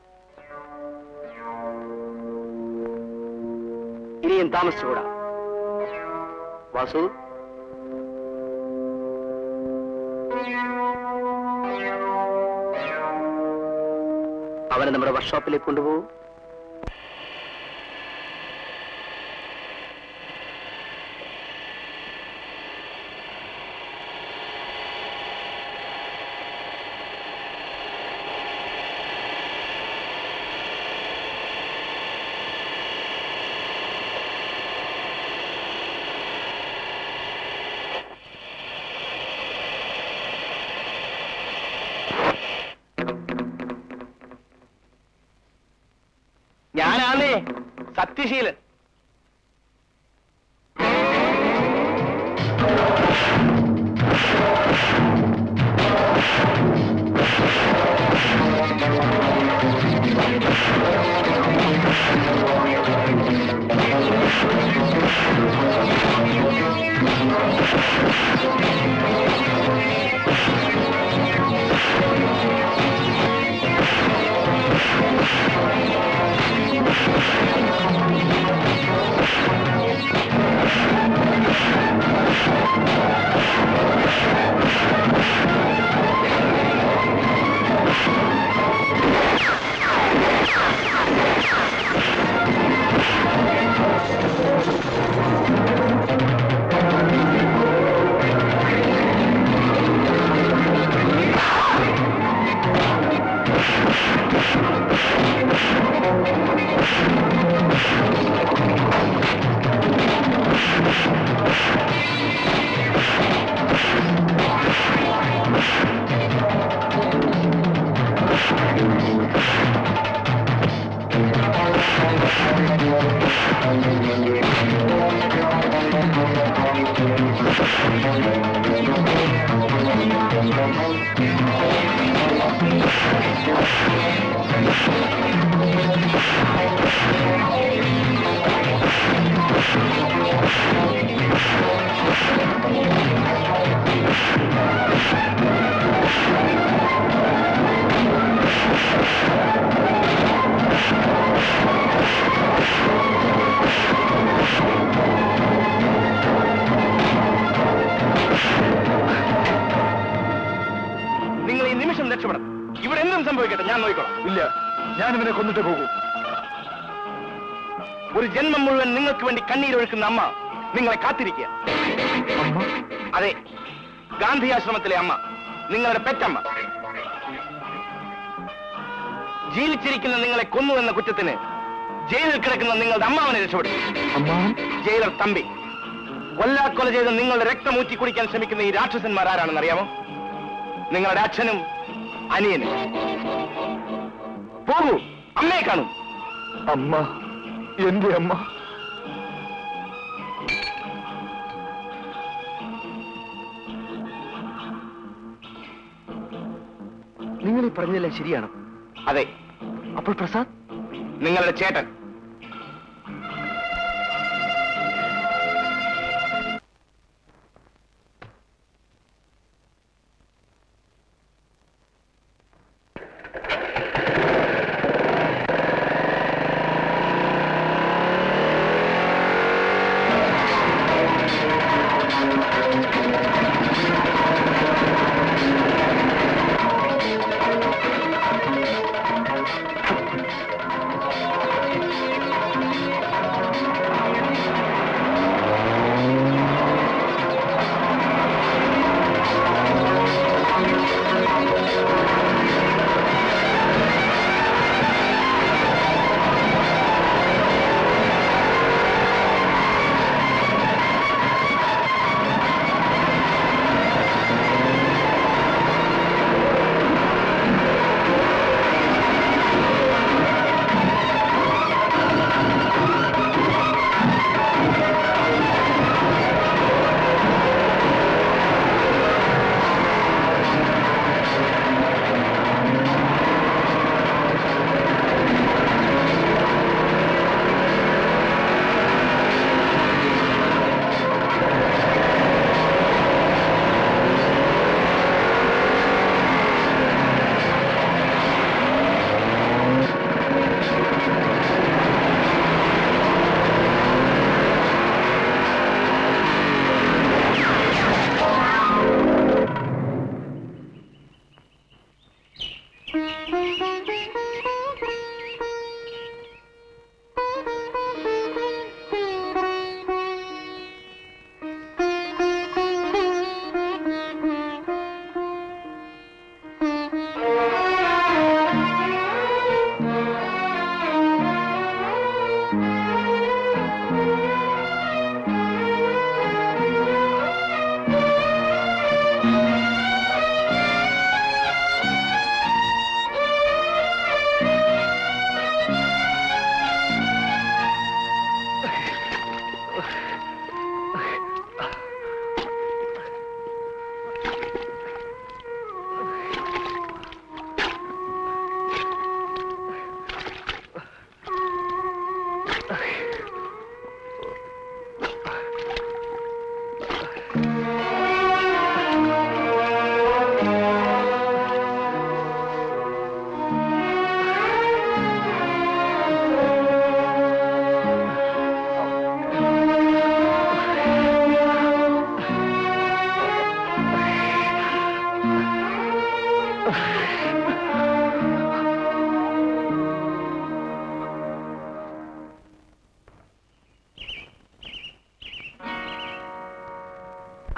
ഇനിയും താമസിച്ചുകൂടാ വാസു അവനെ നമ്മുടെ വർക്ക്ഷോപ്പിലേക്ക് കൊണ്ടുപോകും ഞാനാന്നേ സത്യശീലൻ നിങ്ങൾ ഈ നിമിഷം രക്ഷപ്പെടണം ഇവിടെ എന്തും സംഭവിക്കട്ടെ ഞാൻ നോക്കിക്കോളാം ഇല്ല ഞാൻ ഇവനെ കൊന്നിട്ട് പോകൂ ഒരു ജന്മം മുഴുവൻ നിങ്ങൾക്ക് വേണ്ടി കണ്ണീരൊഴുക്കുന്ന അമ്മ നിങ്ങളെ കാത്തിരിക്കുക അതെ ഗാന്ധി ആശ്രമത്തിലെ അമ്മ നിങ്ങളുടെ പെറ്റമ്മ ജീവിച്ചിരിക്കുന്ന നിങ്ങളെ കൊന്നു എന്ന കുറ്റത്തിന് ജയിലിൽ കിടക്കുന്ന നിങ്ങളുടെ അമ്മാവനെ രക്ഷപ്പെടുത്തും ജയിലർ തമ്പി കൊല്ലാക്കൊല ചെയ്ത് നിങ്ങളുടെ രക്തം ഊറ്റി കുടിക്കാൻ ശ്രമിക്കുന്ന ഈ രാക്ഷസന്മാർ ആരാണെന്ന് അറിയാമോ നിങ്ങളുടെ അച്ഛനും അനിയനും പോകൂ അമ്മയെ കാണും അമ്മ എന്റെ അമ്മ നിങ്ങൾ ഈ പറഞ്ഞതെല്ലാം ശരിയാണോ അതെ അപ്പോൾ പ്രസാദ് നിങ്ങളുടെ ചേട്ടൻ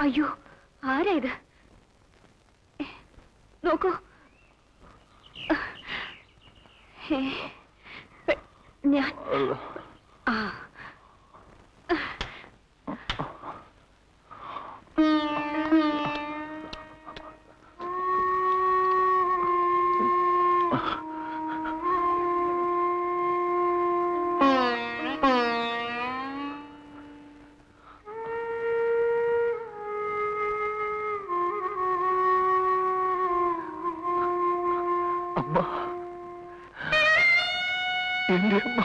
അയ്യോ ആരാ ഇത് ഏ, നോക്കൂ ഏ, പെ- ഞാൻ ആ അമ്മ എന്റെ അമ്മ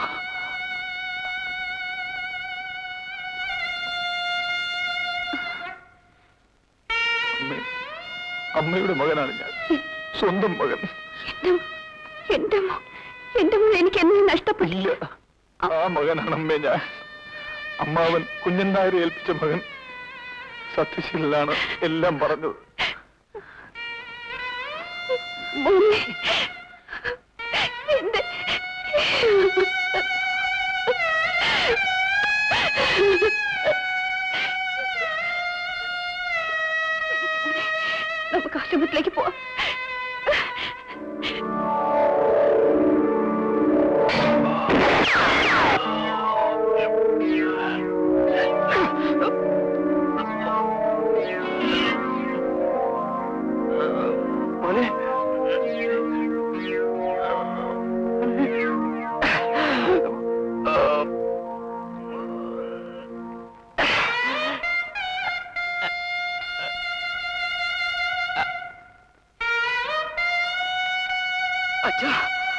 അമ്മേ, അമ്മയുടെ മകനാണ് ഞാൻ സ്വന്തം മകൻ എന്റെ മോ എന്റെ മോൻ എനിക്ക് എന്നെ നഷ്ടപ്പെട്ടു ഇല്ല ആ മകനാണ് അമ്മേ ഞാൻ അമ്മാവൻ കുഞ്ഞൻ നായരെ ഏൽപ്പിച്ച മകൻ സത്യശീലനാണ് എല്ലാം പറഞ്ഞത് മോനെ എന്റെ നമുക്ക് ആശ്രമത്തിലേക്ക് പോവാം മോനെ അച്ഛാ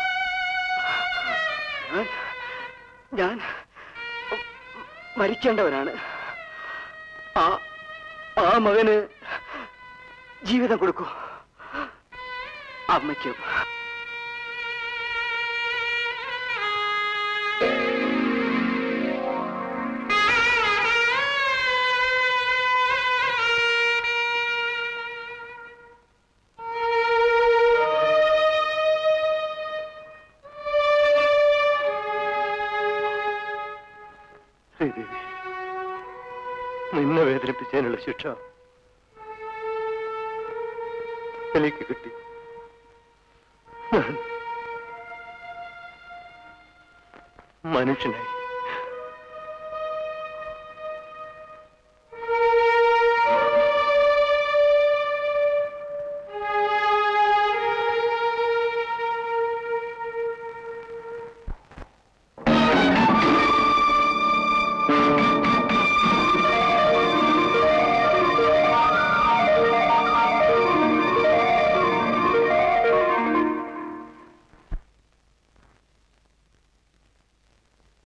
ഞാൻ ഞാൻ മരിക്കേണ്ടവനാണ് ആ ആ മകന് ജീവിതം കൊടുക്കൂ അമ്മയ്ക്കും ശ്രീദേവി നിന്നെ വേദനിപ്പിച്ചതിനുള്ള ശിക്ഷ എനിക്ക് കിട്ടി ഞാൻ മനുഷ്യനായി